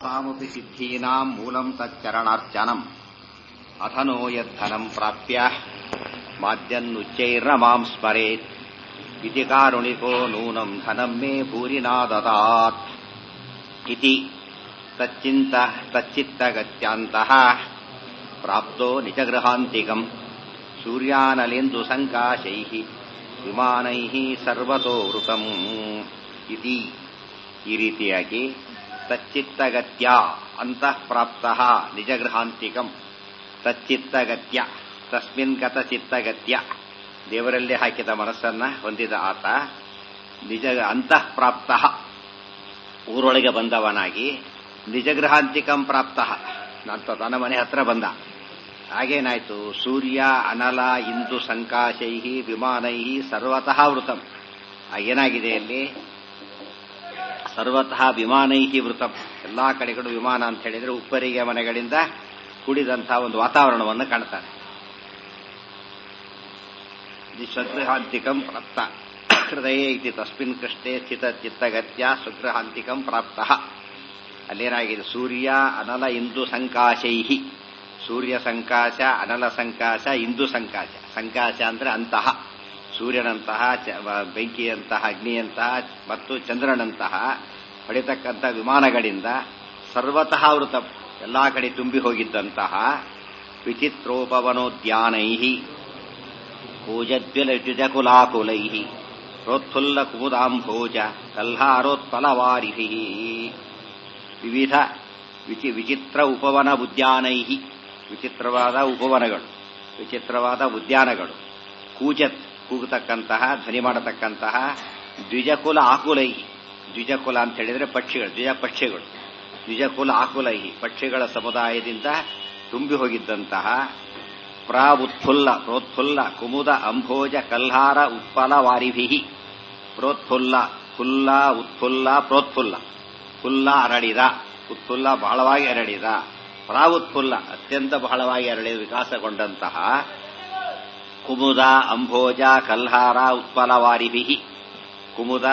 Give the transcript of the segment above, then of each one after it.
ಸಮಸ್ತಾಮಪಿ ಸಿದ್ಧೀನಾಂ ಮೂಲಂ ತಚ್ಚರಣಾರ್ಚನಂ ಅಥನೋ ಯದ್ಧನಂ ಪ್ರಾಪ್ಯ ಮಾದ್ಯನ್ನುಚ್ಚೈರ್ನ ಮಾಂ ಸ್ಮರೇತ್ ಇತಿ ಕಾರುಣಿಕೋ ನೂನಂ ಧನಂ ಮೇ ಭೂರಿನಾ ದದಾತ್ ಇತಿ ತಚ್ಚಿಂತ ತಚ್ಚಿತ್ತಗತ್ಯಾಂತಃ ಪ್ರಾಪ್ತೋ ನಿಜಗೃಹಾಂತಿಕಂ ಸೂರ್ಯಾನಲೇಂದು ಸಂಕಾಶೈಃ ವಿಮಾನೈಃ ಸರ್ವತೋ ವೃತಂ ಇತಿ ಈ ರೀತಿಯಾಗಿ ತಚ್ಚಿತ್ತಗತ್ಯ ಅಂತಃ ಪ್ರಾಪ್ತಃ ನಿಜಗೃಹಾಂತಿಕಂ ತಚ್ಚಿತ್ತಗತ್ಯ ತಸ್ಮಿನ್ ಗತಚಿತ್ತಗತ್ಯ ದೇವರಲ್ಲಿ ಹಾಕಿದ ಮನಸ್ಸನ್ನ ಹೊಂದಿದ ಆತ ನಿಜ ಅಂತಃ ಪ್ರಾಪ್ತ ಊರೊಳಗೆ ಬಂದವನಾಗಿ ನಿಜಗೃಹಾಂತಿಕಂ ಪ್ರಾಪ್ತ ನಂತ ತನ್ನ ಮನೆ ಹತ್ರ ಬಂದ ಹಾಗೇನಾಯ್ತು ಸೂರ್ಯ ಅನಲ ಇಂದು ಸಂಕಾಶೈ ವಿಮಾನೈ ಸರ್ವತಃ ವೃತಂ ಏನಾಗಿದೆ ಅಲ್ಲಿ ಸರ್ವತಃ ವಿಮಾನೈ ವೃತಂ ಎಲ್ಲಾ ಕಡೆಗಳು ವಿಮಾನ ಅಂತ ಹೇಳಿದ್ರೆ ಉಪ್ಪರಿಗೆ ಮನೆಗಳಿಂದ ಕೂಡಿದಂತಹ ಒಂದು ವಾತಾವರಣವನ್ನು ಕಾಣ್ತಾನೆ ಸ್ವಗೃಹಾಂತಿಕಂ ಪ್ರಾಪ್ತ ಹೃದಯ ಇತಿ ತಸ್ಮಿನ್ ಕೃಷ್ಣೆ ಸ್ಥಿತ ಚಿತ್ತಗತ್ಯ ಸ್ವಗೃಹಾಂತಿಕಂ ಪ್ರಾಪ್ತ ಅಲ್ಲೇನಾಗಿದೆ ಸೂರ್ಯ ಅನಲ ಇಂದು ಸಂಕಾಶೈಹಿ ಸೂರ್ಯ ಸಂಕಾಶ ಅನಲ ಸಂಕಾಶ ಇಂದು ಸಂಕಾಶ ಸಂಕಾಶ ಅಂದ್ರೆ ಅಂತಹ ಸೂರ್ಯನಂತಹ ಬೆಂಕಿಯಂತಹ ಅಗ್ನಿಯಂತಹ ಮತ್ತು ಚಂದ್ರನಂತಹ ಹೊಡಿತಕ್ಕಂಥ ವಿಮಾನಗಳಿಂದ ಸರ್ವತಃ ವೃತ ಎಲ್ಲಾ ಕಡೆ ತುಂಬಿ ಹೋಗಿದ್ದಂತಹ ವಿಚಿತ್ರೋಪವನೋದ್ಯಾನೈ ಕೂಜದ್ವಿಲಜುಜಕುಲಾಕುಲೈ ಪ್ರೋತ್ಫುಲ್ಲ ಕುಮುದಾಂಭೋಜ ಕಲ್ಹಾರೋತ್ಪಲವಾರಿ ವಿವಿಧ ವಿಚಿ ವಿಚಿತ್ರ ಉಪವನ ಉದ್ಯಾನೈ ವಿಚಿತ್ರವಾದ ಉಪವನಗಳು ವಿಚಿತ್ರವಾದ ಉದ್ಯಾನಗಳು ಕೂಜತ್ ಕೂಗತಕ್ಕಂತಹ ಧ್ವನಿ ಮಾಡತಕ್ಕಂತಹ ದ್ವಿಜಕುಲ ಆಕುಲೈ ದ್ವಿಜಕುಲ ಅಂತ ಹೇಳಿದ್ರೆ ಪಕ್ಷಿಗಳು ದ್ವಿಜ ಪಕ್ಷಿಗಳು ದ್ವಿಜಕುಲ ಆಕುಲೈ ಪಕ್ಷಿಗಳ ಸಮುದಾಯದಿಂದ ತುಂಬಿ ಹೋಗಿದ್ದಂತಹ ಪ್ರಾ ಉತ್ಫುಲ್ಲ ಪ್ರೋತ್ಫುಲ್ಲ ಕುಮುದ ಅಂಭೋಜ ಕಲ್ಹಾರ ಉತ್ಪಲ ವಾರಿಭಿ ಪ್ರೋತ್ಫುಲ್ಲ ಫುಲ್ಲ ಉತ್ಫುಲ್ಲ ಪ್ರೋತ್ಫುಲ್ಲ ಫುಲ್ಲ ಅರಳಿದ ಉತ್ಫುಲ್ಲ ಬಹಳವಾಗಿ ಅರಳಿದ ಪ್ರಾವುತ್ಫುಲ್ಲ ಅತ್ಯಂತ ಬಹಳವಾಗಿ ಅರಳಿದ ವಿಕಾಸಗೊಂಡಂತಹ ಕುಮುದ ಅಂಭೋಜ ಕಲ್ಹಾರ ಉತ್ಪಲವಾರಿಭಿ ಕುಮುದ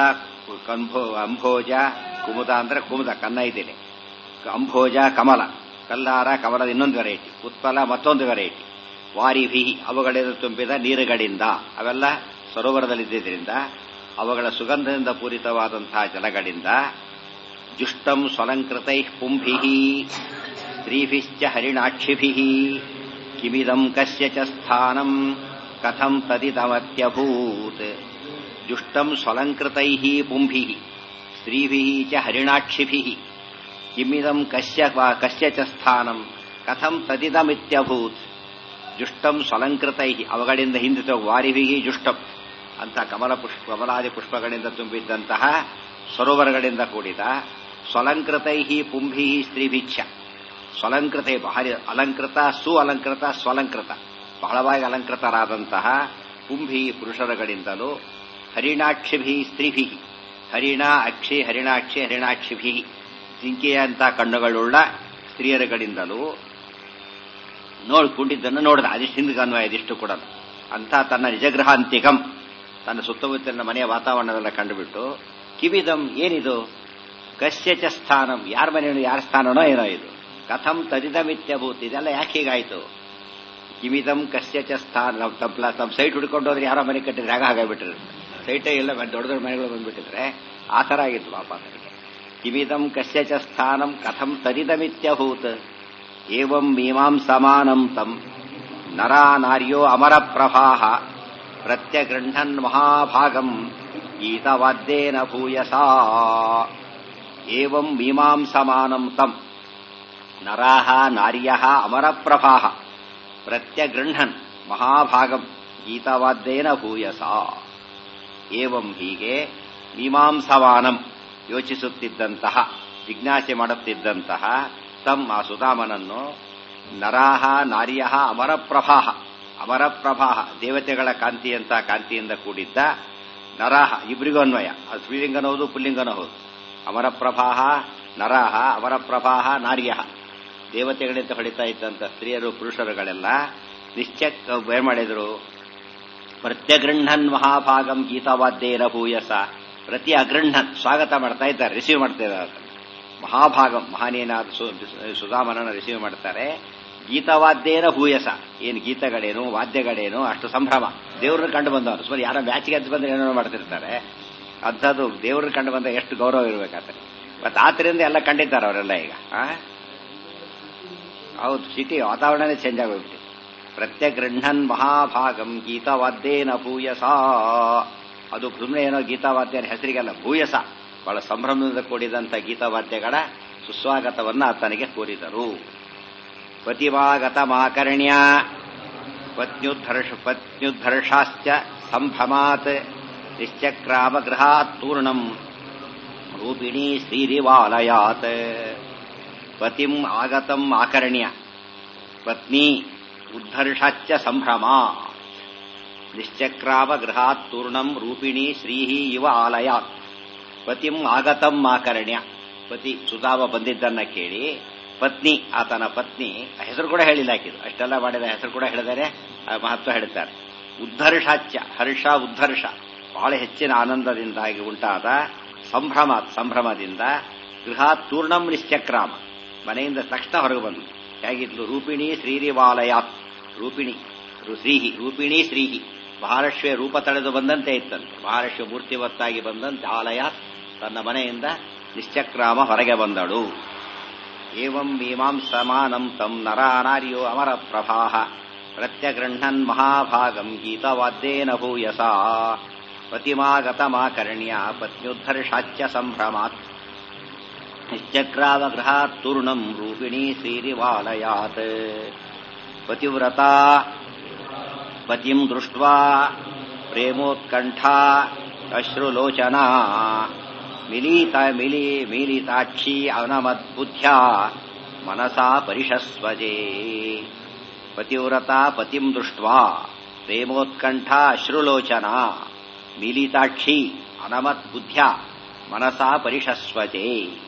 ಅಂಭೋಜ ಕುಮುದ ಅಂದ್ರೆ ಕುಮುದ ಕನ್ನ ಇದ್ದೇನೆ ಅಂಭೋಜ ಕಮಲ ಕಲ್ಲಾರ ಕಮಲದ ಇನ್ನೊಂದು ವೆರೈಟಿ ಉತ್ಪಲ ಮತ್ತೊಂದು ವೆರೈಟಿ ವಾರಿಭಿ ಅವುಗಳಿಂದ ತುಂಬಿದ ನೀರುಗಳಿಂದ ಅವೆಲ್ಲ ಸರೋವರದಲ್ಲಿದ್ದರಿಂದ ಅವುಗಳ ಸುಗಂಧದಿಂದ ಪೂರಿತವಾದಂತಹ ಜಲಗಳಿಂದ ಜುಷ್ಟಂ ಸ್ವಲಂಕೃತೈ ಪುಂಭಿ ಸ್ತ್ರೀಭಿಶ್ಚ ಹರಿಣಾಕ್ಷಿಭಿ ಕಿಮಿದಂ ಕಸ್ಯ ಚ ಸ್ಥಾನಂ ಕಥಂ ತದಿದಮತ್ಯಭೂತ್ ಜುಷ್ಟಂ ಸ್ವಲಂಕೃತೈ ಪುಂಭಿ ಸ್ತ್ರೀಭಿ ಚ ಹರಿಣಾಕ್ಷಿಭಿ ಕಿಮಿದಂ ಕಸ್ಯ ಕಸ್ಯ ಚ ಸ್ಥಾನಂ ಕಥಂ ತದಿದಮಿತ್ಯಭೂತ್ ಜುಷ್ಟಂ ಸ್ವಲಂಕೃತೈ ಅವುಗಳಿಂದ ಹಿಂದಿತ ವಾರಿಭಿಹಿ ಜುಷ್ಟಂ ಅಂತ ಕಮಲ ಪುಷ್ಪ ಕಮಲಾದಿ ಪುಷ್ಪಗಳಿಂದ ತುಂಬಿದ್ದಂತಹ ಸರೋವರಗಳಿಂದ ಕೂಡಿದ ಸ್ವಲಂಕೃತೈ ಪುಂಭಿ ಸ್ತ್ರೀಭಿಚ್ಛ ಸ್ವಲಂಕೃತ ಭಾರಿ ಅಲಂಕೃತ ಸು ಅಲಂಕೃತ ಸ್ವಲಂಕೃತ ಬಹಳವಾಗಿ ಅಲಂಕೃತರಾದಂತಹ ಪುಂಭಿ ಪುರುಷರುಗಳಿಂದಲೂ ಹರಿಣಾಕ್ಷಿಭಿ ಸ್ತ್ರೀಭಿ ಹರಿಣ ಅಕ್ಷಿ ಹರಿಣಾಕ್ಷಿ ಹರಿಣಾಕ್ಷಿಭಿ ಜಿಂಕೆಯಂತ ಕಣ್ಣುಗಳುಳ್ಳ ಸ್ತ್ರೀಯರುಗಳಿಂದಲೂ ನೋಡ್ಕೊಂಡಿದ್ದನ್ನು ನೋಡಿದ ಅದಿಷ್ಟು ಹಿಂದಿಗೆ ಅನ್ವಯ ಇದಿಷ್ಟು ಕೂಡ ಅಂತ ತನ್ನ ನಿಜಗ್ರಹ ಅಂತಿಕಂ ತನ್ನ ಸುತ್ತಮುತ್ತಲಿನ ಮನೆಯ ವಾತಾವರಣವೆಲ್ಲ ಕಂಡುಬಿಟ್ಟು ಕಿವಿದಂ ಏನಿದು ಕಸ್ಯಚ ಸ್ಥಾನಂ ಯಾರ ಮನೆಯೋ ಯಾರ ಸ್ಥಾನನೋ ಏನೋ ಇದು ಕಥಂ ತದಿದಮಿತ್ಯಭೂತ್ ಇದೆಲ್ಲ ಯಾಕೆ ಹೀಗಾಯ್ತು ಕಿಮಿದಂ ಕಸ್ಯಚ ಸ್ಥಾನ ತಮ್ಮ ತಮ್ಮ ಸೈಟ್ ಹುಡ್ಕೊಂಡು ಹೋದ್ರೆ ಯಾರೋ ಮನೆ ಕಟ್ಟಿದ್ರೆ ಆಗ ಹಾಗಾಗ್ಬಿಟ್ರೆ ಸೈಟೇ ಇಲ್ಲ ದೊಡ್ಡ ದೊಡ್ಡ ಮನೆಗಳು ಬಂದ್ಬಿಟ್ಟಿದ್ರೆ ಆ ಥರ ಆಗಿತ್ತು ಪಾಪ ನನಗೆ ಕಿಮಿದಂ ಕಸ್ಯಚ ಸ್ಥಾನಂ ಕಥಂ ತದಿದಮಿತ್ಯಭೂತ್ ಏವಂ ಮೀಮಾಂಸಮಾನಂ ತಂ ನರಾ ನಾರ್ಯೋ ಅಮರ ಪ್ರಭಾಹ ಪ್ರತ್ಯಗೃಹನ್ ಮಹಾಭಾಗಂ ಗೀತವಾದ್ಯೇನ ಭೂಯಸಾ ಏವಂ ಮೀಮಾಂಸಮಾನಂ ತಂ ನರಾಹ ನಾರ್ಯಃ ಅಮರಪ್ರಭಾಹ ಪ್ರತ್ಯಗೃಹನ್ ಮಹಾಭಾಗಂ ಗೀತವಾದ್ಯೇನ ಭೂಯಸ ಏವಂ ಹೀಗೆ ಮೀಮಾಂಸವಾನಂ ಯೋಚಿಸುತ್ತಿದ್ದಂತಹ ಜಿಜ್ಞಾಸೆ ಮಾಡುತ್ತಿದ್ದಂತಹ ತಮ್ಮ ಆ ಸುಧಾಮನನ್ನು ನರಾಹ ನಾರ್ಯಃ ಅಮರಪ್ರಭಾಹ ಅಮರಪ್ರಭಾಹ ದೇವತೆಗಳ ಕಾಂತಿಯಂತ ಕಾಂತಿಯಿಂದ ಕೂಡಿದ್ದ ನರಾಹ ಇಬ್ಬರಿಗೂ ಅನ್ವಯ ಅದು ಸ್ತ್ರೀಲಿಂಗನ ಹೌದು ಪುಲ್ಲಿಂಗನ ಹೌದು ಅಮರಪ್ರಭಾಹ ನರಾಹ ಅಮರಪ್ರಭಾಹ ನಾರ್ಯ ದೇವತೆಗಳಿಂದ ಹೊಡಿತಾ ಇದ್ದಂಥ ಸ್ತ್ರೀಯರು ಪುರುಷರುಗಳೆಲ್ಲ ನಿಶ್ಚಕ್ ಏನ್ ಮಾಡಿದ್ರು ಪ್ರತ್ಯಗೃಹನ್ ಮಹಾಭಾಗಂ ಗೀತಾವಾದ್ಯೇನ ಭೂಯಸ ಪ್ರತಿ ಅಗೃಹನ್ ಸ್ವಾಗತ ಮಾಡ್ತಾ ಇದ್ದಾರೆ ರಿಸೀವ್ ಮಾಡ್ತಾ ಇದ್ದಾರೆ ಮಹಾಭಾಗಂ ಮಹಾನೇನಾದ ಸುಧಾಮನನ್ನು ರಿಸೀವ್ ಮಾಡ್ತಾರೆ ಗೀತವಾದ್ಯೇನ ಭೂಯಸ ಏನು ಗೀತಗಳೇನು ವಾದ್ಯಗಳೇನು ಅಷ್ಟು ಸಂಭ್ರಮ ದೇವ್ರನ್ನ ಕಂಡು ಬಂದವರು ಸುಮಾರು ಯಾರೋ ಮ್ಯಾಚ್ಗೆ ಹಚ್ಚಿ ಬಂದ್ರೆ ಏನೋ ಮಾಡ್ತಿರ್ತಾರೆ ಅಂಥದ್ದು ದೇವ್ರನ್ನ ಕಂಡು ಬಂದ ಎಷ್ಟು ಗೌರವ ಇರಬೇಕಾದ್ರೆ ಮತ್ತೆ ಆತರಿಂದ ಎಲ್ಲ ಕಂಡಿದ್ದಾರೆ ಅವರೆಲ್ಲ ಈಗ ಆ? ಹೌದು ಸಿಟಿ ವಾತಾವರಣನೇ ಚೇಂಜ್ ಆಗೋಗ್ಬಿಟ್ಟು ಪ್ರತ್ಯಗೃಹನ್ ಮಹಾಭಾಗಂ ಗೀತವಾದ್ಯೇನ ಭೂಯಸ ಅದು ಸುಮ್ಮನೆ ಏನೋ ಗೀತವಾದ್ಯನ ಹೆಸರಿಗಲ್ಲ ಭೂಯಸ ಬಹಳ ಸಂಭ್ರಮದಿಂದ ಕೂಡಿದಂಥ ಗೀತವಾದ್ಯಗಳ ಸುಸ್ವಾಗತವನ್ನ ಆತನಿಗೆ ಕೋರಿದರು ಪತಿವಾಗತ ಮಾಕರ್ಣ್ಯ ಪತ್ನ್ಯುದ್ಧರ್ಷ ಪತ್ನ್ಯುದ್ಧರ್ಷಾಶ್ಚ ಸಂಭ್ರಮಾತ್ ನಿಶ್ಚಕ್ರಾಮ ಗೃಹಾತ್ ತೂರ್ಣಂ ರೂಪಿಣಿ ಶ್ರೀರಿವಾಲಯಾತ್ ಪತಿಂ ಆಗತಂ ಆಕರ್ಣ್ಯ ಪತ್ನಿ ಉದ್ಧರ್ಷಾಚ್ಚ ಸಂಭ್ರಮ ನಿಶ್ಚಕ್ರಾಮ ಗೃಹಾತ್ ತೂರ್ಣಂ ರೂಪಿಣಿ ಶ್ರೀಹಿ ಇವ ಆಲಯಾತ್ ಪತಿಂ ಆಗತಂ ಆಕರ್ಣ್ಯ ಪತಿ ಸುಧಾಮ ಬಂದಿದ್ದನ್ನ ಕೇಳಿ ಪತ್ನಿ ಆತನ ಪತ್ನಿ ಹೆಸರು ಕೂಡ ಹೇಳಿಲ್ಲ ಹಾಕಿದ್ರು ಅಷ್ಟೆಲ್ಲ ಮಾಡಿದ ಹೆಸರು ಕೂಡ ಹೇಳಿದರೆ ಆ ಮಹತ್ವ ಹೇಳ್ತಾರೆ ಉದ್ಧರ್ಷಾಚ್ಯ ಹರ್ಷ ಉದ್ಧರ್ಷ ಬಹಳ ಹೆಚ್ಚಿನ ಆನಂದದಿಂದಾಗಿ ಉಂಟಾದ ಸಂಭ್ರಮ ಸಂಭ್ರಮದಿಂದ ಗೃಹ ತೂರ್ಣಂ ನಿಶ್ಚಕ್ರಾಮ ಮನೆಯಿಂದ ತಕ್ಷಣ ಹೊರಗೆ ಬಂದು ಹೇಗಿದ್ಲು ರೂಪಿಣಿ ಶ್ರೀರಿವಾಲಯಾತ್ ರೂಪಿಣಿ ರು- ಶ್ರೀಹಿ ರೂಪಿಣಿ ಶ್ರೀಹಿ ಮಹಾಲಕ್ಷ್ಮಿಯ ರೂಪ ತಳೆದು ಬಂದಂತೆ ಇತ್ತಂತೆ ಮಹಾಲಕ್ಷ್ಮಿ ಮೂರ್ತಿವತ್ತಾಗಿ ಬಂದಂತೆ ಆಲಯ ತನ್ನ ಮನೆಯಿಂದ ನಿಶ್ಚಕ್ರಾಮ ಹೊರಗೆ ಬಂದಳು ಏವಂ ಮೀಮಾಂ ಸಮಾನಂ ತಂ ನರಾನಾರ್ಯೋ ಅಮರ ಪ್ರಭಾಹ ಪ್ರತ್ಯಗೃಹನ್ ಮಹಾಭಾಗಂ ಗೀತವಾದ್ಯೇನ ಭೂಯಸ ಪತಿಮಾಗತಮಾಕರ್ಣ್ಯ ಪತ್ನ್ಯುದ್ಧರ್ಷಾಚ್ಯ ಸಂಭ್ರಮಾತ್ ನಿಶ್ಚಕ್ರಾವಗೃಹಾತ್ ತೂರ್ಣಂ ರೂಪಿಣಿ ಶ್ರೀರಿವಾಲಯಾತ್ ಪತಿವ್ರತಾ ಪತಿಂ ದೃಷ್ಟ್ವಾ ಪ್ರೇಮೋತ್ಕಂಠಾ ಅಶ್ರುಲೋಚನಾ ಮಿಲೀತ ಮಿಲಿ ಮೀಲಿತಾಕ್ಷಿ ಅನಮದ್ಬುದ್ಧ್ಯ ಮನಸಾ ಪರಿಷಸ್ವಜೇ ಪತಿವ್ರತಾ ಪತಿಂ ದೃಷ್ಟ್ವಾ ಪ್ರೇಮೋತ್ಕಂಠ ಅಶ್ರುಲೋಚನಾ ಮೀಲಿತಾಕ್ಷಿ ಅನಮತ್ ಬುದ್ಧ್ಯ ಮನಸಾ ಪರಿಷಸ್ವಜೇ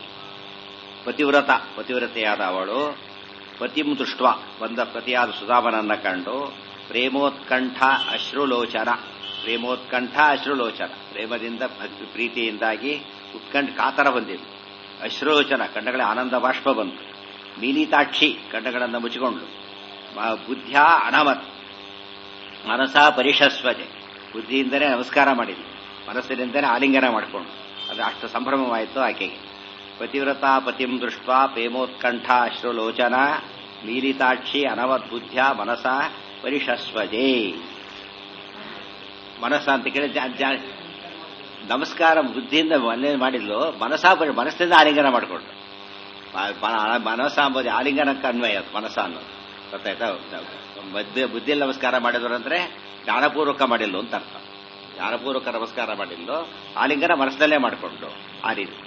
ಪತಿವ್ರತ ಪತಿವ್ರತೆಯಾದ ಅವಳು ಪತಿಂ ದೃಷ್ಟ ಬಂದ ಪತಿಯಾದ ಸುಧಾಮನನ್ನ ಕಂಡು ಪ್ರೇಮೋತ್ಕಂಠ ಅಶ್ರುಲೋಚನ ಪ್ರೇಮೋತ್ಕಂಠ ಅಶ್ರುಲೋಚನ ಪ್ರೇಮದಿಂದ ಭಕ್ತಿ ಪ್ರೀತಿಯಿಂದಾಗಿ ಉತ್ಕಂಠ ಕಾತರ ಬಂದಿದ್ದು ಅಶ್ರುಲೋಚನ ಕಂಡಗಳ ಆನಂದ ಬಾಷ್ಪ ಬಂತು ಮೀಲಿತಾಕ್ಷಿ ಕಂಡಗಳನ್ನು ಮುಚ್ಚಿಕೊಂಡ್ಳು ಮ- ಬುದ್ಧ್ಯ ಅನಮತ್ ಮನಸಾ ಪರಿಷಸ್ವಜೆ ಬುದ್ಧಿಯಿಂದಲೇ ನಮಸ್ಕಾರ ಮಾಡಿದ್ಲು ಮನಸ್ಸಿನಿಂದಲೇ ಆಲಿಂಗನ ಮಾಡಿಕೊಂಡು ಅದು ಅಷ್ಟು ಸಂಭ್ರಮವಾಯಿತು ಆಕೆಗೆ ಪತಿವ್ರತಾ ಪತಿಂ ದೃಷ್ಟ ಪ್ರೇಮೋತ್ಕಂಠ ಅಶ್ರುಲೋಚನ ಮೀಲಿತಾಕ್ಷಿ ಅನವದ್ಬುದ್ಧ್ಯ ಮನಸ ಪರಿಷಸ್ವಜೆ ಮನಸ್ಸ ಅಂತ ಕೇಳಿ ಜಾ- ಜಾ- ನಮಸ್ಕಾರ ಬುದ್ಧಿಯಿಂದ ಮನೆ ಮಾಡಿದ್ಲು ಮನಸಾ ಪರಿ ಮನಸ್ಸಿಂದ ಆಲಿಂಗನ ಮಾಡಿಕೊಂಡು ಮನಸ್ಸ ಅಂಬೋದು ಆಲಿಂಗನಕ್ಕೆ ಅನ್ವಯ ಅದು ಮನಸ್ಸ ಅನ್ನೋದು ಗೊತ್ತಾಯ್ತಾ ಬುದ್ಧಿ ಬುದ್ಧಿಯಲ್ಲಿ ನಮಸ್ಕಾರ ಮಾಡಿದ್ರು ಅಂದ್ರೆ ಜ್ಞಾನಪೂರ್ವಕ ಮಾಡಿಲ್ಲು ಅಂತ ಅರ್ಥ ಜ್ಞಾನಪೂರ್ವಕ ನಮಸ್ಕಾರ ಮಾಡಿಲ್ಲು ಆಲಿಂಗನ ಮನಸ್ಸಲ್ಲೇ ಮಾಡಿಕೊಂಡು ಆ ರೀತಿ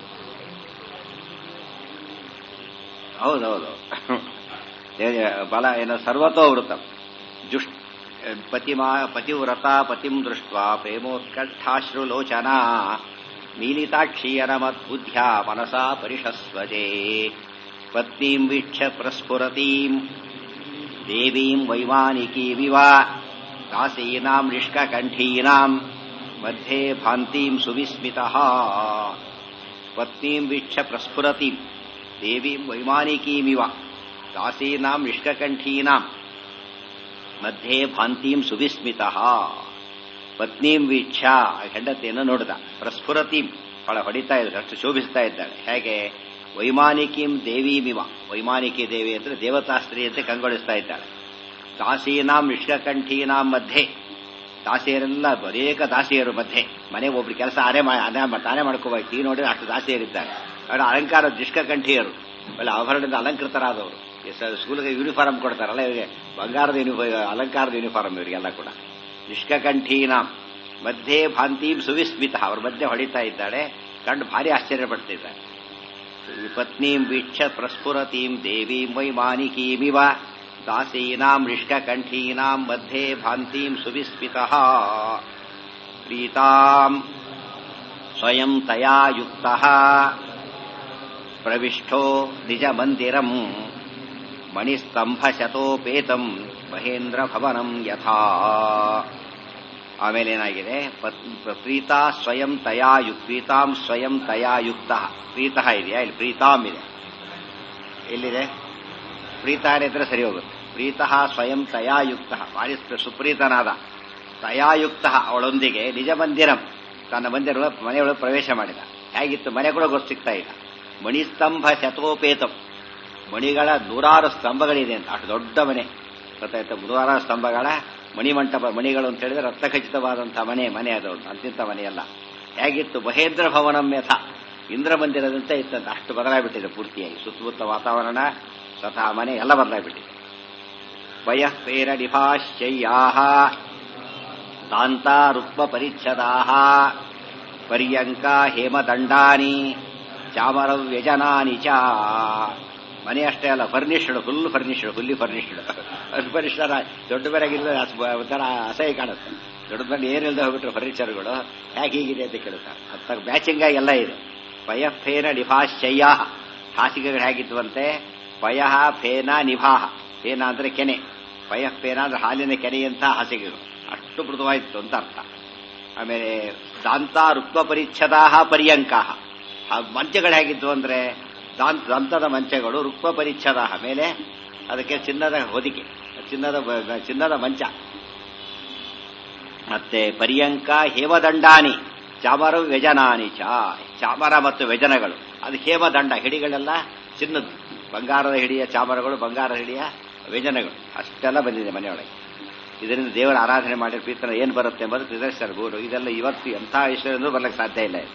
ಹೌದೌದು ಬಲ ಏನು ಸರ್ವತೋವೃತ ಜುಷ್ ಪತಿಮಾ ಪತಿವ್ರತ ಪತಿಂ ದೃಷ್ಟ ಪ್ರೇಮೋತ್ಕಂಠಾಶ್ರುಲೋಚನಾ ಮೀಲಿತಾಕ್ಷೀಯನಮದ್ಬುದ್ಧ್ಯ ಮನಸಾ ಪರಿಷಸ್ವಜೇ ಪತ್ನೀಂ ವೀಕ್ಷ ಪ್ರಸ್ಫುರತೀಂ ದೇವೀಂ ವೈಮಾನಿಕೀಮಿವ ದಾಸೀನಾಂ ನಿಷ್ಕಕಂಠೀನಾಂ ಮಧ್ಯೆ ಭಾಂತೀಂ ಸುವಿಸ್ಮಿತಃ ಪತ್ನೀಂ ವೀಕ್ಷ ಪ್ರಸ್ಫುರತೀಂ ದೇವೀಂ ವೈಮಾನಿಕೀಮಿವ ದಾಸೀನಾಂ ನಿಷ್ಕಕಂಠೀನಾಂ ಮಧ್ಯೆ ಭಾಂತೀಂ ಸುವಿಸ್ಮಿತಃ ಪತ್ನೀಂ ವೀಕ್ಷ ಹೆಂಡತಿಯನ್ನು ನೋಡಿದ ಪ್ರಸ್ಫುರತೀಂ ಬಹಳ ಹೊಡಿತಾ ಇದ್ದಾಳೆ ಅಷ್ಟು ಶೋಭಿಸ್ತಾ ಇದ್ದಾಳೆ ಹೇಗೆ ವೈಮಾನಿಕೀಂ ದೇವೀಮಿವ ವೈಮಾನಿಕಿ ದೇವಿ ಅಂದ್ರೆ ದೇವತಾಸ್ತ್ರೀ ಅಂತ ಕಂಗೊಳಿಸ್ತಾ ಇದ್ದಾಳೆ ದಾಸೀನಾಂ ನಿಷ್ಕಕಂಠೀನಾಂ ಮಧ್ಯೆ ದಾಸಿಯರೆಲ್ಲ ಅನೇಕ ದಾಸಿಯರು ಮಧ್ಯೆ ಮನೆ ಒಬ್ರು ಕೆಲಸ ಆರೇ ಮಾ- ಅದೇ ಮ- ತಾನೇ ಮಾಡ್ಕೋಬೇಕು ಈ ನೋಡಿದ್ರೆ ಅಷ್ಟು ದಾಸಿಯರಿದ್ದಾರೆ ಅವರ ಅಲಂಕಾರ ನಿಷ್ಕಕಂಠೀಯರು ಒಳ್ಳೆ ಆಭರಣದಿಂದ ಅಲಂಕೃತರಾದವರು ಈ ಸ- ಸ್ಕೂಲ್ಗೆ ಯೂನಿಫಾರ್ಮ್ ಕೊಡ್ತಾರಲ್ಲ ಇವರಿಗೆ ಬಂಗಾರದ ಯೂನಿಫಾರ್ಮ್ ಅಲಂಕಾರದ ಯೂನಿಫಾರ್ಮ್ ಇವರಿಗೆಲ್ಲ ಕೂಡ ನಿಷ್ಕಕಂಠೀನಾಂ ಮಧ್ಯೆ ಭಾಂತೀಂ ಸುವಿಸ್ಮಿತ ಅವ್ರ ಮಧ್ಯೆ ಹೊಡಿತಾ ಇದ್ದಾಳೆ ಕಂಡು ಭಾರಿ ಆಶ್ಚರ್ಯ ಪಡ್ತಿದ್ದಾಳೆ ಪತ್ನೀಂ ವೀಕ್ಷ ಪ್ರಸ್ಫುರತೀಂ ದೇವೀಂ ವೈಮಾನಿಕೀಮಿವ ದಾಸೀನಾಂ ನಿಷ್ಕಕಂಠೀನಾಂ ಮಧ್ಯೆ ಭಾಂತೀಂ ಸುವಿಸ್ಮಿತಃ ಪ್ರೀತಾಂ ಸ್ವಯಂ ತಯಾ ಯುಕ್ತಃ ಪ್ರವಿಷ್ಟೋ ನಿಜ ಮಂದಿರಂ ಮಣಿಸ್ತಂಭ ಶತೋಪೇತಂ ಮಹೇಂದ್ರ ಭವನಂ ಯಥಾ ಆಮೇಲೆ ಏನಾಗಿದೆ ಪ್ರೀತಾ ಸ್ವಯಂ ತಯಾಯುಕ್ ಪ್ರೀತಾಂ ಸ್ವಯಂ ತಯಾಯುಕ್ತ ಪ್ರೀತಃ ಇದೆಯಾ ಇಲ್ಲಿ ಪ್ರೀತಾಂ ಇದೆ ಎಲ್ಲಿದೆ ಪ್ರೀತಾರ ಇದ್ರೆ ಸರಿ ಹೋಗುತ್ತೆ ಪ್ರೀತಃ ಸ್ವಯಂ ತಯಾಯುಕ್ತ ಭಾರಿ ಸುಪ್ರೀತನಾದ ತಯಾಯುಕ್ತ ಅವಳೊಂದಿಗೆ ನಿಜ ಮಂದಿರಂ ತನ್ನ ಮಂದಿರ ಮನೆಯೊಳಗೆ ಪ್ರವೇಶ ಮಾಡಿದ ಹೇಗಿತ್ತು ಮನೆ ಕೂಡ ಗೊತ್ತು ಸಿಗ್ತಾ ಇಲ್ಲ ಮಣಿಸ್ತಂಭ ಶತೋಪೇತಂ ಮಣಿಗಳ ನೂರಾರು ಸ್ತಂಭಗಳಿದೆ ಅಂತ ಅಷ್ಟು ದೊಡ್ಡ ಮನೆ ಗೊತ್ತಾಯ್ತು ನೂರಾರು ಸ್ತಂಭಗಳ ಮಣಿಮಂಟಪ ಮಣಿಗಳು ಅಂತ ಹೇಳಿದ್ರೆ ರಕ್ತಖಚಿತವಾದಂತಹ ಮನೆ ಮನೆ ಅದು ಅಂತಿಂತ ಮನೆಯಲ್ಲ ಹೇಗಿತ್ತು ಮಹೇಂದ್ರ ಭವನಂ ಯಥ ಇಂದ್ರ ಮಂದಿರದಂತೆ ಇತ್ತಂತ ಅಷ್ಟು ಬದಲಾಗ್ಬಿಟ್ಟಿದೆ ಪೂರ್ತಿಯಾಗಿ ಸುತ್ತಮುತ್ತ ವಾತಾವರಣ ಸ್ವತಃ ಮನೆ ಎಲ್ಲ ಬದಲಾಗ್ಬಿಟ್ಟಿದೆ ವಯಃ ಪೇರ ನಿಭಾಶ್ಚಯ್ಯಾ ತಾಂತಾ ರುಕ್ಮ ಪರಿಚ್ಛದಾ ಪರ್ಯಂಕ ಹೇಮದಂಡಾನಿ ಚಾಮರ ವ್ಯಜನಾನಿ ಚ ಮನೆ ಅಷ್ಟೇ ಅಲ್ಲ furnished full furnished fully furnished furnished ದೊಡ್ಡ ಬೆಲೆಗಿಲ್ಲ ಒಂಥರ ಅಸಹ್ಯ ಕಾಣುತ್ತೆ ದೊಡ್ಡ ಮನೆ ಏನಿಲ್ಲದೆ ಹೋಗ್ಬಿಟ್ರೆ ಫರ್ನಿಚರ್ಗಳು ಯಾಕೆ ಹೀಗಿದೆ ಅಂತ ಕೇಳ್ತಾರೆ ಹತ್ತಾಗ ಮ್ಯಾಚಿಂಗ್ ಆಗಿ ಎಲ್ಲ ಇದೆ ಪಯ ಫೇನ ನಿಭಾಶ್ಚಯ್ಯ ಹಾಸಿಗೆಗಳು ಹೇಗಿದ್ವಂತೆ ಪಯ ಫೇನ ನಿಭಾಹ ಫೇನ ಅಂದ್ರೆ ಕೆನೆ ಪಯ ಫೇನ ಅಂದ್ರೆ ಹಾಲಿನ ಕೆನೆಯಂತ ಹಾಸಿಗೆಗಳು ಅಷ್ಟು ಮೃದುವಾಯಿತು ಅಂತ ಅರ್ಥ ಆಮೇಲೆ ದಾಂತ ರುಕ್ಮ ಪರಿಚ್ಛದಾ ಪರ್ಯಂಕಾ ಮಂಚಗಳು ಹೇಗಿದ್ವು ಅಂದ್ರೆ ದಾಂತ ದಂತದ ಮಂಚಗಳು ರುಕ್ಮ ಪರಿಚ್ಛದ ಮೇಲೆ ಅದಕ್ಕೆ ಚಿನ್ನದ ಹೊದಿಕೆ ಚಿನ್ನದ ಚಿನ್ನದ ಮಂಚ ಮತ್ತೆ ಪರ್ಯಂಕ ಹೇಮದಂಡಾನಿ ಚಾಮರ ವ್ಯಜನಾನಿ ಚ ಚಾಮರ ಮತ್ತು ವ್ಯಜನಗಳು ಅದು ಹೇಮದಂಡ ಹಿಡಿಗಳೆಲ್ಲ ಚಿನ್ನದ್ದು ಬಂಗಾರದ ಹಿಡಿಯ ಚಾಮರಗಳು ಬಂಗಾರದ ಹಿಡಿಯ ವ್ಯಜನಗಳು ಅಷ್ಟೆಲ್ಲ ಬಂದಿದೆ ಮನೆಯೊಳಗೆ ಇದರಿಂದ ದೇವರ ಆರಾಧನೆ ಮಾಡಿದ ಪ್ರೀತನ ಏನು ಬರುತ್ತೆ ಎಂಬುದು ನಿದರ್ಶನ ಗೂರು ಇದೆಲ್ಲ ಇವತ್ತು ಎಂಥ ವಿಷಯ ಬರ್ಲಿಕ್ಕೆ ಸಾಧ್ಯ ಇಲ್ಲ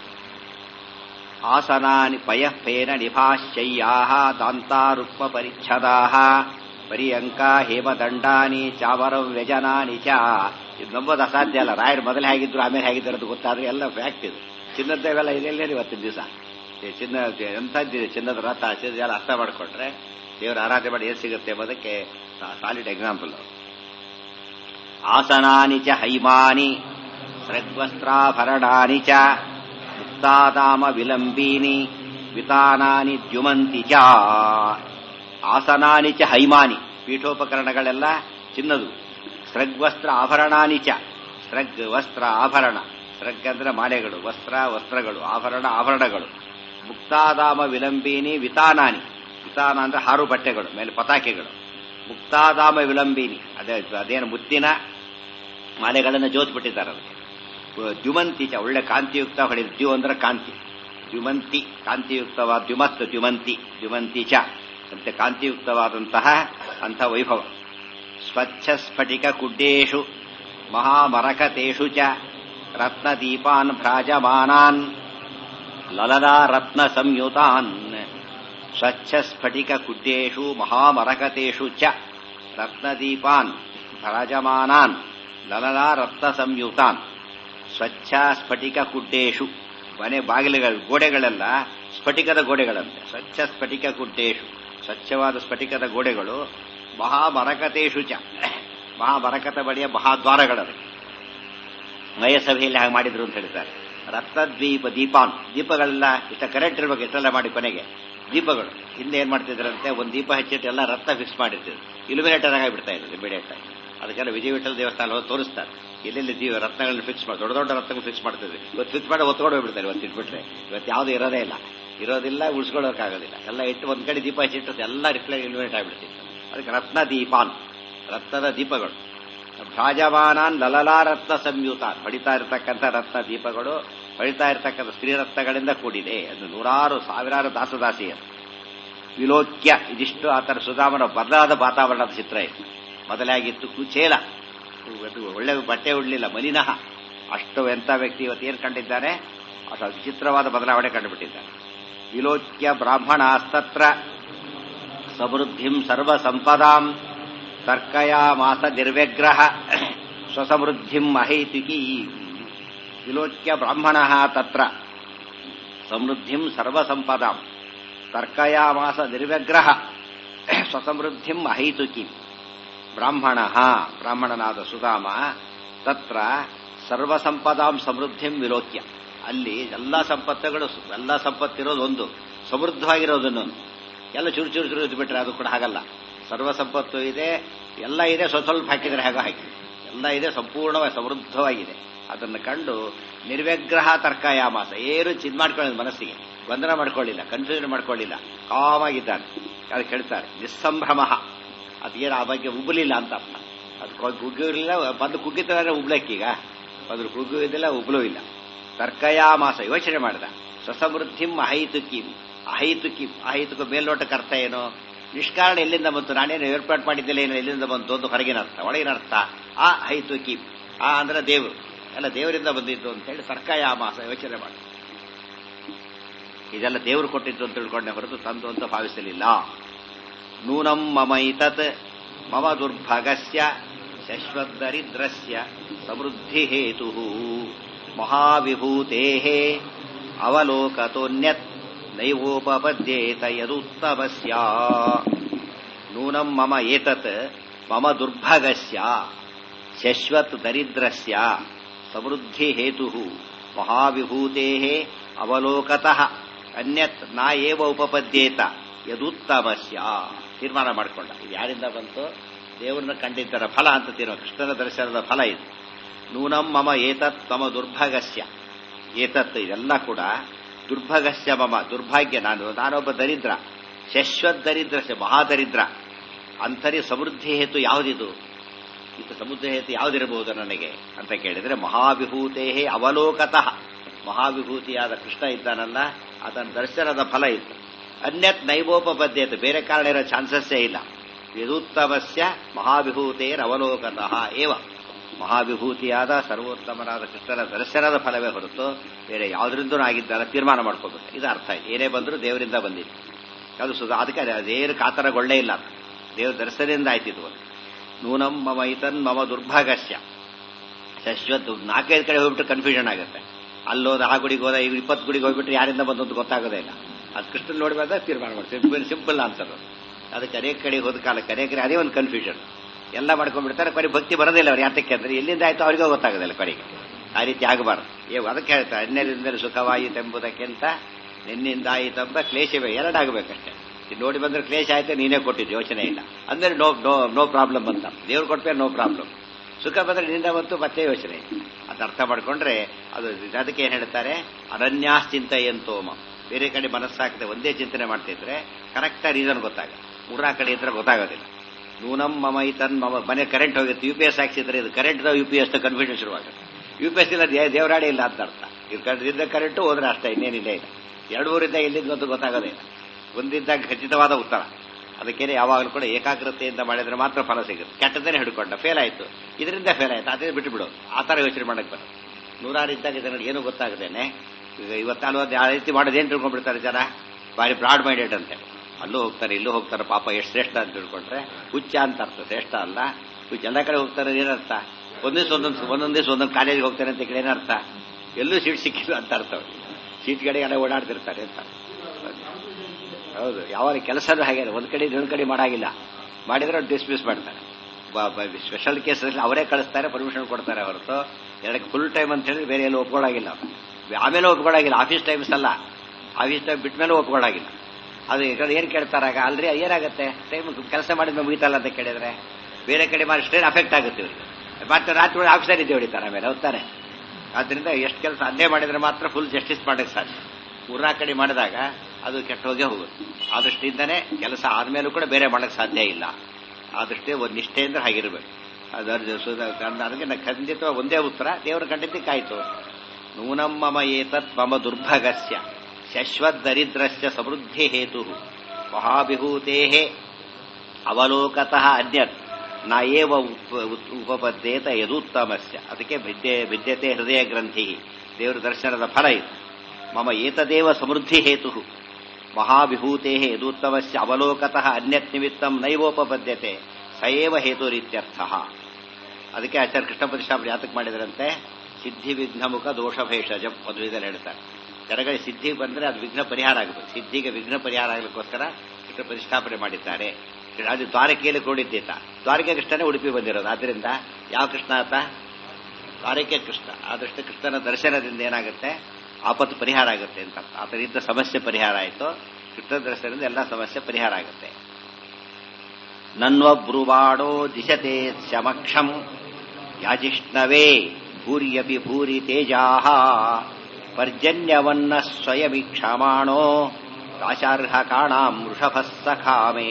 ಆಸನಾನಿ ಪಯಃಪೇನ ನಿಭಾಶ್ಚಯ್ಯಾ ದಾಂತಾರುಕ್ಮ ಪರಿಚ್ಛದಾ ಪರ್ಯಂಕ ಹೇಮದಂಡಾನಿ ಚಾಮರ ವ್ಯಜನಾನಿ ಚ ಇದು ನಂಬೋದು ಅಸಾಧ್ಯ ಅಲ್ಲ ರಾಯರು ಮೊದಲೇ ಹೇಗಿದ್ರು ಆಮೇಲೆ ಹೇಗಿದ್ರು ಅದು ಗೊತ್ತಾದ್ರೆ ಎಲ್ಲ ಫ್ಯಾಕ್ಟ್ ಇದು ಚಿನ್ನದ್ದೇವೆಲ್ಲ ಇದೆಲ್ಲ ಇವತ್ತಿನ ದಿವಸ ಚಿನ್ನ ಎಂಥದ್ದಿದೆ ಚಿನ್ನದ ರಥ ಚಿನ್ನದೆಲ್ಲ ಅರ್ಥ ಮಾಡಿಕೊಂಡ್ರೆ ದೇವರ ಆರಾಧನೆ ಮಾಡಿ ಏನು ಸಿಗುತ್ತೆ ಎಂಬುದಕ್ಕೆ ಸಾಲಿಡ್ ಎಕ್ಸಾಂಪಲ್ ಆಸನಾನಿ ಚ ಹೈಮಾನಿ ಸೃಗ್ವಸ್ತ್ರಾಭರಣಾನಿ ಚ ಮುಕ್ತಾದಾಮ ವಿಲಂಬೀನಿ ವಿತಾನಾನಿ ದ್ಯುಮಂತಿ ಚ ಆಸನಾನಿ ಚ ಹೈಮಾನಿ ಪೀಠೋಪಕರಣಗಳೆಲ್ಲ ಚಿನ್ನದು ಸೃಗ್ವಸ್ತ್ರ ಆಭರಣಾನಿ ಚ ಸೃಗ್ ವಸ್ತ್ರ ಆಭರಣ ಸೃಗ್ ಅಂದ್ರೆ ಮಾಲೆಗಳು ವಸ್ತ್ರ ವಸ್ತ್ರಗಳು ಆಭರಣ ಆಭರಣಗಳು ಮುಕ್ತಾದಾಮ ವಿಲಂಬೀನಿ ವಿತಾನಾನಿ ವಿತಾನ ಅಂದ್ರೆ ಹಾರು ಬಟ್ಟೆಗಳು ಮೇಲೆ ಪತಾಕೆಗಳು ಮುಕ್ತಾದಾಮ ವಿಲಂಬೀನಿ ಅದೇ ಅದೇನು ಮುತ್ತಿನ ಮಾಲೆಗಳನ್ನು ಜೋತ್ಬಿಟ್ಟಿದ್ದಾರೆ ಅದಕ್ಕೆ ದ್ಯುಮಂತಿ ಚ ಒಳ್ಳೆ ಕಾಂತಿಯುಕ್ತ ಹೊಡೆದು ದ್ಯು ಅಂದ್ರೆ ಕಾಂತಿ ದ್ಯುಮಂತಿ ಕಾಂತಿಯುಕ್ತವಾದ ದ್ಯುಮತ್ ದ್ಯುಮಂತಿ ದ್ಯುಮಂತಿ ಚ ಅಂತ ಕಾಂತಿಯುಕ್ತವಾದಂತಹ ಅಂಥ ವೈಭವ ಸ್ವಚ್ಛ ಸ್ಫಟಿಕ ಕುಡ್ಡೇಶು ಮಹಾಮರಕತೇಷು ಚ ರತ್ನದೀಪಾನ್ ಭ್ರಾಜಮಾನಾನ್ ಲಲನಾ ರತ್ನ ಸಂಯುತಾನ್ ಸ್ವಚ್ಛ ಸ್ಫಟಿಕ ಕುಡ್ಡೇಶು ಮಹಾಮರಕತೇಷು ಚ ರತ್ನದೀಪಾನ್ ಭ್ರಾಜಮಾನಾನ್ ಲಲನಾ ರತ್ನ ಸಂಯುತಾನ್ ಸ್ವಚ್ಛ ಸ್ಫಟಿಕ ಕುಡ್ಡೇಶು ಮನೆ ಬಾಗಿಲುಗಳು ಗೋಡೆಗಳೆಲ್ಲ ಸ್ಫಟಿಕದ ಗೋಡೆಗಳಂತೆ ಸ್ವಚ್ಛ ಸ್ಫಟಿಕ ಕುಡ್ಡೇಶು ಸ್ವಚ್ಛವಾದ ಸ್ಫಟಿಕದ ಗೋಡೆಗಳು ಮಹಾಮರಕತೇಶು ಚ ಮಹಾಮರಕತ ಬಳಿಯ ಮಹಾದ್ವಾರಗಳದು ನಯಸಭೆಯಲ್ಲಿ ಹಾಗೆ ಮಾಡಿದ್ರು ಅಂತ ಹೇಳ್ತಾರೆ ರತ್ನದ್ವೀಪ ದೀಪಾನ್ ದೀಪಗಳೆಲ್ಲ ಇಷ್ಟ ಕರೆಂಟ್ ಇರ್ಬೇಕು ಇಷ್ಟೆಲ್ಲ ಮಾಡಿ ಕೊನೆಗೆ ದೀಪಗಳು ಹಿಂದೆ ಏನ್ ಮಾಡ್ತಿದ್ರಂತೆ ಒಂದು ದೀಪ ಹಚ್ಚಿಟ್ಟು ಎಲ್ಲ ರತ್ನ ಫಿಕ್ಸ್ ಮಾಡಿರ್ತಿದ್ರು ಇಲ್ಯುಮಿನೇಟರ್ ಆಗಿ ಬಿಡ್ತಾ ಇದ್ರು ಇಮಿಡಿಯೇಟ್ ಆಗಿ ಅದಕ್ಕೆಲ್ಲ ವಿಜಯ ವಿಠಲ ದೇವಸ್ಥಾನ ಹೋಗಿ ತೋರಿಸ್ತಾರೆ ಎಲ್ಲೆಲ್ಲಿ ದೀವ ರತ್ನಗಳನ್ನ ಫಿಕ್ಸ್ ಮಾಡಿ ದೊಡ್ಡ ದೊಡ್ಡ ರತ್ನಗಳು ಫಿಕ್ಸ್ ಮಾಡ್ತಿದ್ವಿ ಇವತ್ತು ಫಿಕ್ಸ್ ಮಾಡಿ ಒತ್ಕೊಂಡು ಹೋಗ್ಬಿಡ್ತಾರೆ ಇವತ್ತು ಇಟ್ಬಿಟ್ರೆ ಇವತ್ತು ಯಾವುದು ಇರೋದೇ ಇಲ್ಲ ಇರೋದಿಲ್ಲ ಉಳಿಸ್ಕೊಳ್ಳೋಕ್ಕಾಗೋದಿಲ್ಲ ಎಲ್ಲ ಇಟ್ಟು ಒಂದ್ ಕಡೆ ದೀಪ ಹಚ್ಚಿಟ್ಟು ಎಲ್ಲ ರಿಫ್ಲೆ ಇಲ್ಯುಮಿನೇಟ್ ಆಗಿಬಿಡ್ತಿತ್ತು ಅದಕ್ಕೆ ರತ್ನ ದೀಪಾನ್ ರತ್ನದ ದೀಪಗಳು ಭ್ರಾಜಮಾನಾನ್ ಲಲಲಾ ರತ್ನ ಸಂಯುತಾನ್ ಹೊಡಿತಾ ಇರತಕ್ಕಂಥ ರತ್ನ ದೀಪಗಳು ಹೊಡಿತಾ ಇರತಕ್ಕಂಥ ಸ್ತ್ರೀರತ್ನಗಳಿಂದ ಕೂಡಿದೆ ಅದು ನೂರಾರು ಸಾವಿರಾರು ದಾಸದಾಸಿಯರು ವಿಲೋಕ್ಯ ಇದಿಷ್ಟು ಆತರ ಸುಧಾಮನ ಬದಲಾದ ವಾತಾವರಣದ ಚಿತ್ರ ಇತ್ತು ಮೊದಲಾಗಿತ್ತು ಕುಚೇಲ ಅದು ಒಳ್ಳೆ ಬಟ್ಟೆ ಉಡ್ಲಿಲ್ಲ ಮಲಿನಃ ಅಷ್ಟು ಎಂಥ ವ್ಯಕ್ತಿ ಇವತ್ತು ಏನು ಕಂಡಿದ್ದಾನೆ ಅಷ್ಟು ವಿಚಿತ್ರವಾದ ಬದಲಾವಣೆ ಕಂಡುಬಿಟ್ಟಿದ್ದಾನೆ ವಿಲೋಕ್ಯ ಬ್ರಾಹ್ಮಣಾಸ್ತತ್ರ ಸಮೃದ್ಧಿಂ ಸರ್ವ ಸಂಪದಾಂ ತರ್ಕಯಾಮಾಸ ನಿರ್ವ್ಯಗ್ರಹ ಸ್ವಸಮೃದ್ಧಿಂ ಅಹೈತುಕಿ ವಿಲೋಕ್ಯ ಬ್ರಾಹ್ಮಣ ತತ್ರ ಸಮೃದ್ಧಿಂ ಸರ್ವ ಸಂಪದಾಂ ತರ್ಕಯಾಮಾಸ ನಿರ್ವ್ಯಗ್ರಹ ಸ್ವಸಮೃದ್ಧಿಂ ಅಹೈತುಕಿ ಬ್ರಾಹ್ಮಣ ಬ್ರಾಹ್ಮಣನಾದ ಸುಧಾಮ ತತ್ರ ಸರ್ವ ಸಂಪದಾಂ ಸಮೃದ್ಧಿಂ ವಿಲೋಕ್ಯ ಅಲ್ಲಿ ಎಲ್ಲ ಸಂಪತ್ತುಗಳು ಎಲ್ಲ ಸಂಪತ್ತಿರೋದು ಒಂದು ಸಮೃದ್ಧವಾಗಿರೋದನ್ನೊಂದು ಎಲ್ಲ ಚೂರು ಚೂರು ಚೂರು ಬಿಟ್ರೆ ಅದು ಕೂಡ ಹಾಗಲ್ಲ ಸರ್ವ ಸಂಪತ್ತು ಇದೆ ಎಲ್ಲ ಇದೆ ಸ್ವಲ್ಪ ಸ್ವಲ್ಪ ಹಾಕಿದ್ರೆ ಹೇಗೋ ಹಾಕಿ ಎಲ್ಲ ಇದೆ ಸಂಪೂರ್ಣವಾಗಿ ಸಮೃದ್ಧವಾಗಿದೆ ಅದನ್ನು ಕಂಡು ನಿರ್ವ್ಯಗ್ರಹ ತರ್ಕಯಾಮಾಸ ಏನು ಚಿದ್ ಮಾಡ್ಕೊಳ್ಳೋದು ಮನಸ್ಸಿಗೆ ಗೊಂದಲ ಮಾಡ್ಕೊಳ್ಳಿಲ್ಲ ಕನ್ಫ್ಯೂಷನ್ ಮಾಡ್ಕೊಳ್ಳಿಲ್ಲ ಕಾಮಾಗಿದ್ದಾನೆ ಅದು ಕೇಳ್ತಾರೆ ನಿಸ್ಸಂಭ್ರಮ ಅದೇನು ಆ ಬಗ್ಗೆ ಉಬ್ಬಲಿಲ್ಲ ಅಂತ ಅರ್ಥ ಅದು ಕುಗ್ಗಿರಲಿಲ್ಲ ಬಂದು ಕುಗ್ಗಿತಾರೆ ಉಬ್ಲಕ್ಕೀಗ ಬಂದು ಕುಗ್ಗುವುದಿಲ್ಲ ಉಬ್ಲೂ ಇಲ್ಲ ತರ್ಕಯಾಮಾಸ ಯೋಚನೆ ಮಾಡಿದ ಸಸಮೃದ್ಧಿಂ ಅಹೈತುಕಿಂ ಅಹೈತುಕಿಂ ಅಹೈತುಕ ಮೇಲ್ನೋಟಕ್ಕೆ ಅರ್ಥ ಏನು ನಿಷ್ಕಾರಣ ಎಲ್ಲಿಂದ ಬಂತು ನಾನೇನು ಏರ್ಪಾಟ್ ಮಾಡಿದ್ದಿಲ್ಲ ಏನು ಎಲ್ಲಿಂದ ಬಂತು ಒಂದು ಹೊರಗಿನ ಅರ್ಥ ಒಳಗಿನ ಅರ್ಥ ಆ ಹೈತುಕಿ ಆ ಅಂದ್ರೆ ದೇವರು ಎಲ್ಲ ದೇವರಿಂದ ಬಂದಿದ್ದು ಅಂತೇಳಿ ತರ್ಕಯಾಮಾಸ ಯೋಚನೆ ಮಾಡಿ ಇದೆಲ್ಲ ದೇವರು ಕೊಟ್ಟಿದ್ದು ಅಂತ ತಿಳ್ಕೊಂಡೆ ಹೊರತು ತಂದು ಅಂತ ಭಾವಿಸಲಿಲ್ಲ ನೂನಂ ಮಮೈತತ್ ಮಮ ದುರ್ಭಗಸ್ಯ ಶಶ್ವದರಿದ್ರಸ್ಯ ಸಮೃದ್ಧಿ ಹೇತು ಮಹಾವಿಭೂತೆ ಅವಲೋಕತೋನ್ಯತ್ ನೈವೋಪಪದ್ಯೇತ ಯದುತ್ತಮಸ್ಯ ನೂನಂ ಮಮ ಏತತ್ ಮಮ ದುರ್ಭಗಸ್ಯ ಶಶ್ವತ್ ದರಿದ್ರಸ್ಯ ಸಮೃದ್ಧಿ ಹೇತು ಮಹಾವಿಭೂತೆ ಅವಲೋಕತಃ ಅನ್ಯತ್ ನಾ ಏವ ಉಪಪದ್ಯೇತ ಯದುತ್ತಮಸ್ಯ ತೀರ್ಮಾನ ಮಾಡಿಕೊಂಡ ಇದು ಯಾರಿಂದ ಬಂತು ದೇವರನ್ನ ಕಂಡಿದ್ದರ ಫಲ ಅಂತ ತೀರ್ಮಾನ ಕೃಷ್ಣನ ದರ್ಶನದ ಫಲ ಇದು ನೂನಂ ಮಮ ಏತತ್ ಮಮ ದುರ್ಭಗಸ್ಯ ಏತತ್ ಇದೆಲ್ಲ ಕೂಡ ದುರ್ಭಗಸ್ಯ ಮಮ ದುರ್ಭಾಗ್ಯ ನಾನು ನಾನೊಬ್ಬ ದರಿದ್ರ ಶಶ್ವತ್ ದರಿದ್ರಸ್ಯ ಮಹಾದರಿದ್ರ ಅಂಥರಿ ಸಮೃದ್ಧಿ ಹೇತು ಯಾವುದಿದು ಇದು ಸಮುದ್ರ ಹೇತು ಯಾವುದಿರಬಹುದು ನನಗೆ ಅಂತ ಕೇಳಿದ್ರೆ ಮಹಾವಿಭೂತೇ ಅವಲೋಕತಃ ಮಹಾವಿಭೂತಿಯಾದ ಕೃಷ್ಣ ಇದ್ದಾನಲ್ಲ ಅದನ್ನ ದರ್ಶನದ ಫಲ ಇತ್ತು ಅನ್ಯತ್ ನೈವೋಪಪದ್ಯತೆ ಬೇರೆ ಕಾರಣ ಇರೋ ಚಾನ್ಸಸ್ಸೇ ಇಲ್ಲ ಯದುತ್ತಮಸ್ಯ ಮಹಾವಿಭೂತೇರವಲೋಕತಃ ಏವ ಮಹಾವಿಭೂತಿಯಾದ ಸರ್ವೋತ್ತಮನಾದ ಕೃಷ್ಣನ ದರ್ಶನದ ಫಲವೇ ಹೊರತು ಬೇರೆ ಯಾವುದರಿಂದೂ ಆಗಿದ್ದಲ್ಲ ತೀರ್ಮಾನ ಮಾಡ್ಕೋಬೇಕು ಇದು ಅರ್ಥ ಏನೇ ಬಂದರೂ ದೇವರಿಂದ ಬಂದಿತ್ತು ಅದು ಸುಧಾ ಅದಕ್ಕೆ ಅದೇನು ಕಾತರಗೊಳ್ಳೇ ಇಲ್ಲ ದೇವ್ರ ದರ್ಶನದಿಂದ ಆಯ್ತಿದ್ವು ನೂನಂ ಮಮ ಇತನ್ ಮಮ ದುರ್ಭಾಗಸ್ಯ ಶಶ್ವತ್ ನಾಲ್ಕೈದು ಕಡೆ ಹೋಗ್ಬಿಟ್ಟು ಕನ್ಫ್ಯೂಷನ್ ಆಗುತ್ತೆ ಅಲ್ಲೋದ ಆ ಗುಡಿಗೆ ಹೋದ ಈಗ ಇಪ್ಪತ್ತು ಗುಡಿಗೆ ಹೋಗ್ಬಿಟ್ರೆ ಯಾರಿಂದ ಬಂದಂತ ಗೊತ್ತಾಗೋದೇ ಇಲ್ಲ ಅದು ಕೃಷ್ಣನ್ ನೋಡಿ ಬಂದಾಗ ತೀರ್ಮಾನ ಮಾಡಿ ಸಿಂಪಲ್ ಸಿಂಪಲ್ ಆನ್ಸರ್ ಅದಕ್ಕೆ ಅನೇಕ ಕಡೆ ಹೋದ ಕಾಲಕ್ಕೆ ಅನೇಕ ಅದೇ ಒಂದು ಕನ್ಫ್ಯೂಷನ್ ಎಲ್ಲ ಮಾಡ್ಕೊಂಡ್ಬಿಡ್ತಾರೆ ಕೊನೆ ಭಕ್ತಿ ಬರೋದಿಲ್ಲ ಅವ್ರು ಯಾತಕ್ಕೆ ಅಂದ್ರೆ ಎಲ್ಲಿಂದ ಆಯ್ತು ಅವ್ರಿಗೂ ಗೊತ್ತಾಗೋದಿಲ್ಲ ಕೊನೆಗೆ ಆ ರೀತಿ ಆಗಬಾರ್ದು ಏ ಅದಕ್ಕೆ ಹೇಳ್ತಾರೆ ಅನ್ಯರಿಂದಲೇ ಸುಖವಾಯಿತೆಂಬುದಕ್ಕಿಂತ ನಿನ್ನಿಂದ ಆಯಿತೆಂಬ ಕ್ಲೇಶವೇ ಎರಡಾಗಬೇಕಷ್ಟೇ ನೋಡಿ ಬಂದ್ರೆ ಕ್ಲೇಶ ಆಯ್ತು ನೀನೇ ಕೊಟ್ಟಿದ್ದು ಯೋಚನೆ ಇಲ್ಲ ಅಂದ್ರೆ ನೋ ನೋ ನೋ ಪ್ರಾಬ್ಲಮ್ ಅಂತ ದೇವ್ರು ಕೊಟ್ಟ ನೋ ಪ್ರಾಬ್ಲಮ್ ಸುಖ ಬಂದ್ರೆ ನಿಂದ ಬಂತು ಮತ್ತೆ ಯೋಚನೆ ಅದು ಅರ್ಥ ಮಾಡ್ಕೊಂಡ್ರೆ ಅದು ಅದಕ್ಕೆ ಏನ್ ಹೇಳ್ತಾರೆ ಅನನ್ಯಾಶ್ಚಿಂತ ಎಂತೋಮ ಬೇರೆ ಕಡೆ ಮನಸ್ಸಾಕದೆ ಒಂದೇ ಚಿಂತನೆ ಮಾಡ್ತಿದ್ರೆ ಕರೆಕ್ಟ್ ರೀಸನ್ ಗೊತ್ತಾಗ ಮೂರಾ ಕಡೆ ಇದ್ರೆ ಗೊತ್ತಾಗೋದಿಲ್ಲ ನೂನಂ ಮಮ ಇತನ್ ಮಮ ಮನೆ ಕರೆಂಟ್ ಹೋಗಿತ್ತು ಯು ಪಿ ಎಸ್ ಹಾಕ್ಸಿದ್ರೆ ಇದು current U P S confusion ಶುರುವಾಗುತ್ತೆ ಯು ಪಿ ಎಸ್ ಇಲ್ಲ ದೇವರಾಡಿ ಇಲ್ಲ ಅಂತ ಅರ್ಥ ಇದು ಕರೆಂಟ್ ಕರೆಂಟು ಹೋದ್ರೆ ಅಷ್ಟೇ ಇನ್ನೇನಿಲ್ಲ ಇಲ್ಲ ಎರಡು ಊರಿಂದ ಎಲ್ಲಿಂದ ಗೊತ್ತು ಗೊತ್ತಾಗೋದೇ ಇಲ್ಲ ಒಂದಿದ್ದಾಗ ಖಚಿತವಾದ ಉತ್ತರ ಅದಕ್ಕೇನೆ ಯಾವಾಗಲೂ ಕೂಡ ಏಕಾಗ್ರತೆಯಿಂದ ಮಾಡಿದ್ರೆ ಮಾತ್ರ ಫಲ ಸಿಗುತ್ತೆ ಕೆಟ್ಟದನ್ನೇ ಹಿಡ್ಕೊಂಡ ಫೇಲ್ ಆಯ್ತು ಇದರಿಂದ ಫೇಲ್ ಆಯ್ತು ಅದೇ ಬಿಟ್ಟು ಬಿಡು ಆ ಥರ ಯೋಚನೆ ಮಾಡಕ್ಕೆ ಬರ ನೂರಾರು ಇದ್ದಾಗ ಇದನ್ನು ಏನು ಗೊತ್ತಾಗದೇನೆ ಈಗ ಇವತ್ತಾಲು ಆ ರೀತಿ ಮಾಡೋದು ಏನು ತಿಳ್ಕೊಂಡ್ಬಿಡ್ತಾರೆ ಜನ ಭಾರಿ ಬ್ರಾಡ್ ಮೈಂಡೆಡ್ ಅಂತೇಳಿ ಅಲ್ಲೂ ಹೋಗ್ತಾರೆ ಇಲ್ಲೂ ಹೋಗ್ತಾರೆ ಪಾಪ ಎಷ್ಟು ಶ್ರೇಷ್ಠ ಅಂತ ತಿಳ್ಕೊಂಡ್ರೆ ಹುಚ್ಚ ಅಂತ ಅರ್ಥ ಶ್ರೇಷ್ಠ ಅಲ್ಲ ಹುಚ್ಚ ಎಲ್ಲ ಕಡೆ ಹೋಗ್ತಾರೆ ಏನರ್ಥ ಒಂದೇ ಒಂದೊಂದು ಒಂದೊಂದ್ ದಿವಸ ಒಂದೊಂದು ಕಾಲೇಜಿಗೆ ಹೋಗ್ತಾರೆ ಅಂತ ಕೇಳಿ ಏನರ್ಥ ಎಲ್ಲೂ ಸೀಟ್ ಸಿಕ್ಕಿಲ್ಲ ಅಂತ ಅರ್ಥ ಸೀಟ್ ಕಡೆ ಎಲ್ಲ ಓಡಾಡ್ತಿರ್ತಾರೆ ಅಂತ ಹೌದು ಯಾವಾಗ ಕೆಲಸನೂ ಹಾಗೆ ಒಂದ್ ಕಡೆ ಇನ್ನೊಂದ್ ಕಡೆ ಮಾಡಾಗಿಲ್ಲ ಮಾಡಿದ್ರೆ ಡಿಸ್ಮಿಸ್ ಮಾಡ್ತಾರೆ ಸ್ಪೆಷಲ್ ಕೇಸಲ್ಲಿ ಅವರೇ ಕಳಿಸ್ತಾರೆ ಪರ್ಮಿಷನ್ ಕೊಡ್ತಾರೆ ಹೊರತು ಎರಡಕ್ಕೆ ಫುಲ್ ಟೈಮ್ ಅಂತ ಹೇಳಿದ್ರೆ ಬೇರೆ ಎಲ್ಲೂ ಒಪ್ಕೊಳ್ಳಾಗಿಲ್ಲ ಆಮೇಲೆ ಒಪ್ಕೊಳ್ಳಾಗಿಲ್ಲ ಆಫೀಸ್ ಟೈಮ್ಸ್ ಅಲ್ಲ ಆಫೀಸ್ ಟೈಮ್ ಬಿಟ್ಟ ಮೇಲೆ ಒಪ್ಕೊಳ್ಳಾಗಿಲ್ಲ ಅದು ಏನ್ ಕೇಳ್ತಾರಾಗ ಅಲ್ರಿ ಏನಾಗುತ್ತೆ ಟೈಮ್ ಕೆಲಸ ಮಾಡಿದ್ಮೇಲೆ ಮುಗಿತಲ್ಲ ಅಂತ ಕೇಳಿದ್ರೆ ಬೇರೆ ಕಡೆ ಮಾಡಿ ಸ್ಟ್ರೇನ್ ಅಫೆಕ್ಟ್ ಆಗುತ್ತೆ ಇವ್ರಿಗೆ ಮತ್ತೆ ರಾತ್ರಿ ಆಫೀಸರ್ ಇದ್ದೇ ಹೊಡಿತಾರೆ ಆಮೇಲೆ ಹೋಗ್ತಾರೆ ಆದ್ರಿಂದ ಎಷ್ಟು ಕೆಲಸ ಅದೇ ಮಾಡಿದ್ರೆ ಮಾತ್ರ ಫುಲ್ ಜಸ್ಟಿಸ್ ಮಾಡಕ್ಕೆ ಸಾಧ್ಯ ಮೂರ್ನಾ ಕಡೆ ಮಾಡಿದಾಗ ಅದು ಕೆಟ್ಟ ಹೋಗೇ ಹೋಗುತ್ತೆ ಆ ದೃಷ್ಟಿಯಿಂದನೇ ಕೆಲಸ ಆದ್ಮೇಲೂ ಕೂಡ ಬೇರೆ ಮಾಡಕ್ಕೆ ಸಾಧ್ಯ ಇಲ್ಲ ಆ ದೃಷ್ಟಿ ಒಂದು ನಿಷ್ಠೆಯಿಂದ ಹಾಗಿರ್ಬೇಕು ಅದಕ್ಕೆ ಖಂಡಿತ ಒಂದೇ ಉತ್ತರ ದೇವರ ಖಂಡಿತಕ್ಕಾಯ್ತು ನೂನಂ ಮಮ ಏತತ್ ಮಮ ದುರ್ಭಗಸ್ಯ ಶಶ್ವತ್ ದರಿದ್ರಸ್ಯ ಸಮೃದ್ಧಿ ಹೇತು ಮಹಾಭಿಭೂತೇ ಅವಲೋಕತಃ ಅನ್ಯತ್ ನಾ ಏವ ಉಪಪದ್ಯೇತ ಯದುತ್ತಮಸ್ಯ ಅದಕ್ಕೆ ವಿದ್ಯೆ ವಿದ್ಯತೆ ಹೃದಯ ಗ್ರಂಥಿ ದೇವರ ದರ್ಶನದ ಫಲ ಇದು ಮಮ ಏತದೇವ ಸಮೃದ್ಧಿ ಹೇತು ಮಹಾವಿಭೂತೆ ಯದೂತ್ತಮಸ್ಯ ಅವಲೋಕತಃ ಅನ್ಯತ್ ನಿಮಿತ್ತಂ ನೈವೋಪಪದ್ಯತೆ ಸಯೇವ ಹೇತುರಿತ್ಯರ್ಥ ಅದಕ್ಕೆ ಆಚಾರ್ಯ ಕೃಷ್ಣ ಪ್ರತಿಷ್ಠಾಪನೆ ಯಾತಕ್ಕೆ ಮಾಡಿದ್ರಂತೆ ಸಿದ್ಧಿ ವಿಘ್ನಮುಖ ದೋಷ ಭೇಷಜಂ ಮದುವೆದಲ್ಲಿ ಹೇಳ್ತಾರೆ ಕೆಳಗಡೆ ಸಿದ್ಧಿ ಬಂದ್ರೆ ಅದು ವಿಘ್ನ ಪರಿಹಾರ ಆಗಬೇಕು ಸಿದ್ಧಿಗೆ ವಿಘ್ನ ಪರಿಹಾರ ಆಗಲಿಕ್ಕೋಸ್ಕರ ಕೃಷ್ಣ ಪ್ರತಿಷ್ಠಾಪನೆ ಮಾಡಿದ್ದಾರೆ ಅದು ದ್ವಾರಕೆಯಲ್ಲಿ ಕೂಡಿದ್ದೀತ ದ್ವಾರಕೆ ಕೃಷ್ಣನೇ ಉಡುಪಿ ಬಂದಿರೋದು ಆದ್ರಿಂದ ಯಾವ ಕೃಷ್ಣ ಆತ ದ್ವಾರಕೆ ಕೃಷ್ಣ ಆದಷ್ಟು ಕೃಷ್ಣನ ದರ್ಶನದಿಂದ ಏನಾಗುತ್ತೆ ಆಪತ್ತು ಪರಿಹಾರ ಆಗುತ್ತೆ ಅಂತ ಆತನಿಂದ ಸಮಸ್ಯೆ ಪರಿಹಾರ ಆಯಿತು ಕೃಷ್ಣ ದರ್ಶನದಿಂದ ಎಲ್ಲ ಸಮಸ್ಯೆ ಪರಿಹಾರ ಆಗುತ್ತೆ ನನ್ವಬ್ರುವಾಡೋ ದಿಶತೆ ಶಮಕ್ಷಂ ಯಾಜಿಷ್ಣವೇ ಭೂರ್ಯಪಿ ಭೂರಿ ತೇಜಾಹ ಪರ್ಜನ್ಯವನ್ನ ಸ್ವಯಮೀಕ್ಷಮಾಣೋ ದಾಶಾರ್ಹ ಕಾಣಾಂ ವೃಷಭಃ ಸಖಾಮೇ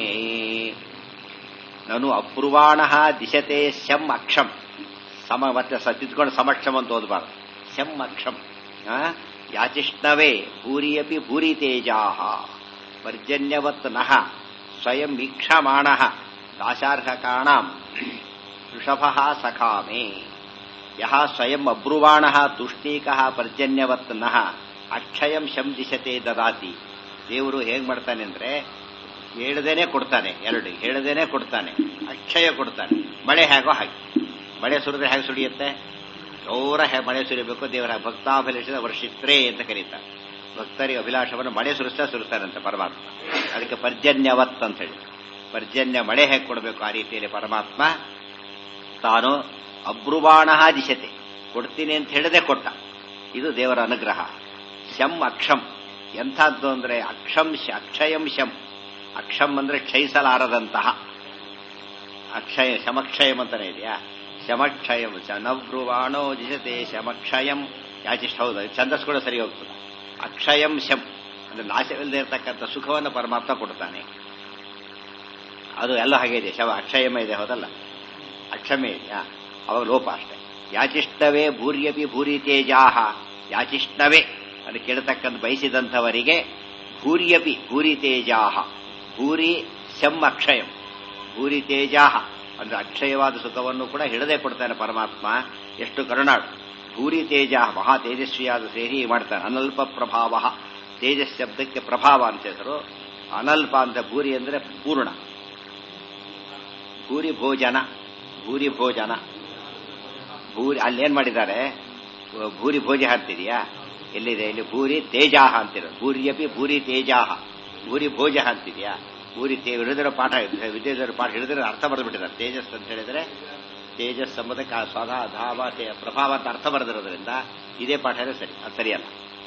ನನು ಅಬ್ರುವಾಣ ದಿಶತೆ ಶಂ ಅಕ್ಷಂ ಸಮ ಮತ್ತೆ ಸ ತಿದ್ಕೊಂಡು ಸಮಕ್ಷಂ ಅಂತ ಓದಬಾರ್ದು ಶಂ ಅಕ್ಷಂ ಆ? ಯಾಚಿಷ್ಣವೇ ಭೂರಿಯಪಿ ಭೂರಿ ತೇಜಾಹ ಪರ್ಜನ್ಯವತ್ ನಃ ಸ್ವಯಂ ವೀಕ್ಷಮಾಣ ದಾಶಾರ್ಹ ಕಾಣಾಂ ವೃಷಭ ಸಖಾಮೇ ಯಹ ಸ್ವಯಂ ಅಬ್ರುವಾಣ ತುಷ್ಟೀಕ ಪರ್ಜನ್ಯವತ್ ನಃ ಅಕ್ಷಯಂ ಶಂ ದಿಶತೆ ದದಾತಿ ದೇವರು ಹೇಗ್ ಮಾಡ್ತಾನೆ ಅಂದ್ರೆ ಹೇಳದೇನೆ ಕೊಡ್ತಾನೆ ಎರಡು ಹೇಳದೇನೆ ಕೊಡ್ತಾನೆ ಅಕ್ಷಯ ಕೊಡ್ತಾನೆ ಮಳೆ ಹೇಗೋ ಹಾಗೆ ಮಳೆ ಸುರಿದ್ರೆ ಹೇಗೆ ಸುಳಿಯುತ್ತೆ ಜೋರ ಹೆ- ಮಳೆ ಸುರಿಬೇಕು ದೇವರ ಭಕ್ತಾಭಿಲಾಷದ ವರ್ಷಿತ್ರೇ ಅಂತ ಕರೀತಾರೆ ಭಕ್ತರಿಗೆ ಅಭಿಲಾಷವನ್ನು ಮಳೆ ಸುರಿಸ್ತಾ ಸುರಿಸ್ತಾರಂತೆ ಪರಮಾತ್ಮ ಅದಕ್ಕೆ ಪರ್ಜನ್ಯವತ್ ಅಂತ ಹೇಳಿ ಪರ್ಜನ್ಯ ಮಳೆ ಹೇಗೆ ಕೊಡಬೇಕು ಆ ರೀತಿಯಲ್ಲಿ ಪರಮಾತ್ಮ ತಾನು ಅಬ್ರುವಾಣ ದಿಶತೆ ಕೊಡ್ತೀನಿ ಅಂತ ಹೇಳದೆ ಕೊಟ್ಟ ಇದು ದೇವರ ಅನುಗ್ರಹ ಶಂ ಅಕ್ಷಂ ಎಂಥದ್ದು ಅಂದ್ರೆ ಅಕ್ಷಂ ಶ- ಅಕ್ಷಯಂ ಶಂ ಅಕ್ಷಂ ಅಂದ್ರೆ ಕ್ಷಯಿಸಲಾರದಂತಹ ಅಕ್ಷಯ ಶಮಕ್ಷಯಂ ಅಂತಾನೆ ಇದೆಯಾ ಶಮಕ್ಷಯಂ ಶನಬ್ರುವಾಣೋ ದಿಶತೆ ಶಮಕ್ಷಯಂ ಯಾಚಿಷ್ಟ ಹೌದು ಛಂದಸ್ ಕೂಡ ಸರಿ ಹೋಗ್ತದೆ ಅಕ್ಷಯಂ ಶಂ ಅಂದ್ರೆ ನಾಶವಿಲ್ಲದೆ ಇರತಕ್ಕಂಥ ಸುಖವನ್ನು ಪರಮಾತ್ಮ ಕೊಡ್ತಾನೆ ಅದು ಎಲ್ಲ ಹಾಗೆ ಇದೆ ಶವ ಅಕ್ಷಯಮ ಇದೆ ಹೌದಲ್ಲ ಅಕ್ಷಮೆ ಇದೆಯಾ ಅವಾಗ ಲೋಪ ಅಷ್ಟೇ ಯಾಚಿಷ್ಟವೇ ಭೂರ್ಯಪಿ ಭೂರಿ ತೇಜಾಹ ಯಾಚಿಷ್ಣವೇ ಅದು ಕೇಳತಕ್ಕಂಥ ಬಯಸಿದಂಥವರಿಗೆ ಭೂರ್ಯಪಿ ಭೂರಿ ತೇಜಾಹ ಭೂರಿ ಶಂ ಅಕ್ಷಯಂ ಭೂರಿ ತೇಜಾಹ ಅಂದ್ರೆ ಅಕ್ಷಯವಾದ ಸುಖವನ್ನು ಕೂಡ ಹಿಡದೆ ಕೊಡ್ತಾನೆ ಪರಮಾತ್ಮ ಎಷ್ಟು ಕರುಣಾಳು ಭೂರಿ ತೇಜ ಮಹಾ ತೇಜಸ್ವಿಯಾದ ಸೇರಿ ಮಾಡ್ತಾನೆ ಅನಲ್ಪ ಪ್ರಭಾವ ತೇಜಸ್ ಶಬ್ದಕ್ಕೆ ಪ್ರಭಾವ ಅಂತ ಹೆಸರು ಅನಲ್ಪ ಅಂತ ಭೂರಿ ಅಂದ್ರೆ ಪೂರ್ಣ ಭೂರಿ ಭೋಜನ ಭೂರಿ ಭೋಜನ ಭೂರಿ ಅಲ್ಲೇನ್ ಮಾಡಿದ್ದಾರೆ ಭೂರಿ ಭೋಜ ಅಂತಿದೆಯಾ ಎಲ್ಲಿದೆ ಇಲ್ಲಿ ಭೂರಿ ತೇಜಾಹ ಅಂತಿರೋದು ಭೂರಿಯಪಿ ಭೂರಿ ತೇಜಾಹ ಭೂರಿ ಭೋಜ ಅಂತಿದೆಯಾ ಭೂರಿ ತೇ ಹಿಡಿದಿರೋ ಪಾಠ ವಿದ್ಯಾರ್ಥಿ ಪಾಠ ಹಿಡಿದ್ರೆ ಅರ್ಥ ಬರೆದ್ಬಿಟ್ಟಿದ್ದಾರೆ ತೇಜಸ್ ಅಂತ ಹೇಳಿದ್ರೆ ತೇಜಸ್ ಸಂಬಂಧಕ್ಕೆ ಆ ಸ್ವಧಾ ಧಾವ ತೇ- ಪ್ರಭಾವ ಅಂತ ಅರ್ಥ ಬರೆದಿರೋದ್ರಿಂದ ಇದೇ ಪಾಠನೇ ಸರಿ ಅದು ಸರಿಯಲ್ಲ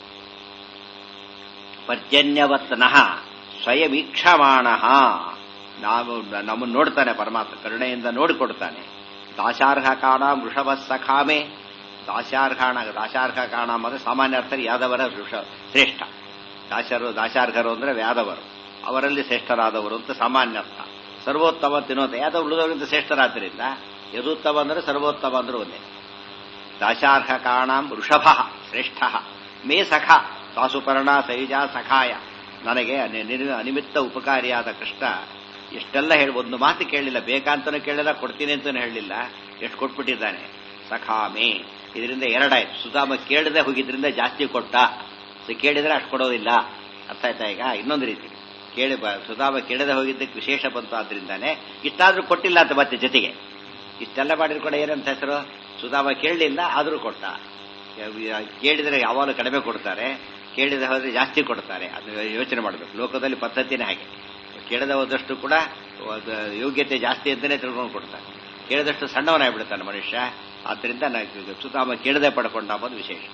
ಪರ್ಜನ್ಯವತ್ನಃ ಸ್ವಯಮೀಕ್ಷಮಾಣ ನಾವು ನಮ್ಮನ್ನು ನೋಡ್ತಾನೆ ಪರಮಾತ್ಮ ಕರುಣೆಯಿಂದ ನೋಡಿಕೊಡ್ತಾನೆ ದಾಶಾರ್ಹ ಕಾಣ ವೃಷಭ ಸಖಾಮೆ ದಾಶಾರ್ಹಾಣ ದಾಶಾರ್ಹ ಕಾಣ ಅಂದ್ರೆ ಸಾಮಾನ್ಯ ಅರ್ಥ ಯಾದವರ ವೃಷ ಶ್ರೇಷ್ಠ ದಾಶರು ದಾಶಾರ್ಹರು ಅಂದ್ರೆ ಯಾದವರು ಅವರಲ್ಲಿ ಶ್ರೇಷ್ಠರಾದವರು ಅಂತ ಸಾಮಾನ್ಯ ಅರ್ಥ ಸರ್ವೋತ್ತಮ ತಿನ್ನೋತ ಯಾದವ ಉಳಿದವರಿಂದ ಶ್ರೇಷ್ಠರಾದ್ರಿಂದ ಯದುತ್ತಮ ಅಂದ್ರೆ ಸರ್ವೋತ್ತಮ ಅಂದ್ರೆ ಒಂದೇ ದಾಶಾರ್ಹ ಕಾಣಾಂ ವೃಷಭ ಶ್ರೇಷ್ಠ ಮೇ ಸಖ ತಾಸುಪರ್ಣ ಸೈಜ ಸಖಾಯ ನನಗೆ ಅನಿ- ನಿರ್- ಅನಿಮಿತ್ತ ಉಪಕಾರಿಯಾದ ಕೃಷ್ಣ ಎಷ್ಟೆಲ್ಲ ಹೇಳಿ ಒಂದು ಮಾತು ಕೇಳಲಿಲ್ಲ ಬೇಕಂತನೂ ಕೇಳಿಲ್ಲ ಕೊಡ್ತೀನಿ ಅಂತಾನು ಹೇಳಲಿಲ್ಲ ಎಷ್ಟು ಕೊಟ್ಬಿಟ್ಟಿದ್ದಾನೆ ಸಖಾಮೆ ಇದರಿಂದ ಎರಡಾಯ್ತು ಸುಧಾಮ ಕೇಳದೆ ಹೋಗಿದ್ರಿಂದ ಜಾಸ್ತಿ ಕೊಟ್ಟ ಸೊ ಕೇಳಿದ್ರೆ ಅಷ್ಟು ಕೊಡೋದಿಲ್ಲ ಅರ್ಥ ಆಯ್ತಾ ಈಗ ಇನ್ನೊಂದು ರೀತಿ ಕೇಳಿ ಬ- ಸುಧಾಮ ಕೇಳದೆ ಹೋಗಿದ್ದಕ್ಕೆ ವಿಶೇಷ ಬಂತು ಆದ್ರಿಂದಾನೆ ಇಷ್ಟಾದ್ರೂ ಕೊಟ್ಟಿಲ್ಲ ಅಂತ ಮತ್ತೆ ಜೊತೆಗೆ ಇಷ್ಟೆಲ್ಲ ಮಾಡಿದ್ರು ಕೂಡ ಏನಂತ ಹೆಸರು ಸುಧಾಮ ಕೇಳಲಿಲ್ಲ ಆದರೂ ಕೊಟ್ಟ ಕೇಳಿದರೆ ಯಾವಾಗಲೂ ಕಡಿಮೆ ಕೊಡ್ತಾರೆ ಕೇಳಿದ ಹೋದ್ರೆ ಜಾಸ್ತಿ ಕೊಡ್ತಾರೆ ಅದನ್ನ ಯೋಚನೆ ಮಾಡಬೇಕು ಲೋಕದಲ್ಲಿ ಪದ್ಧತಿನೇ ಹಾಗೆ ಕೇಳದೆ ಹೋದಷ್ಟು ಕೂಡ ಅದು ಯೋಗ್ಯತೆ ಜಾಸ್ತಿ ಅಂತಾನೆ ತಿಳ್ಕೊಂಡು ಕೊಡ್ತಾರೆ ಕೇಳಿದಷ್ಟು ಸಣ್ಣವನಾಗ್ಬಿಡ್ತಾನೆ ಮನುಷ್ಯ ಆದ್ದರಿಂದ ನಾನು ಸುಧಾಮ ಕೇಳದೆ ಪಡ್ಕೊಂಡ ಅಂಬೋದು ವಿಶೇಷ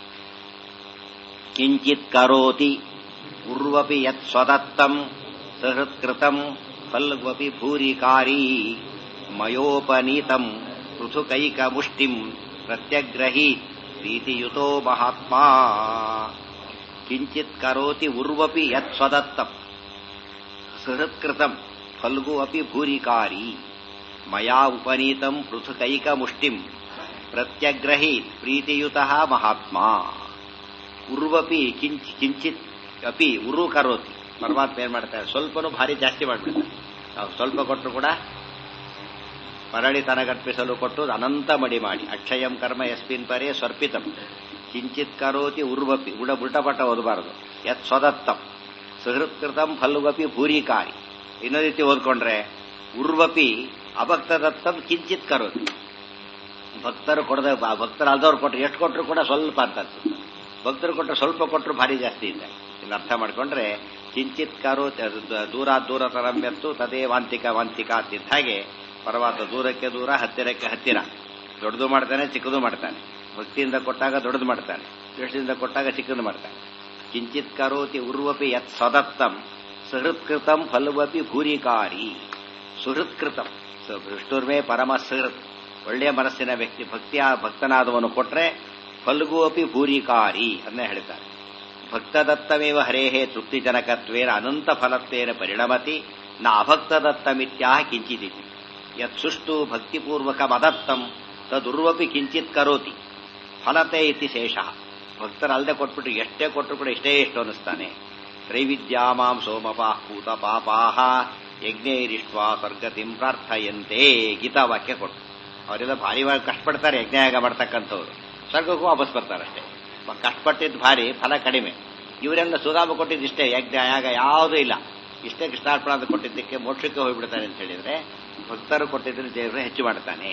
ಕಿಂಚಿತ್ ಕರೋತಿ ಉರ್ವಪಿ ಯತ್ ಸ್ವದತ್ತಂ ಸಹೃತ್ಕೃತಂ ಫಲ್ವಪಿ ಭೂರಿಕಾರಿ ಮಯೋಪನೀತಂ ಪೃಥುಕೈಕ ಮುಷ್ಟಿಂ ಪ್ರತ್ಯಗ್ರಹಿ ಪ್ರೀತಿಯುತೋ ಮಹಾತ್ಮ ಕಿಂಚಿತ್ ಕರೋತಿ ಉರ್ವಪಿ ಯತ್ ಸ್ವದತ್ತಂ ಸಹೃತ್ಕೃತಂ ಫಲ್ಗು ಅಪಿ ಭೂರಿಕಾರಿ ಮಯಾ ಉಪನೀತಂ ಪೃಥುಕೈಕ ಮುಷ್ಟಿಂ ಪ್ರತ್ಯಗ್ರಹಿ ಪ್ರೀತಿಯುತಃ ಮಹಾತ್ಮ ಉರ್ವಪಿ ಕಿಂಚ್ ಕಿಂಚಿತ್ ಅಪಿ ಉರು ಕರೋತಿ ಪರಮಾತ್ಮ ಏನ್ ಮಾಡ್ತಾರೆ ಸ್ವಲ್ಪನೂ ಭಾರಿ ಜಾಸ್ತಿ ಮಾಡ್ಬಿಡ್ತಾರೆ ನಾವು ಸ್ವಲ್ಪ ಕೊಟ್ಟರು ಕೂಡ ಮರಳಿ ತನಗರ್ಪಿಸಲು ಕೊಟ್ಟು ಅನಂತ ಮಡಿ ಮಾಡಿ ಅಕ್ಷಯಂ ಕರ್ಮ ಯಸ್ಮಿನ್ ಪರೇ ಸ್ವರ್ಪಿತಂ ಕಿಂಚಿತ್ ಕರೋತಿ ಉರ್ವಪಿ ಉಡ ಉಲ್ಟಪಟ ಓದಬಾರದು ಯತ್ ಸ್ವದತ್ತಂ ಸುಹೃತ್ಕೃತಂ ಫಲ್ವಪಿ ಭೂರಿಕಾರಿ ಇನ್ನೊಂದು ರೀತಿ ಓದ್ಕೊಂಡ್ರೆ ಉರ್ವಪಿ ಅಭಕ್ತದತ್ತಂ ಕಿಂಚಿತ್ ಕರೋತಿ ಭಕ್ತರು ಕೊಡದೆ ಭಕ್ತರು ಅಲ್ದವ್ರು ಕೊಟ್ಟರು ಎಷ್ಟು ಕೊಟ್ಟರು ಕೂಡ ಸ್ವಲ್ಪ ಅಂತ ಅನ್ಸುತ್ತೆ ಭಕ್ತರು ಕೊಟ್ಟರು ಸ್ವಲ್ಪ ಕೊಟ್ಟರು ಭಾರಿ ಜಾಸ್ತಿ ಇದೆ ಇಲ್ಲಿ ಅರ್ಥ ಮಾಡ್ಕೊಂಡ್ರೆ ಕಿಂಚಿತ್ ಕರೋ ದೂರ ದೂರ ತರಮ್ಯತ್ತು ತದೇ ವಾಂತಿಕ ವಾಂತಿಕ ಅಂತಿದ್ದ ಹಾಗೆ ಪರಮಾತ್ಮ ದೂರಕ್ಕೆ ದೂರ ಹತ್ತಿರಕ್ಕೆ ಹತ್ತಿರ ದೊಡ್ಡದು ಮಾಡ್ತಾನೆ ಚಿಕ್ಕದು ಮಾಡ್ತಾನೆ ಭಕ್ತಿಯಿಂದ ಕೊಟ್ಟಾಗ ದೊಡ್ಡದು ಮಾಡ್ತಾನೆ ದ್ವೇಷದಿಂದ ಕೊಟ್ಟಾಗ ಚಿಕ್ಕದು ಮಾಡ್ತಾನೆ ಕಿಂಚಿತ್ ಕರೋತಿ ಉರ್ವಪಿ ಯತ್ ಸದತ್ತಂ ಸುಹೃತ್ಕೃತಂ ಫಲ್ವಪಿ ಭೂರಿಕಾರಿ ಸುಹೃತ್ಕೃತಂ ವಿಷ್ಣುರ್ಮೇ ಪರಮ ಸುಹೃತ್ ಒಳ್ಳೆಯ ಮನಸ್ಸಿನ ವ್ಯಕ್ತಿ ಭಕ್ತಿಯ ಭಕ್ತನಾದವನು ಕೊಟ್ರೆ ಫಲ್ಗು ಅಪಿ ಭೂರಿಕಾರಿ ಅದನ್ನೇ ಹೇಳ್ತಾರೆ ಭಕ್ತದತ್ತಮೇವ ಹರೇಹೇ ತೃಪ್ತಿಜನಕತ್ವೇನ ಅನಂತ ಫಲತ್ವೇನ ಪರಿಣಮತಿ ನ ಅಭಕ್ತದತ್ತಮಿತ್ಯಾಹ ಕಿಂಚಿದಿತಿ ಯತ್ ಸುಷ್ಟು ಭಕ್ತಿಪೂರ್ವಕ ಮದತ್ತಂ ತದುರ್ವಪಿ ಕಿಂಚಿತ್ ಕರೋತಿ ಫಲತೆ ಇತಿ ಶೇಷ ಭಕ್ತರಲ್ಲದೆ ಕೊಟ್ಬಿಟ್ಟು ಎಷ್ಟೇ ಕೊಟ್ಟರು ಕೂಡ ಇಷ್ಟೇ ಎಷ್ಟು ಅನ್ನಿಸ್ತಾನೆ ತ್ರೈವಿದ್ಯಾಮಾಂ ಸೋಮಪಾಃ ಪೂತ ಪಾಪಾಹ ಯಜ್ಞೈರಿಷ್ಟ್ವಾ ಸ್ವರ್ಗತಿಂ ಪ್ರಾರ್ಥಯಂತೆ ಗೀತಾ ವಾಕ್ಯ ಕೊಟ್ಟು ಅವರೆಲ್ಲ ಭಾರಿ ಕಷ್ಟಪಡ್ತಾರೆ ಯಜ್ಞಯಾಗ ಮಾಡ್ತಕ್ಕಂಥವ್ರು ಸ್ವರ್ಗಕ್ಕೂ ವಾಪಸ್ ಬರ್ತಾರಷ್ಟೇ ಕಷ್ಟಪಟ್ಟಿದ್ದು ಭಾರಿ ಫಲ ಕಡಿಮೆ ಇವರೆಲ್ಲ ಸುಧಾಮ ಕೊಟ್ಟಿದ್ದಿಷ್ಟೇ ಯಜ್ಞ ಯಾಗ ಯಾವುದೂ ಇಲ್ಲ ಇಷ್ಟೇ ಕೃಷ್ಣಾರ್ಪಣ ಅಂತ ಕೊಟ್ಟಿದ್ದಕ್ಕೆ ಮೋಕ್ಷಕ್ಕೆ ಹೋಗ್ಬಿಡ್ತಾನೆ ಅಂತ ಹೇಳಿದ್ರೆ ಭಕ್ತರು ಕೊಟ್ಟಿದ್ರೆ ದೇವರು ಹೆಚ್ಚು ಮಾಡ್ತಾನೆ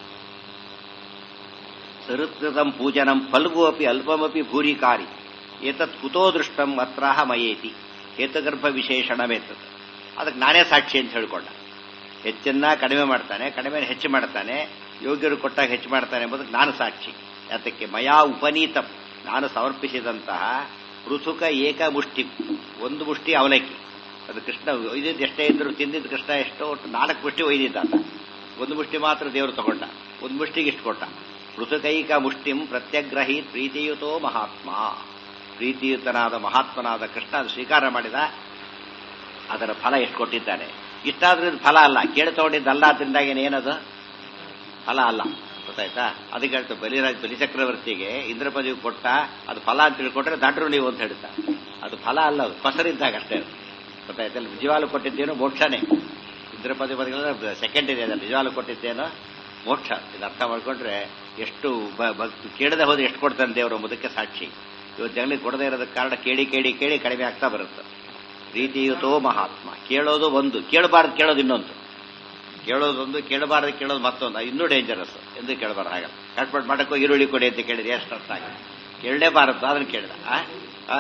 ಸರುತ್ಕೃತಂ ಪೂಜನಂ ಫಲ್ಗು ಅಪಿ ಅಲ್ಪಮಪಿ ಭೂರಿಕಾರಿ ಏತತ್ ಕುತೋ ದೃಷ್ಟಂ ಅತ್ರಾಹ ಮಯೇತಿ ಹೇತುಗರ್ಭ ವಿಶೇಷಣವೇತತ್ ಅದಕ್ಕೆ ನಾನೇ ಸಾಕ್ಷಿ ಅಂತ ಹೇಳ್ಕೊಂಡ ಹೆಚ್ಚನ್ನ ಕಡಿಮೆ ಮಾಡ್ತಾನೆ ಕಡಿಮೆ ಹೆಚ್ಚು ಮಾಡ್ತಾನೆ ಯೋಗ್ಯರು ಕೊಟ್ಟಾಗ ಹೆಚ್ಚು ಮಾಡ್ತಾನೆ ಎಂಬುದಕ್ಕೆ ನಾನು ಸಾಕ್ಷಿ ಅದಕ್ಕೆ ಮಯಾ ಉಪನೀತಂ ನಾನು ಸಮರ್ಪಿಸಿದಂತಹ ಪೃಥುಕ ಏಕ ಮುಷ್ಟಿ ಒಂದು ಮುಷ್ಟಿ ಅವಲಕ್ಕಿ ಅದು ಕೃಷ್ಣ ಒಯ್ದಿದ್ದು ಎಷ್ಟೇ ಇದ್ರು ತಿಂದಿದ್ದು ಕೃಷ್ಣ ಎಷ್ಟೋ ಒಟ್ಟು ನಾಲ್ಕು ಮುಷ್ಟಿ ಒಯ್ದಿದ್ದ ಆತ ಒಂದು ಮುಷ್ಟಿ ಮಾತ್ರ ದೇವರು ತಗೊಂಡ ಒಂದು ಮುಷ್ಟಿಗೆ ಇಷ್ಟು ಕೊಟ್ಟ ಪೃಥುಕೈಕ ಮುಷ್ಟಿಂ ಪ್ರತ್ಯಗ್ರಹಿ ಪ್ರೀತಿಯುತೋ ಮಹಾತ್ಮ ಪ್ರೀತಿಯುತನಾದ ಮಹಾತ್ಮನಾದ ಕೃಷ್ಣ ಅದು ಸ್ವೀಕಾರ ಮಾಡಿದ ಅದರ ಫಲ ಎಷ್ಟು ಕೊಟ್ಟಿದ್ದಾನೆ ಇಷ್ಟಾದ್ರೂ ಫಲ ಅಲ್ಲ ಕೇಳಿ ತಗೊಂಡಿದ್ದಲ್ಲ ಅದರಿಂದಾಗೇನು ಏನದು ಫಲ ಅಲ್ಲ ಗೊತ್ತಾಯ್ತಾ ಅದಕ್ಕೆ ಹೇಳ್ತು ಬಲಿರಾಜ್ ಬಲಿಚಕ್ರವರ್ತಿಗೆ ಇಂದ್ರ ಪದವಿ ಕೊಟ್ಟ ಅದು ಫಲ ಅಂತ ತಿಳ್ಕೊಟ್ರೆ ದಾಟ್ರು ನೀವು ಅಂತ ಹೇಳ್ತಾ ಅದು ಫಲ ಅಲ್ಲ ಅದು ಫಸರಿದ್ದಾಗ ಅಷ್ಟೇ ಗೊತ್ತಾಯ್ತಲ್ಲ ನಿಜವಾಲು ಕೊಟ್ಟಿದ್ದೇನೋ ಮೋಕ್ಷನೇ ಇಂದ್ರ ಪದವಿ ಪದಗಳ ಸೆಕೆಂಡ್ ಇದೆ ಅದಲ್ಲ ನಿಜವಾಲು ಕೊಟ್ಟಿದ್ದೇನೋ ಮೋಕ್ಷ ಇದು ಅರ್ಥ ಮಾಡ್ಕೊಂಡ್ರೆ ಎಷ್ಟು ಭಕ್ತಿ ಕೇಳದೆ ಹೋದ್ರೆ ಎಷ್ಟು ಕೊಡ್ತಾನೆ ದೇವರು ಎಂಬುದಕ್ಕೆ ಸಾಕ್ಷಿ ಇವತ್ತು ಜನಗಳಿಗೆ ಕೊಡದೇ ಇರೋದಕ್ಕೆ ಕಾರಣ ಕೇಳಿ ಕೇಳಿ ಕೇಳಿ ಕಡಿಮೆ ಆಗ್ತಾ ಬರುತ್ತೆ ಪ್ರೀತಿಯುತೋ ಮಹಾತ್ಮ ಕೇಳೋದು ಒಂದು ಕೇಳಬಾರ್ದು ಕೇಳೋದು ಇನ್ನೊಂದು ಕೇಳೋದೊಂದು ಕೇಳಬಾರ್ದು ಕೇಳೋದು ಮತ್ತೊಂದು ಇನ್ನೂ ಡೇಂಜರಸ್ ಎಂದು ಕೇಳಬಾರ್ದು ಹಾಗಲ್ಲ ಕಟ್ಪಟ್ ಮಾಡಕ್ಕೋ ಈರುಳ್ಳಿ ಕೊಡಿ ಅಂತ ಕೇಳಿದ್ರೆ ಎಷ್ಟು ಅರ್ಥ ಆಗಲ್ಲ ಕೇಳಲೇಬಾರದು ಅದನ್ನು ಕೇಳಿದ ಆ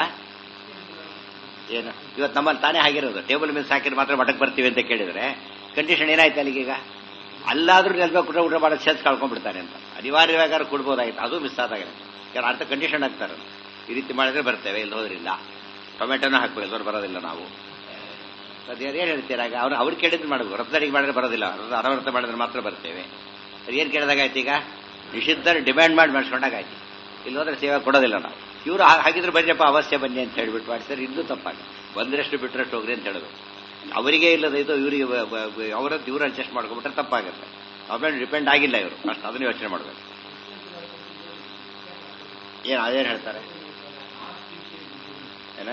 ಏನು ಇವತ್ತು ನಮ್ಮಲ್ಲಿ ತಾನೇ ಆಗಿರೋದು ಟೇಬಲ್ ಮೇಲೆ ಸಾಕಿದ್ರೆ ಮಾತ್ರ ಮಠಕ್ಕೆ ಬರ್ತೀವಿ ಅಂತ ಕೇಳಿದ್ರೆ ಕಂಡೀಷನ್ ಏನಾಯ್ತು ಅಲ್ಲಿಗೀಗ ಅಲ್ಲಾದ್ರೂ ನೆಲ್ಬೇಕು ಊಟ ಊಟ ಮಾಡೋದು ಸೆನ್ಸ್ ಕಳ್ಕೊಂಡ್ಬಿಡ್ತಾನೆ ಅಂತ ಅನಿವಾರ್ಯವಾಗಿ ಕೊಡ್ಬೋದಾಗಿತ್ತು ಅದು ಮಿಸ್ ಆದಾಗ ಯಾರು ಅರ್ಥ ಕಂಡೀಷನ್ ಆಗ್ತಾರೆ ಈ ರೀತಿ ಮಾಡಿದ್ರೆ ಬರ್ತೇವೆ ಇಲ್ಲಿ ಹೋದ್ರಿಲ್ಲ ಟೊಮೆಟೊನೂ ಹಾಕ್ಬೇಕು ಎಲ್ಲರೂ ಬರೋದಿಲ್ಲ ನಾವು ಅದೇನು ಏನು ಹೇಳ್ತೀರಾಗ ಅವ್ರು ಅವ್ರು ಕೇಳಿದ್ರೆ ಮಾಡಬೇಕು ರಫ್ತಾರಿಗೆ ಮಾಡಿದ್ರೆ ಬರೋದಿಲ್ಲ ಅನವರ್ತ ಮಾಡಿದ್ರೆ ಮಾತ್ರ ಬರ್ತೇವೆ ಅದು ಏನು ಕೇಳಿದಾಗಾಯ್ತು ಈಗ ನಿಷಿದ್ಧ ಡಿಮ್ಯಾಂಡ್ ಮಾಡಿ ಮಾಡಿಸ್ಕೊಂಡಾಗಾಯ್ತು ಇಲ್ಲಿ ಹೋದ್ರೆ ಸೇವೆ ಕೊಡೋದಿಲ್ಲ ನಾವು ಇವರು ಹಾಗಿದ್ರೆ ಬನ್ನಿಯಪ್ಪ ಅವಶ್ಯ ಬನ್ನಿ ಅಂತ ಹೇಳ್ಬಿಟ್ಟು ಮಾಡಿಸಿದ್ರೆ ಇನ್ನೂ ತಪ್ಪಾಗ ಬಂದ್ರಷ್ಟು ಬಿಟ್ಟರಷ್ಟು ಹೋಗ್ರಿ ಅಂತ ಹೇಳೋದು ಅವರಿಗೆ ಇಲ್ಲದ ಇದು ಇವರಿಗೆ ಅವರದ್ದು ಇವ್ರು ಅಡ್ಜಸ್ಟ್ ಮಾಡ್ಕೊಂಡ್ಬಿಟ್ರೆ ತಪ್ಪಾಗುತ್ತೆ ಅವ್ರ ಡಿಪೆಂಡ್ ಆಗಿಲ್ಲ ಇವರು ಅಷ್ಟು ಅದನ್ನು ಯೋಚನೆ ಮಾಡಬೇಕು ಏನು ಅದೇನು ಹೇಳ್ತಾರೆ ಏನ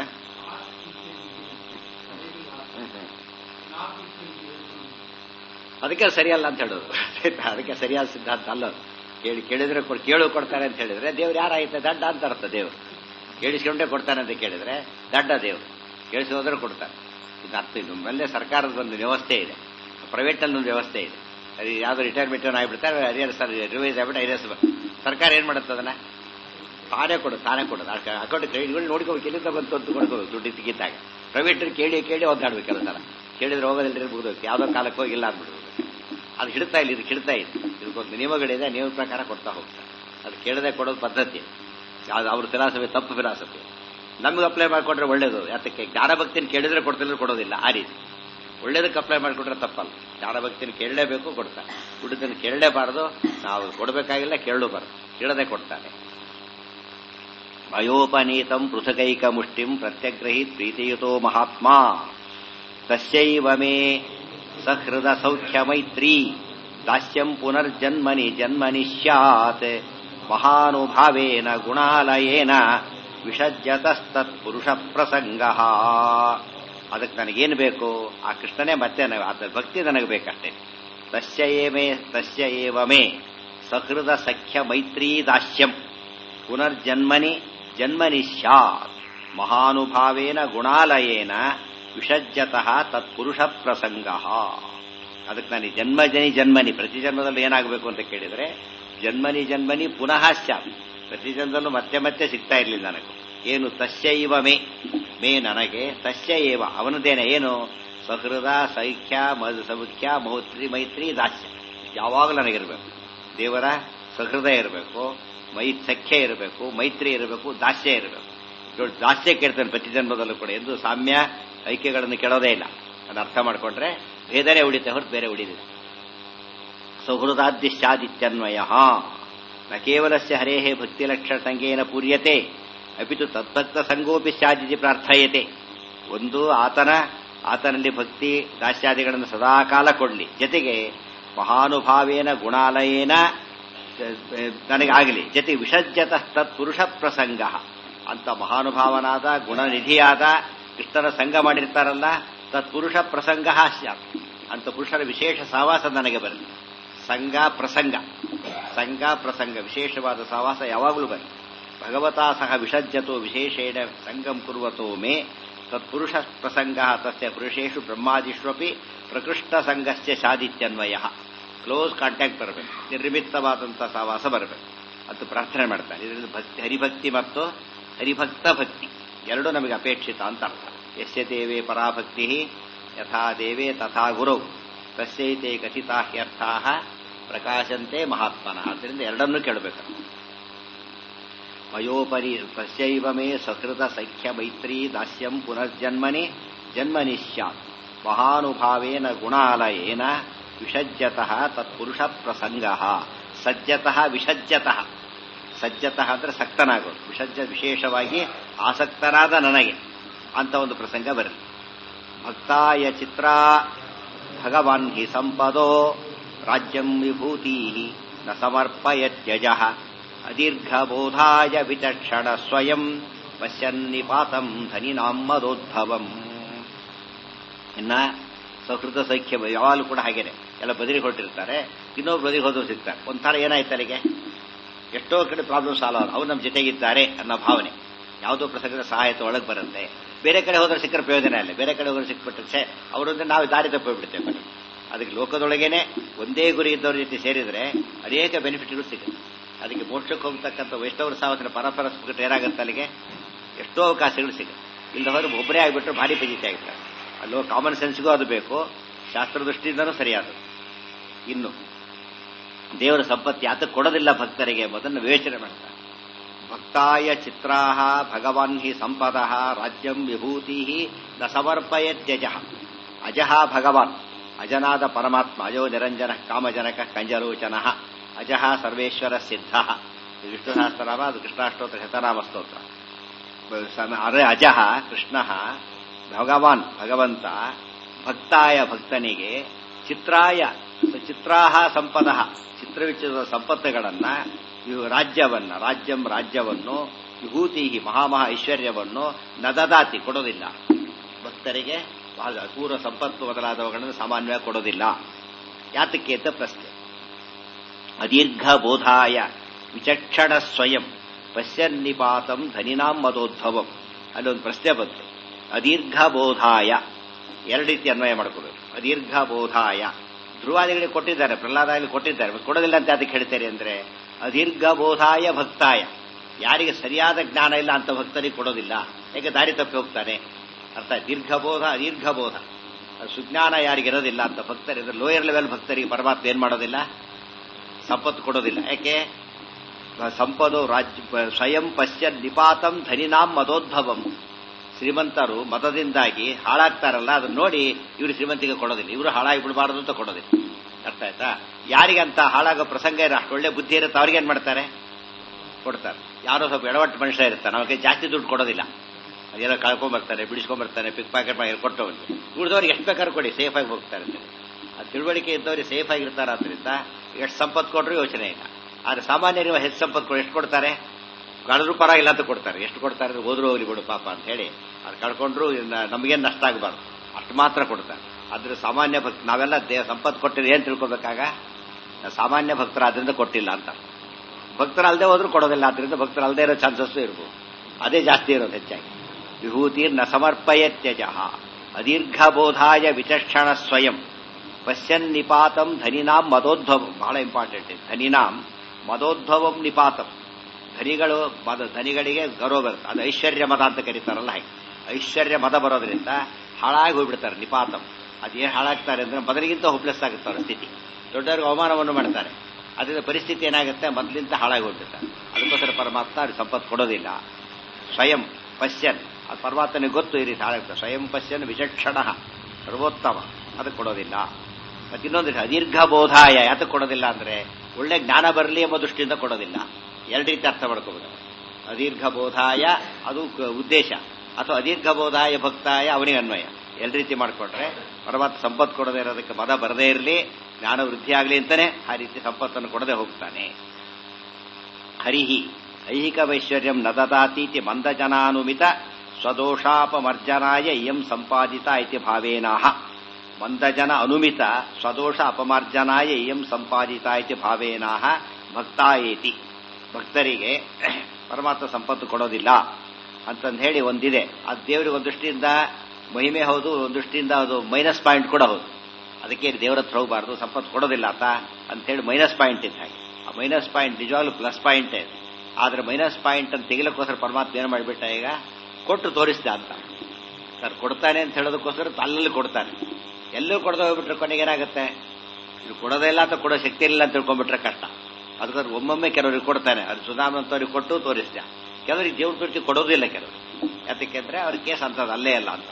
ಅದಕ್ಕೆ ಸರಿಯಲ್ಲ ಅಂತ ಹೇಳೋದು ಅದಕ್ಕೆ ಸರಿಯಾದ ಸಿದ್ಧಾಂತ ಅಲ್ಲ ಕೇಳಿ ಕೇಳಿದ್ರೆ ಕೇಳು ಕೊಡ್ತಾರೆ ಅಂತ ಹೇಳಿದ್ರೆ ದೇವ್ರು ಯಾರಾಯ್ತು ದಡ್ಡ ಅಂತ ಅರ್ಥ ದೇವ್ರು ಕೇಳಿಸ್ಕೊಂಡೇ ಕೊಡ್ತಾನೆ ಅಂತ ಕೇಳಿದ್ರೆ ದಡ್ಡ ದೇವ್ರು ಕೇಳಿಸಿ ಹೋದ್ರೆ ಕೊಡ್ತಾರೆ ಇದು ಅರ್ಥ ಇದು ಮೇಲೆ ಸರ್ಕಾರದ ಒಂದು ವ್ಯವಸ್ಥೆ ಇದೆ ಪ್ರೈವೇಟಲ್ಲಿ ಒಂದು ವ್ಯವಸ್ಥೆ ಇದೆ ಅದು ಯಾವ್ದು ರಿಟೈರ್ಮೆಂಟ್ ಆಗಿಬಿಡ್ತಾರೆ ಅದೇ ಸರ್ ರಿವೈಸ್ ಆಗ್ಬಿಟ್ಟು ಐರಸ್ ಸರ್ಕಾರ ಏನ್ ಮಾಡುತ್ತೆ ಅದನ್ನ ತಾನೇ ಕೊಡು ತಾನೇ ಕೊಡೋದು ಅಕೌಂಟ್ ಕ್ರೆಡಿಟ್ಗಳು ನೋಡ್ಕೋಬೇಕು ಎಲ್ಲಿಂದ ಬಂತು ಅಂತ ಕೊಡ್ಕೋಬೇಕು ದುಡ್ಡು ತೆಗಿತಾಗ ಪ್ರೈವೇಟ್ ಕೇಳಿ ಕೇಳಿ ಒದ್ದಾಡ್ಬೇಕು ಕೆಲವು ಸಲ ಕೇಳಿದ್ರೆ ಹೋಗೋದಿಲ್ಲ ಇರ್ಬೋದು ಯಾವುದೋ ಕಾಲಕ್ಕೆ ಹೋಗಿಲ್ಲ ಅಂದ್ಬಿಡ್ಬೋದು ಅದು ಹಿಡ್ತಾ ಇಲ್ಲ ಇದು ಹಿಡ್ತಾ ಇದೆ ಇದಕ್ಕೊಂದು ನಿಯಮಗಳಿದೆ ನಿಯಮ ಪ್ರಕಾರ ಕೊಡ್ತಾ ಹೋಗ್ತಾರೆ ಅದು ಕೇಳದೆ ಕೊಡೋದು ಪದ್ಧತಿ ಅದು ಅವ್ರ ಫಿಲಾಸಫಿ ತಪ್ಪು ಫಿಲಾಸಫಿ ನಮ್ಗೆ ಅಪ್ಲೈ ಮಾಡಿಕೊಂಡ್ರೆ ಒಳ್ಳೇದು ಯಾತಕ್ಕೆ ಜ್ಞಾನಭಕ್ತಿನ ಕೇಳಿದ್ರೆ ಕೊಡ್ತಿಲ್ಲ ಕೊಡೋದಿಲ್ಲ ಆ ರೀತಿ ಒಳ್ಳೇದಕ್ಕೆ ಅಪ್ಲೈ ಮಾಡಿಕೊಂಡ್ರೆ ತಪ್ಪಲ್ಲ ಜ್ಞಾನಭಕ್ತಿನ ಕೇಳಲೇಬೇಕು ಕೊಡ್ತಾರೆ ದುಡ್ಡನ್ನು ಕೇಳಲೇಬಾರದು ನಾವು ಕೊಡಬೇಕಾಗಿಲ್ಲ ಕೇಳಲೂಬಾರದು ಕೇಳದೆ ಕೊಡ್ತಾನೆ ಭಯೋಪನೀತಂ ಪೃಥಕೈಕ ಮುಷ್ಟಿಂ ಪ್ರತ್ಯಗ್ರಹೀತ್ ಪ್ರೀತಿಯುತೋ ಮಹಾತ್ಮ ತಸ್ಯೈವ ಮೇ ಸಹೃದ ಸೌಖ್ಯ ಮೈತ್ರಿ ದಾಸ್ಯಂ ಪುನರ್ಜನ್ಮನಿ ಜನ್ಮನಿ ಸ್ಯಾತ್ ಮಹಾನುಭಾವೇನ ಗುಣಾಲಯೇನ ವಿಷಜ್ಯತಸ್ತತ್ ಪುರುಷ ಪ್ರಸಂಗ ಅದಕ್ಕೆ ನನಗೇನು ಬೇಕು ಆ ಕೃಷ್ಣನೇ ಮತ್ತೆ ಅದ ಭಕ್ತಿ ನನಗೆ ಬೇಕಷ್ಟೇ ತಸ್ಯ ಏಮೇ ತಸ್ಯ ಏವ ಮೇ ಸಹೃದ ಸಖ್ಯ ಮೈತ್ರೀ ದಾಸ್ಯಂ ಪುನರ್ಜನ್ಮನಿ ಜನ್ಮನಿ ಸ್ಯಾತ್ ಮಹಾನುಭಾವೇನ ಗುಣಾಲಯೇನ ವಿಷಜ್ಯತಃ ತತ್ಪುರುಷ ಪ್ರಸಂಗ ಅದಕ್ಕೆ ನಾನು ಜನ್ಮಜನಿ ಜನ್ಮನಿ ಪ್ರತಿ ಜನ್ಮದಲ್ಲಿ ಏನಾಗಬೇಕು ಅಂತ ಕೇಳಿದರೆ ಜನ್ಮನಿ ಜನ್ಮನಿ ಪುನಃ ಸ್ಯಾತ್ ಪ್ರತಿ ಜನ್ಮದಲ್ಲೂ ಮತ್ತೆ ಮತ್ತೆ ಸಿಗ್ತಾ ಇರಲಿಲ್ಲ ನನಗೆ ಏನು ತಸ್ಯ ಇವ ಮೇ ಮೇ ನನಗೆ ತಸ್ಯ ಏವ ಅವನದೇನೆ ಏನು ಸಹೃದ ಸೈಖ್ಯ ಮಧು ಸೌಖ್ಯ ಮೌತ್ರಿ ಮೈತ್ರಿ ದಾಸ್ಯ ಯಾವಾಗಲೂ ನನಗಿರಬೇಕು ದೇವರ ಸಹೃದಯ ಇರಬೇಕು ಮೈ ಸಖ್ಯ ಇರಬೇಕು ಮೈತ್ರಿ ಇರಬೇಕು ದಾಸ್ಯ ಇರಬೇಕು ದಾಸ್ಯ ಕೇಳ್ತಾನೆ ಪ್ರತಿ ಜನ್ಮದಲ್ಲೂ ಕೂಡ ಎಂದು ಸಾಮ್ಯ ಐಕ್ಯಗಳನ್ನು ಕೆಡೋದೇ ಇಲ್ಲ ಅದನ್ನ ಅರ್ಥ ಮಾಡಿಕೊಂಡ್ರೆ ಭೇದನೆ ಉಳಿತೆ ಹೊರತು ಬೇರೆ ಉಳಿದಿಲ್ಲ ಸೌಹೃದಾದ್ಯಶ್ಚಾದಿತ್ಯನ್ವಯ ನ ಕೇವಲಸ್ಯ ಹರೇಃ ಭಕ್ತಿಲಕ್ಷಣಸಂಗೇನ ಪೂರ್ಯತೆ ಅಪಿತು ತದ್ಭಕ್ತ ಸಂಗೋಪಿ ಸ್ಯಾದಿತಿ ಪ್ರಾರ್ಥಯತೆ ಒಂದು ಆತನ ಆತನಲ್ಲಿ ಭಕ್ತಿ ದಾಸ್ಯಾದಿಗಳನ್ನು ಸದಾಕಾಲ ಕೊಡಲಿ ಜೊತೆಗೆ ಮಹಾನುಭಾವೇನ ಗುಣಾಲಯೇನ ನನಗಾಗಲಿ ಜೊತೆಗೆ ವಿಸರ್ಜತ ತತ್ಪುರುಷ ಪ್ರಸಂಗ ಅಂತ ಮಹಾನುಭಾವನಾದ ಗುಣನಿಧಿಯಾದ ಕೃಷ್ಣನ ಸಂಘ ಮಾಡಿರ್ತಾರಲ್ಲ ತತ್ಪುರುಷ ಪ್ರಸಂಗ ಸ್ಯಾತ್ ಅಂತ ಪುರುಷರ ವಿಶೇಷ ಸಹವಾಸ ನನಗೆ ಬರಲಿ ಸಂಘ ಪ್ರಸಂಗ ಸಂಘ ಪ್ರಸಂಗ ವಿಶೇಷವಾದ ಸಹವಾಸ ಯಾವಾಗಲೂ ಬರಲಿ ಭಗವತಾ ಸಹ ವಿಸರ್ಜತೋ ವಿಶೇಷೇಣ ಸಂಗಂ ಕುರುವತೋ ಮೇ ತತ್ಪುರುಷ ಪ್ರಸಂಗ ತಸ್ಯ ಪುರುಷೇಶು ಬ್ರಹ್ಮಾದಿಷ್ವಪಿ ಪ್ರಕೃಷ್ಟ ಸಂಘಸ್ಯ ಶಾದಿತ್ಯನ್ವಯ ಕ್ಲೋಸ್ ಕಾಂಟ್ಯಾಕ್ಟ್ ಬರಬೇಕು ನಿರ್ಮಿತವಾದಂಥ ಸಹವಾಸ ಬರಬೇಕು ಅಂತ ಪ್ರಾರ್ಥನೆ ಮಾಡ್ತಾರೆ ಇದರಿಂದ ಭಕ್ತಿ ಹರಿಭಕ್ತಿ ಮತ್ತು ಹರಿಭಕ್ತ ಭಕ್ತಿ ಎರಡೂ ನಮಗೆ ಅಪೇಕ್ಷಿತ ಅಂತ ಅರ್ಥ ಯಸ್ಯ ದೇವೇ ಪರಾಭಕ್ತಿ ಯಥಾ ದೇವೇ ತಥಾ ಗುರು ತಸ್ಯೈತೆ ಕಥಿತಾ ಹ್ಯರ್ಥಾ ಪ್ರಕಾಶಂತೆ ಮಹಾತ್ಮನಃ ಅದರಿಂದ ಎರಡನ್ನೂ ಕೇಳಬೇಕು ಮಯೋಪರಿ ತಸ್ಯೈವ ಮೇ ಸಹೃತ ಸಖ್ಯ ಮೈತ್ರಿ ದಾಸ್ಯಂ ಪುನರ್ಜನ್ಮನಿ ಜನ್ಮನಿ ಸ್ಯಾತ್ ಮಹಾನುಭಾವೇನ ಗುಣಾಲಯೇನ ವಿಷಜ್ಯತಃ ತತ್ಪುರುಷ ಪ್ರಸಂಗ ಸಜ್ಜತಃ ವಿಷಜ್ಯತಃ ಸಜ್ಜತಃ ಅಂದ್ರೆ ಸಕ್ತನಾಗೋದು ವಿಷಜ್ಜ ವಿಶೇಷವಾಗಿ ಆಸಕ್ತನಾದ ನನಗೆ ಅಂತ ಒಂದು ಪ್ರಸಂಗ ಬರಲಿ ಭಕ್ತಾಯ ಚಿತ್ರ ಭಗವಾನ್ ಹಿ ಸಂಪದೋ ರಾಜ್ಯಂ ವಿಭೂತಿ ನ ಸಮರ್ಪಯತ್ಯಜ ಅದೀರ್ಘಬೋಧಾಯ ವಿಚಕ್ಷಣ ಸ್ವಯಂ ಪಶ್ಯನ್ನಿಪಾತಂ ಧನಿನಾಂ ಮದೋದ್ಭವಂ ಇನ್ನ ಸಹೃದ ಸೌಖ್ಯ ಯಾವಾಗಲೂ ಕೂಡ ಹಾಗೇನೆ ಎಲ್ಲ ಬದಿರಿಗೆ ಹೊರಟಿರ್ತಾರೆ ಇನ್ನೊಬ್ರು ಬದಿಗೆ ಹೋದ್ರು ಸಿಗ್ತಾರೆ ಒಂಥರ ಏನಾಯ್ತು ಅಲ್ಲಿಗೆ ಎಷ್ಟೋ ಕಡೆ ಪ್ರಾಬ್ಲಮ್ ಸಾಲ್ವ್ ಆಗ ಅವ್ರು ನಮ್ಮ ಜೊತೆಗಿದ್ದಾರೆ ಅನ್ನೋ ಭಾವನೆ ಯಾವುದೋ ಪ್ರಸಂಗದ ಸಹಾಯತ ಒಳಗೆ ಬರುತ್ತೆ ಬೇರೆ ಕಡೆ ಹೋದ್ರೆ ಸಿಕ್ಕರೆ ಪ್ರಯೋಜನ ಇಲ್ಲ ಬೇರೆ ಕಡೆ ಹೋದ್ರೆ ಸಿಕ್ಬಿಟ್ರೆ ಅವರೊಂದು ನಾವು ದಾರಿ ತಪ್ಪಿಬಿಡ್ತೇವೆ ಬನ್ನಿ ಅದಕ್ಕೆ ಲೋಕದೊಳಗೇನೆ ಒಂದೇ ಗುರಿ ಇದ್ದವ್ರ ಜೊತೆ ಸೇರಿದ್ರೆ ಅನೇಕ ಬೆನಿಫಿಟ್ಗಳು ಸಿಗುತ್ತೆ ಅದಕ್ಕೆ ಮೋಕ್ಷಕ್ಕೆ ಹೋಗ್ತಕ್ಕಂಥ ವೈಷ್ಣವರ ಸಾವತ್ತಿನ ಪರಸ್ಪರ ಸಿಕ್ಕಟ್ಟು ಏನಾಗುತ್ತೆ ಅಲ್ಲಿಗೆ ಎಷ್ಟೋ ಅವಕಾಶಗಳು ಸಿಗುತ್ತೆ ಇಲ್ಲ ಹೋದ್ರೆ ಒಬ್ಬರೇ ಆಗಿಬಿಟ್ರೆ ಭಾರಿ ಪಜಿತಿ ಆಗಿರ್ತಾರೆ ಅಲ್ಲೋ ಕಾಮನ್ ಸೆನ್ಸ್ಗೂ ಅದು ಬೇಕು ಶಾಸ್ತ್ರ ದೃಷ್ಟಿಯಿಂದನೂ ಸರಿಯಾದದು ಇನ್ನು ದೇವರ ಸಂಪತ್ತು ಯಾತಕ್ಕೆ ಕೊಡೋದಿಲ್ಲ ಭಕ್ತರಿಗೆ ಎಂಬುದನ್ನು ವಿವೇಚನೆ ಮಾಡ್ತಾರೆ ಭಕ್ತಾಯ ಚಿತ್ರಾಹ ಭಗವಾನ್ ಹಿ ಸಂಪದ ರಾಜ್ಯಂ ವಿಭೂತಿ ನ ಸಮರ್ಪಯತ್ಯಜ ಅಜಃ ಭಗವಾನ್ ಅಜನಾದ ಪರಮಾತ್ಮ ಅಜೋ ನಿರಂಜನ ಕಾಮಜನಕ ಕಂಜರೋಚನ ಅಜಃ ಸರ್ವೇಶ್ವರ ಸಿದ್ಧ ವಿಷ್ಣು ಸಹಸ್ರನಾಮ ಅದು ಕೃಷ್ಣಾಷ್ಟೋತ್ರ ಶತನಾಮ ಸ್ತೋತ್ರ ಅರೆ ಅಜಃ ಕೃಷ್ಣ ಭಗವಾನ್ ಭಗವಂತ ಭಕ್ತಾಯ ಭಕ್ತನಿಗೆ ಚಿತ್ರಾಯ ಚಿತ್ರಾಹ ಸಂಪದ ಚಿತ್ರವಿಚಿತ್ರದ ಸಂಪತ್ತುಗಳನ್ನ ಇವು ರಾಜ್ಯವನ್ನ ರಾಜ್ಯಂ ರಾಜ್ಯವನ್ನು ವಿಭೂತಿ ಮಹಾಮಹಾ ಐಶ್ವರ್ಯವನ್ನು ನದದಾತಿ ಕೊಡೋದಿಲ್ಲ ಭಕ್ತರಿಗೆ ಬಹಳ ಅಪೂರ್ವ ಸಂಪತ್ತು ಮೊದಲಾದವುಗಳನ್ನು ಸಾಮಾನ್ಯವಾಗಿ ಕೊಡೋದಿಲ್ಲ ಯಾತಕ್ಕೆ ಅಂತ ಪ್ರಶ್ನೆ ಅದೀರ್ಘ ಬೋಧಾಯ ವಿಚಕ್ಷಣ ಸ್ವಯಂ ಪಶ್ಯನ್ನಿಪಾತಂ ಧನಿನಾಂ ಮದೋದ್ಭವಂ ಅಲ್ಲೊಂದು ಪ್ರಶ್ನೆ ಬಂತು ಅದೀರ್ಘ ಬೋಧಾಯ ಎರಡು ರೀತಿ ಅನ್ವಯ ಮಾಡ್ಕೋಬೇಕು ಅದೀರ್ಘ ಬೋಧಾಯ ಧ್ರುವಾದಿಗಳಿಗೆ ಕೊಟ್ಟಿದ್ದಾರೆ ಪ್ರಹ್ಲಾದಾಗಲಿ ಕೊಟ್ಟಿದ್ದಾರೆ ಮತ್ತೆ ಕೊಡೋದಿಲ್ಲ ಅಂತ ಅದಕ್ಕೆ ಹೇಳ್ತಾರೆ ಅಂದ್ರೆ ಅದೀರ್ಘ ಬೋಧಾಯ ಭಕ್ತಾಯ ಯಾರಿಗೆ ಸರಿಯಾದ ಜ್ಞಾನ ಇಲ್ಲ ಅಂತ ಭಕ್ತರಿಗೆ ಕೊಡೋದಿಲ್ಲ ಯಾಕೆ ದಾರಿ ತಪ್ಪಿ ಹೋಗ್ತಾನೆ ಅರ್ಥ ದೀರ್ಘಬೋಧ ಅದೀರ್ಘಬೋಧ ಸುಜ್ಞಾನ ಯಾರಿಗಿರೋದಿಲ್ಲ ಅಂತ ಭಕ್ತರಿಗೆ ಲೋಯರ್ ಲೆವೆಲ್ ಭಕ್ತರಿಗೆ ಪರಮಾತ್ಮ ಏನ್ ಮಾಡೋದಿಲ್ಲ ಸಂಪತ್ತು ಕೊಡೋದಿಲ್ಲ ಯಾಕೆ ಸಂಪದು ರಾಜ್ಯ ಸ್ವಯಂ ಪಶ್ಯ ನಿಪಾತಂ ಧನಿನಾಂ ಮದೋದ್ಭವಂ ಶ್ರೀಮಂತರು ಮತದಿಂದಾಗಿ ಹಾಳಾಗ್ತಾರಲ್ಲ ಅದನ್ನ ನೋಡಿ ಇವರು ಶ್ರೀಮಂತಿಗೆ ಕೊಡೋದಿಲ್ಲ ಇವರು ಹಾಳಾಗಿ ಬಿಡಬಾರದು ಅಂತ ಕೊಡೋದಿಲ್ಲ ಅರ್ಥ ಆಯ್ತಾ ಯಾರಿಗಂತ ಹಾಳಾಗೋ ಪ್ರಸಂಗ ಇರೋ ಅಷ್ಟು ಒಳ್ಳೆ ಬುದ್ಧಿ ಇರುತ್ತೆ ಅವ್ರಿಗೆ ಏನ್ ಮಾಡ್ತಾರೆ ಕೊಡ್ತಾರೆ ಯಾರೋ ಸ್ವಲ್ಪ ಎಡವಟ್ಟು ಮನುಷ್ಯ ಇರ್ತಾನೆ ಅವ್ರಿಗೆ ಜಾಸ್ತಿ ದುಡ್ಡು ಕೊಡೋದಿಲ್ಲ ಅದೆಲ್ಲ ಕಳ್ಕೊಂಡ್ಬರ್ತಾನೆ ಬಿಡಿಸ್ಕೊಂಡ್ಬರ್ತಾನೆ ಪಿಕ್ ಪಾಕೆಟ್ ಮಾಡಿ ಕೊಟ್ಟವನು ಉಳಿದವ್ರಿಗೆ ಎಷ್ಟು ಬೇಕಾದ್ರೂ ಕೊಡಿ ಸೇಫ್ ಆಗಿ ಹೋಗ್ತಾರೆ ಅಂತ ಆ ತಿಳುವಳಿಕೆ ಇದ್ದವ್ರಿಗೆ ಸೇಫ್ ಆಗಿರ್ತಾರೆ ಆದ್ರಿಂದ ಎಷ್ಟು ಸಂಪತ್ತು ಕೊಟ್ಟರು ಯೋಚನೆ ಇಲ್ಲ ಆದ್ರೆ ಸಾಮಾನ್ಯರು ಹೆಚ್ಚು ಸಂಪತ್ತು ಕೊಡು ಎಷ್ಟು ಕೊಡ್ತಾರೆ ಕಳೆದ್ರು ಪರವಾಗಿಲ್ಲ ಅಂತ ಕೊಡ್ತಾರೆ ಎಷ್ಟು ಕೊಡ್ತಾರೆ ಅಂದ್ರೆ ಹೋದ್ರು ಹೋಗ್ಲಿ ಬಿಡು ಪಾಪ ಅಂತ ಹೇಳಿ ಅದು ಕಳ್ಕೊಂಡ್ರು ನಮಗೇನು ನಷ್ಟ ಆಗಬಾರ್ದು ಅಷ್ಟು ಮಾತ್ರ ಕೊಡ್ತಾರೆ ಆದ್ರೆ ಸಾಮಾನ್ಯ ಭಕ್ತ ನಾವೆಲ್ಲ ದೇ ಸಂಪತ್ತು ಕೊಟ್ಟಿದ್ರೆ ಏನ್ ತಿಳ್ಕೊಬೇಕಾಗ ಸಾಮಾನ್ಯ ಭಕ್ತರಾದ್ರಿಂದ ಕೊಟ್ಟಿಲ್ಲ ಅಂತ ಭಕ್ತರಲ್ಲದೆ ಹೋದ್ರೂ ಕೊಡೋದಿಲ್ಲ ಆದ್ರಿಂದ ಭಕ್ತರಲ್ಲದೆ ಇರೋ ಚಾನ್ಸಸ್ ಇರ್ಬೋದು ಅದೇ ಜಾಸ್ತಿ ಇರೋದು ಹೆಚ್ಚಾಗಿ ವಿಭೂತಿರ್ನ ಸಮರ್ಪಯತ್ಯಜ ಅದೀರ್ಘ ಬೋಧಾಯ ವಿಚಕ್ಷಣ ಸ್ವಯಂ ಪಶ್ಯನ್ ನಿಪಾತಂ ಧನಿನಾಂ ಮದೋದ್ಭವಂ ಬಹಳ ಇಂಪಾರ್ಟೆಂಟ್ ಇದೆ ಧನಿನಾಂ ಮದೋದ್ಭವಂ ನಿಪಾತಂ ಧನಿಗಳು ಮದ ಧನಿಗಳಿಗೆ ಗೌರವ ಬರುತ್ತೆ ಅದು ಐಶ್ವರ್ಯ ಮದ ಅಂತ ಕರೀತಾರಲ್ಲ ಹಾಗೆ ಐಶ್ವರ್ಯ ಮದ ಬರೋದ್ರಿಂದ ಹಾಳಾಗಿ ಹೋಗ್ಬಿಡ್ತಾರೆ ನಿಪಾತಂ ಅದೇನು ಹಾಳಾಗ್ತಾರೆ ಅಂದ್ರೆ ಮೊದಲಿಗಿಂತ ಹೋಪ್ಲೆಸ್ ಆಗುತ್ತೆ ಅವ್ರ ಸ್ಥಿತಿ ದೊಡ್ಡವ್ರಿಗೆ ಅವಮಾನವನ್ನು ಮಾಡ್ತಾರೆ ಅದರಿಂದ ಪರಿಸ್ಥಿತಿ ಏನಾಗುತ್ತೆ ಮೊದಲಿಂದ ಹಾಳಾಗಿ ಹೋಗ್ಬಿಡ್ತಾರೆ ಅದಕ್ಕೋಸ್ಕರ ಪರಮಾತ್ಮ ಅವ್ರಿಗೆ ಸಂಪತ್ತು ಕೊಡೋದಿಲ್ಲ ಸ್ವಯಂ ಪಶ್ಯನ್ ಅದು ಪರಮಾತ್ಮನಿಗೆ ಗೊತ್ತು ಈ ರೀತಿ ಹಾಳಾಗ್ತದೆ ಸ್ವಯಂ ಪಶ್ಯನ್ ವಿಚಕ್ಷಣ ಸರ್ವೋತ್ತಮ ಅದಕ್ಕೆ ಕೊಡೋದಿಲ್ಲ ಮತ್ತೆ ಇನ್ನೊಂದು ಅದೀರ್ಘ ಬೋಧಾಯ ಯಾತಕ್ಕೆ ಕೊಡೋದಿಲ್ಲ ಅಂದ್ರೆ ಒಳ್ಳೆ ಜ್ಞಾನ ಬರಲಿ ಎಂಬ ದೃಷ್ಟಿಯಿಂದ ಕೊಡೋದಿಲ್ಲ ಎರಡು ರೀತಿ ಅರ್ಥ ಮಾಡ್ಕೋಬಹುದು ಅದೀರ್ಘ ಬೋಧಾಯ ಅದು ಕ- ಉದ್ದೇಶ ಅಥವಾ ಅದೀರ್ಘ ಬೋಧಾಯ ಭಕ್ತಾಯ ಅವನಿಗೆ ಅನ್ವಯ ಎರಡು ರೀತಿ ಮಾಡ್ಕೊಂಡ್ರೆ ಪರಮಾತ್ಮ ಸಂಪತ್ತು ಕೊಡದೇ ಇರೋದಕ್ಕೆ ಮದ ಬರದೇ ಇರಲಿ ಜ್ಞಾನ ವೃದ್ಧಿ ಆಗಲಿ ಅಂತಾನೆ ಆ ರೀತಿ ಸಂಪತ್ತನ್ನು ಕೊಡದೆ ಹೋಗ್ತಾನೆ ಹರಿಹಿ ಐಹಿಕ ವೈಶ್ವರ್ಯಂ ನ ದದಾತೀತಿ ಮಂದಜನಾನುಮಿತ ಸ್ವದೋಷಾಪಮರ್ಜನಾಯ ಇಯಂ ಸಂಪಾದಿತ ಇತಿ ಭಾವೇನಾಹ ಮಂದಜನ ಅನುಮಿತ ಸ್ವದೋಷ ಅಪಮರ್ಜನಾಯ ಇಯಂ ಸಂಪಾದಿತ ಇತಿ ಭಾವೇನಾಹ ಭಕ್ತಾಯೇತಿ ಭಕ್ತರಿಗೆ ಪರಮಾತ್ಮ ಸಂಪತ್ತು ಕೊಡೋದಿಲ್ಲ ಅಂತಂದು ಹೇಳಿ ಒಂದಿದೆ ಅದು ದೇವರಿಗೆ ಒಂದು ದೃಷ್ಟಿಯಿಂದ ಮಹಿಮೆ ಹೌದು ಒಂದು ದೃಷ್ಟಿಯಿಂದ ಅದು ಮೈನಸ್ ಪಾಯಿಂಟ್ ಕೂಡ ಹೌದು ಅದಕ್ಕೆ ದೇವರ ಹತ್ರ ಹೋಗಬಾರ್ದು ಸಂಪತ್ತು ಕೊಡೋದಿಲ್ಲ ಆತ ಅಂತೇಳಿ ಮೈನಸ್ ಪಾಯಿಂಟ್ ಇದ್ದ ಹಾಗೆ ಆ ಮೈನಸ್ ಪಾಯಿಂಟ್ ನಿಜವಾಗ್ಲೂ ಪ್ಲಸ್ ಪಾಯಿಂಟೇ ಇದೆ ಆದ್ರೆ ಮೈನಸ್ ಪಾಯಿಂಟ್ ಅಂತ ತೆಗಿಲಕ್ಕೋಸ್ಕರ ಪರಮಾತ್ಮ ಏನು ಮಾಡಿಬಿಟ್ಟ ಈಗ ಕೊಟ್ಟು ತೋರಿಸ್ದ ಅಂತ ಸರ್ ಕೊಡ್ತಾನೆ ಅಂತ ಹೇಳೋದಕ್ಕೋಸ್ಕರ ಅಲ್ಲಲ್ಲಿ ಕೊಡ್ತಾನೆ ಎಲ್ಲೂ ಕೊಡದೆ ಹೋಗ್ಬಿಟ್ರೆ ಕೊನೆಗೆ ಏನಾಗುತ್ತೆ ಇದು ಕೊಡೋದೇ ಇಲ್ಲ ಅಥವಾ ಕೊಡೋ ಶಕ್ತಿ ಇಲ್ಲ ಅಂತ ತಿಳ್ಕೊಂಡ್ಬಿಟ್ರೆ ಕಷ್ಟ ಅದಕ್ಕೋಸ್ಕರ ಒಮ್ಮೊಮ್ಮೆ ಕೆಲವರಿಗೆ ಕೊಡ್ತಾನೆ ಅದು ಸುಧಾಮಂತವ್ರಿಗೆ ಕೊಟ್ಟು ತೋರಿಸ್ದ ಕೆಲವರಿಗೆ ದೇವ್ರ ಪೂರ್ತಿ ಕೊಡೋದಿಲ್ಲ ಕೆಲವರು ಯಾತಕ್ಕೆ ಅಂದ್ರೆ ಅವ್ರ ಕೇಸ್ ಅಂತದ್ದು ಅಲ್ಲೇ ಅಲ್ಲ ಅಂತ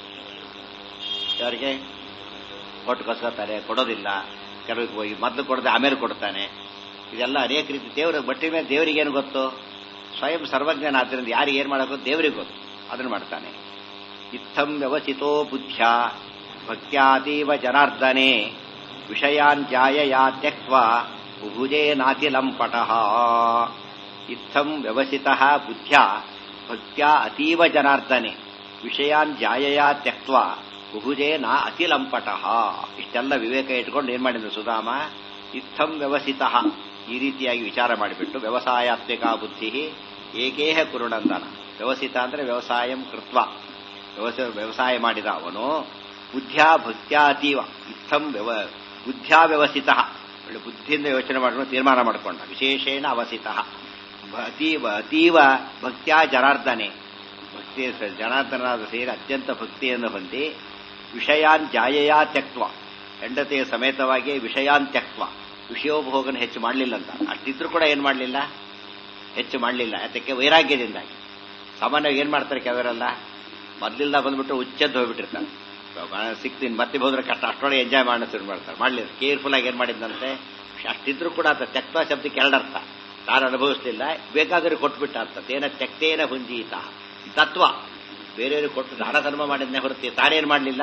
ಅವರಿಗೆ ಕೊಟ್ಟು ಕಸ್ಕೊತಾರೆ ಕೊಡೋದಿಲ್ಲ ಕೆಲವರಿಗೆ ಹೋಗಿ ಮೊದಲು ಕೊಡದೆ ಆಮೇಲೆ ಕೊಡ್ತಾನೆ ಇದೆಲ್ಲ ಅನೇಕ ರೀತಿ ದೇವರ ಬಟ್ಟೆ ಮೇಲೆ ದೇವರಿಗೇನು ಗೊತ್ತು ಸ್ವಯಂ ಸರ್ವಜ್ಞನ ಆದ್ದರಿಂದ ಯಾರಿಗೆ ಏನು ಮಾಡಬೇಕು ದೇವರಿಗೆ ಗೊತ್ತು ಅದನ್ನು ಮಾಡ್ತಾನೆ ಇತ್ತಂ ವ್ಯವಚಿತೋ ಬುದ್ಧ್ಯ ಭಕ್ತ್ಯಾತೀವ ಜನಾರ್ದನೆ ವಿಷಯಾನ್ ಜಾಯಯಾ ತ್ಯಕ್ವ ಬುಭುಜೇ ನಾತಿಲಂಪಟಃ ಇತ್ತಂ ವ್ಯವಸಿತಃ ಬುದ್ಧ್ಯ ಭಕ್ತ್ಯಾ ಅತೀವ ಜನಾರ್ದನೆ ವಿಷಯಾನ್ ಜಾಯಯಾ ತ್ಯಕ್ವ ಬುಭುಜೇ ನಾ ಅತಿಲಂಪಟಃ ಇಷ್ಟೆಲ್ಲ ವಿವೇಕ ಇಟ್ಕೊಂಡು ಏನ್ ಮಾಡಿದ್ರು ಸುಧಾಮ ಇತ್ತಂ ವ್ಯವಸಿತಃ ಈ ರೀತಿಯಾಗಿ ವಿಚಾರ ಮಾಡಿಬಿಟ್ಟು ವ್ಯವಸಾಯಾತ್ಮಿಕ ಬುದ್ಧಿ ಏಕೇಹ ಕುರುಣಂದನ ವ್ಯವಸಿತ ಅಂದ್ರೆ ವ್ಯವಸಾಯಂ ಕೃತ್ವ ವ್ಯವಸಾಯ ವ್ಯವಸಾಯ ಮಾಡಿದ ಅವನು ಬುದ್ಧ್ಯಾ ಭಕ್ತ್ಯಾತೀವ ಇತ್ತಂ ವ್ಯವ ಬುದ್ಧ್ಯಾ ವ್ಯವಸಿತ ಒಳ್ಳೆ ಬುದ್ಧಿಯಿಂದ ಯೋಚನೆ ಮಾಡ್ಕೊಂಡು ತೀರ್ಮಾನ ಮಾಡಿಕೊಂಡ ವಿಶೇಷೇಣ ಅವಸಿತ ಅತೀವ ಅತೀವ ಭಕ್ತ್ಯಾ ಜನಾರ್ದನೆ ಭಕ್ತಿ ಜನಾರ್ದನಾದ ಸೇರಿ ಅತ್ಯಂತ ಭಕ್ತಿಯನ್ನು ಹೊಂದಿ ವಿಷಯಾನ್ ಜಾಯಯಾ ತ್ಯಕ್ವ ಹೆಂಡತಿಯ ಸಮೇತವಾಗಿ ವಿಷಯಾನ್ ತ್ಯಕ್ವ ವಿಷಯೋಪಭೋಗನ ಹೆಚ್ಚು ಮಾಡಲಿಲ್ಲ ಅಂತ ಅಷ್ಟಿದ್ರು ಕೂಡ ಏನ್ ಮಾಡಲಿಲ್ಲ ಹೆಚ್ಚು ಮಾಡಲಿಲ್ಲ ಯಾತಕ್ಕೆ ವೈರಾಗ್ಯದಿಂದಾಗಿ ಸಾಮಾನ್ಯವಾಗಿ ಏನ್ ಮಾಡ್ತಾರೆ ಕೆಲವರೆಲ್ಲ ಮೊದಲಿಂದ ಬಂದ್ಬಿಟ್ಟು ಉಚ್ಚದ್ದು ಹೋಗ್ಬಿಟ್ಟಿರ್ತಾರೆ ಸಿಕ್ತೀನಿ ಮತ್ತೆ ಹೋದ್ರೆ ಕಷ್ಟ ಅಷ್ಟೊಳಗೆ ಎಂಜಾಯ್ ಮಾಡೋಣ ಶುರು ಮಾಡ್ತಾರೆ ಮಾಡಲಿಲ್ಲ ಕೇರ್ಫುಲ್ ಆಗಿ ಏನ್ ಮಾಡಿದ್ದಂತೆ ಅಷ್ಟಿದ್ರು ಕೂಡ ಆತ ತ್ಯಕ್ವ ಶಬ್ದಕ್ಕೆ ಎರಡರ್ಥ ತಾನು ಅನುಭವಿಸ್ಲಿಲ್ಲ ಬೇಕಾದ್ರೆ ಕೊಟ್ಬಿಟ್ಟ ಅಂತ ತೇನ ತ್ಯಕ್ತೇನ ಹುಂಜೀತ ತತ್ವ ಬೇರೆಯವ್ರಿಗೆ ಕೊಟ್ಟು ದಾನ ಧರ್ಮ ಮಾಡಿದ್ನೇ ಹೊರತಿ ತಾನೇನ್ ಮಾಡಲಿಲ್ಲ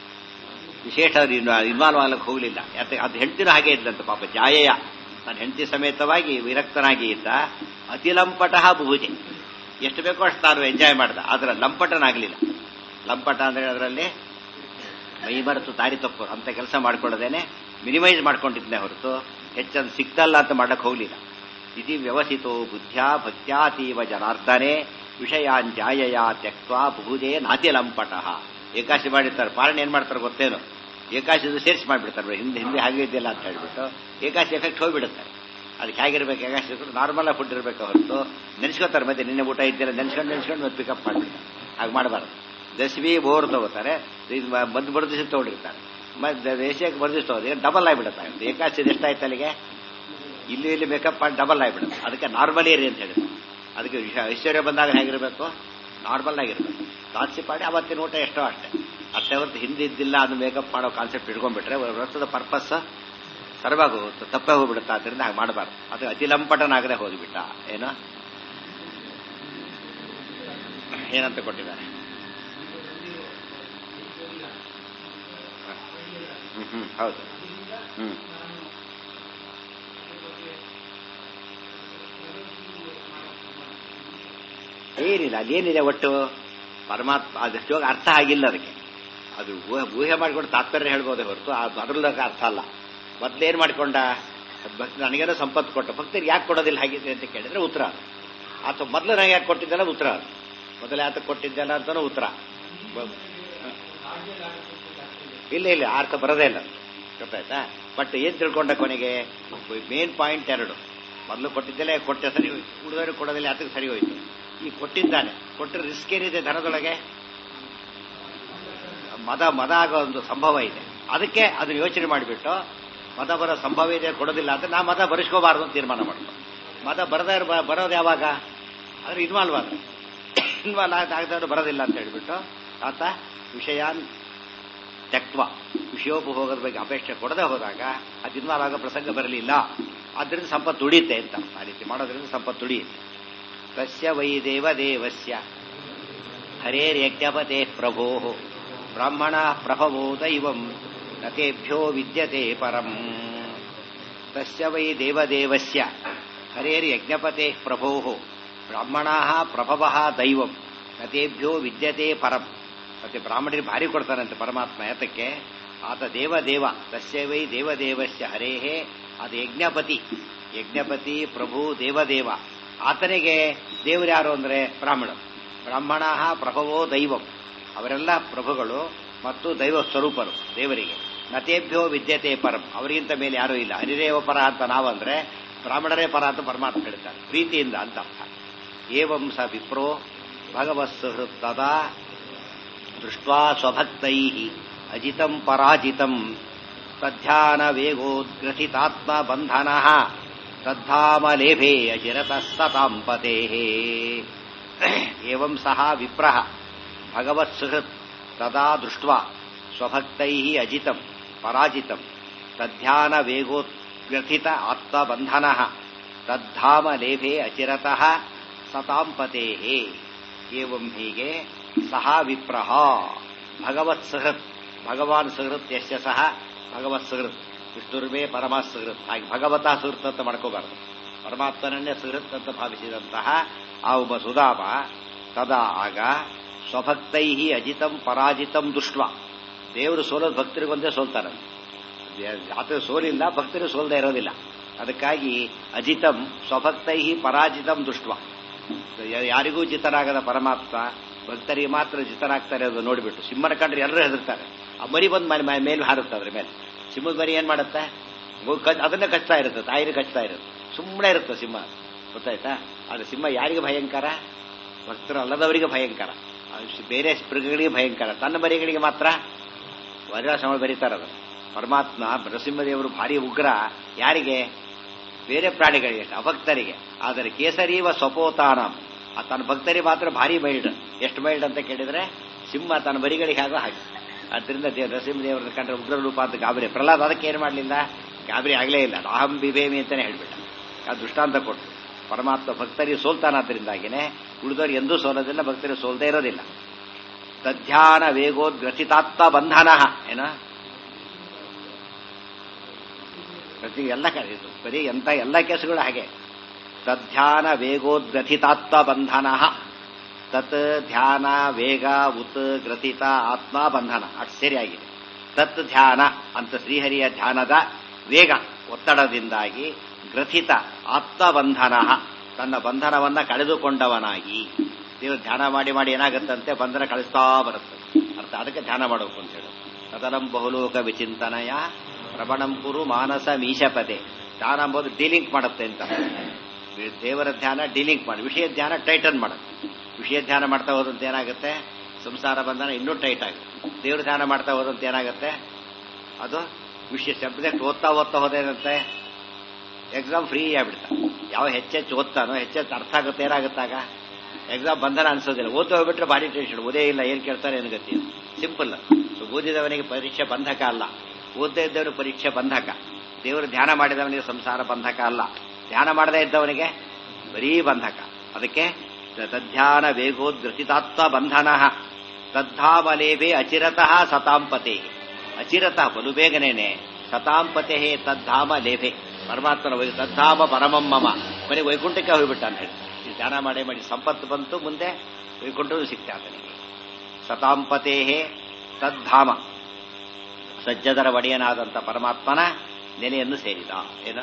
ವಿಶೇಷ ಇನ್ವಾಲ್ವ್ ಆಗ್ಲಿಕ್ಕೆ ಹೋಗಲಿಲ್ಲ ಯಾಕೆ ಅದು ಹೆಂಡತಿನೂ ಹಾಗೆ ಇದ್ದಂತ ಪಾಪ ಜಾಯಯ ತನ್ನ ಹೆಂಡತಿ ಸಮೇತವಾಗಿ ವಿರಕ್ತನಾಗಿ ಇದ್ದ ಅತಿಲಂಪಟಃ ಬುಭುಜೆ ಎಷ್ಟು ಬೇಕೋ ಅಷ್ಟು ತಾನು ಎಂಜಾಯ್ ಮಾಡ್ದ ಆದ್ರೆ ಲಂಪಟನಾಗಲಿಲ್ಲ ಲಂಪಟ ಅಂದ್ರೆ ಅದರಲ್ಲಿ ಮೈ ಮರೆತು ದಾರಿ ತಪ್ಪು ಅಂತ ಕೆಲಸ ಮಾಡ್ಕೊಳ್ಳೋದೇನೆ ಮಿನಿಮೈಸ್ ಮಾಡ್ಕೊಂಡಿದ್ನೇ ಹೊರತು ಹೆಚ್ಚದು ಸಿಕ್ತಲ್ಲ ಅಂತ ಮಾಡಕ್ ಹೋಗ್ಲಿಲ್ಲ ಇತಿ ವ್ಯವಸಿತೋ ಬುದ್ಧ್ಯಾ ಭಕ್ತ್ಯಾತೀವ ಜನಾರ್ದನೆ ವಿಷಯಾನ್ ಜಾಯಯ ತ್ಯಕ್ವ ಬುಭುಜೇ ನಾತಿಲಂಪಟಃ ಏಕಾಶಿ ಮಾಡಿರ್ತಾರೆ ಪಾಲನೆ ಏನ್ ಮಾಡ್ತಾರೆ ಗೊತ್ತೇನು ಏಕಾಶಿದು ಸೇರಿಸಿ ಮಾಡಿಬಿಡ್ತಾರೆ ಹಿಂದೆ ಹಿಂದೆ ಹಾಗೆ ಇದೆಯಲ್ಲ ಅಂತ ಹೇಳ್ಬಿಟ್ಟು ಏಕಾಶಿ ಎಫೆಕ್ಟ್ ಹೋಗ್ಬಿಡುತ್ತಾರೆ ಅದಕ್ಕೆ ಹೇಗಿರ್ಬೇಕು ಏಕಾಶಿ ನಾರ್ಮಲ್ ಆಗಿ ಫುಡ್ ಇರಬೇಕು ಹೊರತು ನೆನೆಸ್ಕೋತಾರೆ ಮತ್ತೆ ನಿನ್ನೆ ಊಟ ಇದ್ದೀರ ನೆನೆಸ್ಕೊಂಡು ನೆನೆಸ್ಕೊಂಡು ಮತ್ತೆ ಪಿಕಪ್ ಮಾಡಿಬಿಡ್ತಾರೆ ಹಾಗೆ ಮಾಡಬಾರ್ದು ದಸವಿ ಬೋರ್ ತಗೋತಾರೆ ಬಂದು ಬಡ್ದು ದಿವಸ ತಗೊಂಡಿರ್ತಾರೆ ಮತ್ತೆ ದೇಶಕ್ಕೆ ಬಡ್ದು ದಿವಸ ತಗೋದು ಡಬಲ್ ಆಗಿಬಿಡುತ್ತೆ ಏಕಾಶಿ ಎಷ್ಟಾಯ್ತು ಅಲ್ಲಿಗೆ ಇಲ್ಲಿ ಇಲ್ಲಿ ಮೇಕಪ್ ಮಾಡಿ ಡಬಲ್ ಆಗಿಬಿಡುತ್ತೆ ಅದಕ್ಕೆ ನಾರ್ಮಲ್ ಏರಿ ಅಂತ ಹೇಳಿದ್ರು ಅದಕ್ಕೆ ಐಶ್ವರ್ಯ ಬಂದಾಗ ಹೇಗಿರಬೇಕು ನಾರ್ಮಲ್ ಆಗಿರ್ಬೇಕು ಲಾಸ್ತಿ ಮಾಡಿ ಅವತ್ತಿನ ಊಟ ಎಷ್ಟೋ ಅಷ್ಟೇ ಅಷ್ಟೇ ಹೊರತು ಹಿಂದಿದ್ದಿಲ್ಲ ಅದು ಮೇಕಪ್ ಮಾಡೋ ಕಾನ್ಸೆಪ್ಟ್ ಇಟ್ಕೊಂಡ್ಬಿಟ್ರೆ ವ್ರತದ ಪರ್ಪಸ್ ಸರ್ವಾಗ ತಪ್ಪೇ ಹೋಗ್ಬಿಡುತ್ತೆ ಆದ್ರಿಂದ ಹಾಗೆ ಮಾಡಬಾರ್ದು ಅದು ಅತಿಲಂಪಟನಾಗದೆ ಹೋಗ್ಬಿಟ್ಟ ಏನೋ ಏನಂತ ಕೊಟ್ಟಿದ್ದಾರೆ ಹ್ಮ್ ಹ್ಮ್ ಹೌದು ಹ್ಮ್ ಏನಿಲ್ಲ ಅದೇನಿದೆ ಒಟ್ಟು ಪರಮಾತ್ಮ ಅದಷ್ಟು ಅರ್ಥ ಆಗಿಲ್ಲ ಅದಕ್ಕೆ ಅದು ಊಹೆ ಮಾಡ್ಕೊಂಡು ತಾತ್ಪರ್ಯ ಹೇಳ್ಬೋದೇ ಹೊರತು ಅದರಲ್ಲ ಅರ್ಥ ಅಲ್ಲ ಮೊದ್ಲೇನ್ ಮಾಡ್ಕೊಂಡ ಭಕ್ತ ನನಗೇನೋ ಸಂಪತ್ತು ಕೊಟ್ಟ ಭಕ್ತರಿಗೆ ಯಾಕೆ ಕೊಡೋದಿಲ್ಲ ಹಾಗಿದೆ ಅಂತ ಕೇಳಿದ್ರೆ ಉತ್ತರ ಅಥವಾ ಮೊದಲು ನನಗೆ ಯಾಕೆ ಕೊಟ್ಟಿದ್ದಲ್ಲ ಉತ್ತರ ಮೊದಲು ಯಾತಕ್ಕೆ ಕೊಟ್ಟಿದ್ದಲ್ಲ ಅಂತಾನು ಉತ್ತರ ಇಲ್ಲ ಇಲ್ಲ ಅರ್ಥ ಬರೋದೇ ಇಲ್ಲ ಗೊತ್ತಾಯ್ತಾ ಬಟ್ ಏನ್ ತಿಳ್ಕೊಂಡ ಕೊನೆಗೆ ಮೇನ್ ಪಾಯಿಂಟ್ ಎರಡು ಮೊದಲು ಕೊಟ್ಟಿದ್ದಲ್ಲೇ ಕೊಟ್ಟೆ ಸರಿ ಉಳಿದವರು ಕೊಡೋದಿಲ್ಲ ಅದಕ್ಕೆ ಸರಿ ಹೋಯ್ತು ಈ ಕೊಟ್ಟಿದ್ದಾನೆ ಕೊಟ್ಟರೆ ರಿಸ್ಕ್ ಏನಿದೆ ಧನದೊಳಗೆ ಮದ ಮದ ಆಗೋ ಒಂದು ಸಂಭವ ಇದೆ ಅದಕ್ಕೆ ಅದನ್ನ ಯೋಚನೆ ಮಾಡಿಬಿಟ್ಟು ಮದ ಬರೋ ಸಂಭವ ಇದೆ ಕೊಡೋದಿಲ್ಲ ಅಂತ ನಾ ಮದ ಬರೆಸ್ಕೋಬಾರ್ದು ಅಂತ ತೀರ್ಮಾನ ಮಾಡ್ಕೊ ಮದ ಬರದೇ ಬರೋದು ಯಾವಾಗ ಆದ್ರೆ ಇನ್ವಾಲ್ವ್ ಆದ್ರೆ ಇನ್ವಾಲ್ವ್ ಆಗದವ್ರು ಬರೋದಿಲ್ಲ ಅಂತ ಹೇಳ್ಬಿಟ್ಟು ಆತ ವಿಷಯಾನ್ ತ್ಯಕ್ವ ವಿಷಯೋಪಭೋಗದ ಬಗ್ಗೆ ಅಪೇಕ್ಷೆ ಕೊಡದೆ ಹೋದಾಗ ಅದು ಇನ್ವಾಲ್ವ್ ಆಗೋ ಪ್ರಸಂಗ ಬರಲಿಲ್ಲ ಅದರಿಂದ ಸಂಪತ್ತು ಉಳಿಯುತ್ತೆ ಅಂತ ಆ ರೀತಿ ಮಾಡೋದ್ರಿಂದ ಸಂಪತ್ತು ಉಳಿಯುತ್ತೆ ತಸ್ಯ ವೈ ದೇವದೇವಸ್ಯ ಹರೇರ್ಯಜ್ಞಪತೆ ಪ್ರಭೋ ಬ್ರಾಹ್ಮಣ ಪ್ರಭವೋ ದೈವಂ ನತೇಭ್ಯೋ ವಿದ್ಯತೆ ಪರಂ ತಸ್ಯ ವೈ ದೇವದೇವಸ್ಯ ಹರೇರ್ಯಜ್ಞಪತೆ ಪ್ರಭೋ ಬ್ರಾಹ್ಮಣ ಪ್ರಭವ ದೈವಂ ನತೇಭ್ಯೋ ವಿದ್ಯತೆ ಪರಂ ಮತ್ತೆ ಬ್ರಾಹ್ಮಣರಿಗೆ ಭಾರಿ ಕೊಡ್ತಾರಂತೆ ಪರಮಾತ್ಮ ಯಾತಕ್ಕೆ ಆತ ದೇವ ದೇವ ತಸ್ಯ ವೈ ದೇವದೇವಸ್ಯ ಹರೇಹೇ ಅದು ಯಜ್ಞಪತಿ ಯಜ್ಞಪತಿ ಪ್ರಭು ದೇವದೇವ ಆತನಿಗೆ ದೇವರು ಯಾರು ಅಂದ್ರೆ ಬ್ರಾಹ್ಮಣ ಬ್ರಾಹ್ಮಣ ಪ್ರಭವೋ ದೈವಂ ಅವರೆಲ್ಲ ಪ್ರಭುಗಳು ಮತ್ತು ದೈವ ಸ್ವರೂಪರು ದೇವರಿಗೆ ನತೇಭ್ಯೋ ವಿದ್ಯತೆ ಪರಂ ಅವರಿಗಿಂತ ಮೇಲೆ ಯಾರೂ ಇಲ್ಲ ಹರಿರೇವ ಪರ ಅಂತ ನಾವಂದ್ರೆ ಬ್ರಾಹ್ಮಣರೇ ಪರ ಅಂತ ಪರಮಾತ್ಮ ಹೇಳ್ತಾರೆ ಪ್ರೀತಿಯಿಂದ ಅಂತ ಅರ್ಥ ಏವಂ ಸ ವಿಪ್ರೋ ಭಗವತ್ ಸುಹೃತ್ತದಾ ದೃಷ್ಟ್ವಾ ಸ್ವಭಕ್ತೈ ಅಜಿತಂ ಪರಾಜಿತಂ ತಧ್ಯಾನ ವೇಗೋದ್ಗ್ರಥಿತಾತ್ಮ ಬಂಧನ ತದ್ಧಾಮ ಲೇಭೆ ಅಜಿರತಃ ಸತಾಂಪತೆ ಏವಂ ಸಹ ವಿಪ್ರಃ ಭಗವತ್ ಸುಹೃತ್ ತದಾ ದೃಷ್ಟ್ವಾ ಸ್ವಭಕ್ತೈ ಅಜಿತಂ ಪರಾಜಿತಂ ತಧ್ಯಾನ ವೇಗೋದ್ಗ್ರಥಿತ ಆತ್ಮಬಂಧನ ತದ್ಧಾಮ ಲೇಭೆ ಅಚಿರತಃ ಸತಾಂಪತೆ ಏವಂ ಹೀಗೆ ಸಹ ವಿಪ್ರಹ ಭಗವತ್ ಸುಹೃತ್ ಭಗವಾನ್ ಸುಹೃತ್ ಯಶ್ಯ ಸಹ ಭಗವತ್ ಸುಹೃತ್ ವಿಷ್ಣುರ್ವೇ ಪರಮ ಸುಹೃತ್ ಹಾಗೆ ಭಗವತ ಸುಹೃತ್ ಅಂತ ಮಾಡ್ಕೋಬಾರ್ದು ಪರಮಾತ್ಮನನ್ನೇ ಸುಹೃತ್ ಅಂತ ಭಾವಿಸಿದಂತಹ ಆ ಒಬ್ಬ ಸುಧಾಮ ತದಾ ಆಗ ಸ್ವಭಕ್ತೈ ಅಜಿತಂ ಪರಾಜಿತಂ ದುಷ್ಟ್ವ ದೇವರು ಸೋಲೋದು ಭಕ್ತರಿಗೊಂದೇ ಸೋಲ್ತಾನೆ ಆತ ಸೋಲಿಲ್ಲ ಭಕ್ತರು ಸೋಲ್ದೇ ಇರೋದಿಲ್ಲ ಅದಕ್ಕಾಗಿ ಅಜಿತಂ ಸ್ವಭಕ್ತೈ ಪರಾಜಿತಂ ದುಷ್ಟ್ವ ಯಾರಿಗೂ ಜಿತನಾಗದ ಪರಮಾತ್ಮ ಭಕ್ತರಿಗೆ ಮಾತ್ರ ಜಿತನಾಗ್ತಾರೆ ಅದು ನೋಡಿಬಿಟ್ಟು ಸಿಂಹನ ಕಂಡ್ರೆ ಎಲ್ಲರೂ ಹೆದರ್ತಾರೆ ಆ ಮರಿ ಬಂದು ಮನೆ ಮೇಲೆ ಹಾರುತ್ತೆ ಅದ್ರ ಮೇಲೆ ಸಿಂಹದ ಮರಿ ಏನ್ ಮಾಡುತ್ತೆ ಅದನ್ನ ಕಚ್ತಾ ಇರುತ್ತೆ ತಾಯಿನ ಕಚ್ತಾ ಇರುತ್ತೆ ಸುಮ್ಮನೆ ಇರುತ್ತೆ ಸಿಂಹ ಗೊತ್ತಾಯ್ತಾ ಅದು ಸಿಂಹ ಯಾರಿಗೆ ಭಯಂಕರ ಭಕ್ತರು ಅಲ್ಲದವರಿಗೆ ಭಯಂಕರ ಬೇರೆ ಮೃಗಗಳಿಗೆ ಭಯಂಕರ ತನ್ನ ಮರಿಗಳಿಗೆ ಮಾತ್ರ ವಜ್ರಾಶ್ರಮ ಬರೀತಾರದು ಪರಮಾತ್ಮ ನರಸಿಂಹದೇವರು ಭಾರಿ ಉಗ್ರ ಯಾರಿಗೆ ಬೇರೆ ಪ್ರಾಣಿಗಳಿಗೆ ಅಭಕ್ತರಿಗೆ ಆದರೆ ಕೇಸರೀವ ಸ್ವಪೋತಾನಂ ಆ ತನ್ನ ಭಕ್ತರಿಗೆ ಮಾತ್ರ ಭಾರಿ ಮೈಲ್ಡ್ ಎಷ್ಟು ಮೈಲ್ಡ್ ಅಂತ ಕೇಳಿದ್ರೆ ಸಿಂಹ ತನ್ನ ಮರಿಗಳಿಗೆ ಆಗೋ ಹಾಗೆ ಆದ್ದರಿಂದ ನರಸಿಂಹದೇವರನ್ನ ಕಂಡ್ರೆ ಉಗ್ರ ರೂಪ ಅಂತ ಗಾಬರಿ ಪ್ರಹ್ಲಾದ್ ಅದಕ್ಕೆ ಏನು ಮಾಡಲಿಲ್ಲ ಗಾಬರಿ ಆಗಲೇ ಇಲ್ಲ ಅಹಂ ಬಿಬೇಮಿ ಅಂತಾನೆ ಹೇಳ್ಬಿಟ್ಟ ಆ ದೃಷ್ಟಾಂತ ಕೊಟ್ಟು ಪರಮಾತ್ಮ ಭಕ್ತರಿಗೆ ಸೋಲ್ತಾನಾದ್ರಿಂದಾಗಿನೇ ಉಳಿದವರು ಎಂದೂ ಸೋಲೋದಿಲ್ಲ ಭಕ್ತರಿಗೆ ಸೋಲ್ದೇ ಇರೋದಿಲ್ಲ ತಧ್ಯಾನ ವೇಗೋದ್ಗ್ರಥಿತಾತ್ಮ ಬಂಧನ ಏನ ಪ್ರತಿ ಎಲ್ಲ ಕರೀತು ಬರೀ ಎಂತ ಎಲ್ಲ ಕೇಸುಗಳು ಹಾಗೆ ತಧ್ಯಾನ ವೇಗೋದ್ಗ್ರಥಿತಾತ್ಮ ಬಂಧನ ತತ್ ಧ್ಯಾನ ವೇಗ ಉತ್ ಗ್ರಥಿತ ಆತ್ಮ ಬಂಧನ ಅಷ್ಟು ಸರಿಯಾಗಿದೆ ತತ್ ಧ್ಯಾನ ಅಂತ ಶ್ರೀಹರಿಯ ಧ್ಯಾನದ ವೇಗ ಒತ್ತಡದಿಂದಾಗಿ ಗ್ರಥಿತ ಆತ್ಮಬಂಧನ ತನ್ನ ಬಂಧನವನ್ನ ಕಳೆದುಕೊಂಡವನಾಗಿ ದೇವರು ಧ್ಯಾನ ಮಾಡಿ ಮಾಡಿ ಏನಾಗುತ್ತಂತೆ ಬಂಧನ ಕಳಿಸ್ತಾ ಬರುತ್ತೆ ಅರ್ಥ ಅದಕ್ಕೆ ಧ್ಯಾನ ಮಾಡಬೇಕು ಅಂತ ಹೇಳಿ ತದನಂ ಬಹುಲೋಕ ವಿಚಿಂತನಯ ಪ್ರಬಣಂ ಕುರು ಮಾನಸ ಮೀಶಪದೆ ಧ್ಯಾನ ಎಂಬುದು ಡೀಲಿಂಕ್ ಮಾಡುತ್ತೆ ಅಂತ ದೇವರ ಧ್ಯಾನ ಡೀಲಿಂಕ್ ಮಾಡಿ ವಿಷಯ ಧ್ಯಾನ ಟೈಟನ್ ಮಾಡುತ್ತೆ ವಿಷಯ ಧ್ಯಾನ ಮಾಡ್ತಾ ಹೋದಂತೆ ಏನಾಗುತ್ತೆ ಸಂಸಾರ ಬಂಧನ ಇನ್ನೂ ಟೈಟ್ ಆಗುತ್ತೆ ದೇವ್ರ ಧ್ಯಾನ ಮಾಡ್ತಾ ಹೋದಂತೆ ಏನಾಗುತ್ತೆ ಅದು ವಿಷಯ ಸಬ್ಜೆಕ್ಟ್ ಓದ್ತಾ ಓದ್ತಾ ಹೋದೇನಂತೆ ಎಕ್ಸಾಮ್ ಫ್ರೀ ಆಗ್ಬಿಡ್ತಾರೆ ಯಾವ ಹೆಚ್ಚೆಚ್ಚು ಓದ್ತಾನೋ ಹೆಚ್ಚೆಚ್ಚು ಅರ್ಥ ಆಗುತ್ತೆ ಏನಾಗುತ್ತಾಗ ಎಕ್ಸಾಮ್ ಬಂಧನ ಅನ್ಸೋದಿಲ್ಲ ಓದ್ತಾ ಹೋಗ್ಬಿಟ್ರೆ ಭಾರಿ ಟೆನ್ಷನ್ ಓದೇ ಇಲ್ಲ ಏನ್ ಕೇಳ್ತಾರೆ ಏನು ಗತಿ ಸಿಂಪಲ್ ಓದಿದವನಿಗೆ ಪರೀಕ್ಷೆ ಬಂಧಕ ಅಲ್ಲ ಓದ್ತಾ ಇದ್ದವನಿಗೆ ಪರೀಕ್ಷೆ ಬಂಧಕ ದೇವರು ಧ್ಯಾನ ಮಾಡಿದವನಿಗೆ ಸಂಸಾರ ಬಂಧಕ ಅಲ್ಲ ಧ್ಯಾನ ಮಾಡದೇ ಇದ್ದವನಿಗೆ ಬರೀ ಬಂಧಕ ಅದಕ್ಕೆ ತದ್ಧ್ಯಾನ ವೇಗೋದ್ರತಿತಾತ್ಮ ಬಂಧನ ತದ್ಧಾಮಲೇಭೆ ಅಚಿರತಃ ಸತಾಂಪತೆ ಅಚಿರತಃ ಬಲು ಬೇಗನೇನೆ ಸತಾಂಪತೆ ತದ್ಧಾಮ ಲೇಭೆ ಪರಮಾತ್ಮನ ವೈ ತದ್ಧಾಮ ಪರಮಂ ಮಮ ಬರೀ ವೈಕುಂಠಕ್ಕೆ ಹೋಗ್ಬಿಟ್ಟ ಅಂತ ಹೇಳಿ ಈ ಧ್ಯಾನ ಮಾಡಿ ಮಾಡಿ ಸಂಪತ್ತು ಬಂತು ಮುಂದೆ ವೈಕುಂಠವೂ ಸಿಗ್ತಾ ಆತನಿಗೆ ಸತಾಂಪತೆ ತದ್ಧಾಮ ಸಜ್ಜದರ ಒಡೆಯನಾದಂಥ ಪರಮಾತ್ಮನ ನೆಲೆಯನ್ನು ಸೇರಿದ ಏನ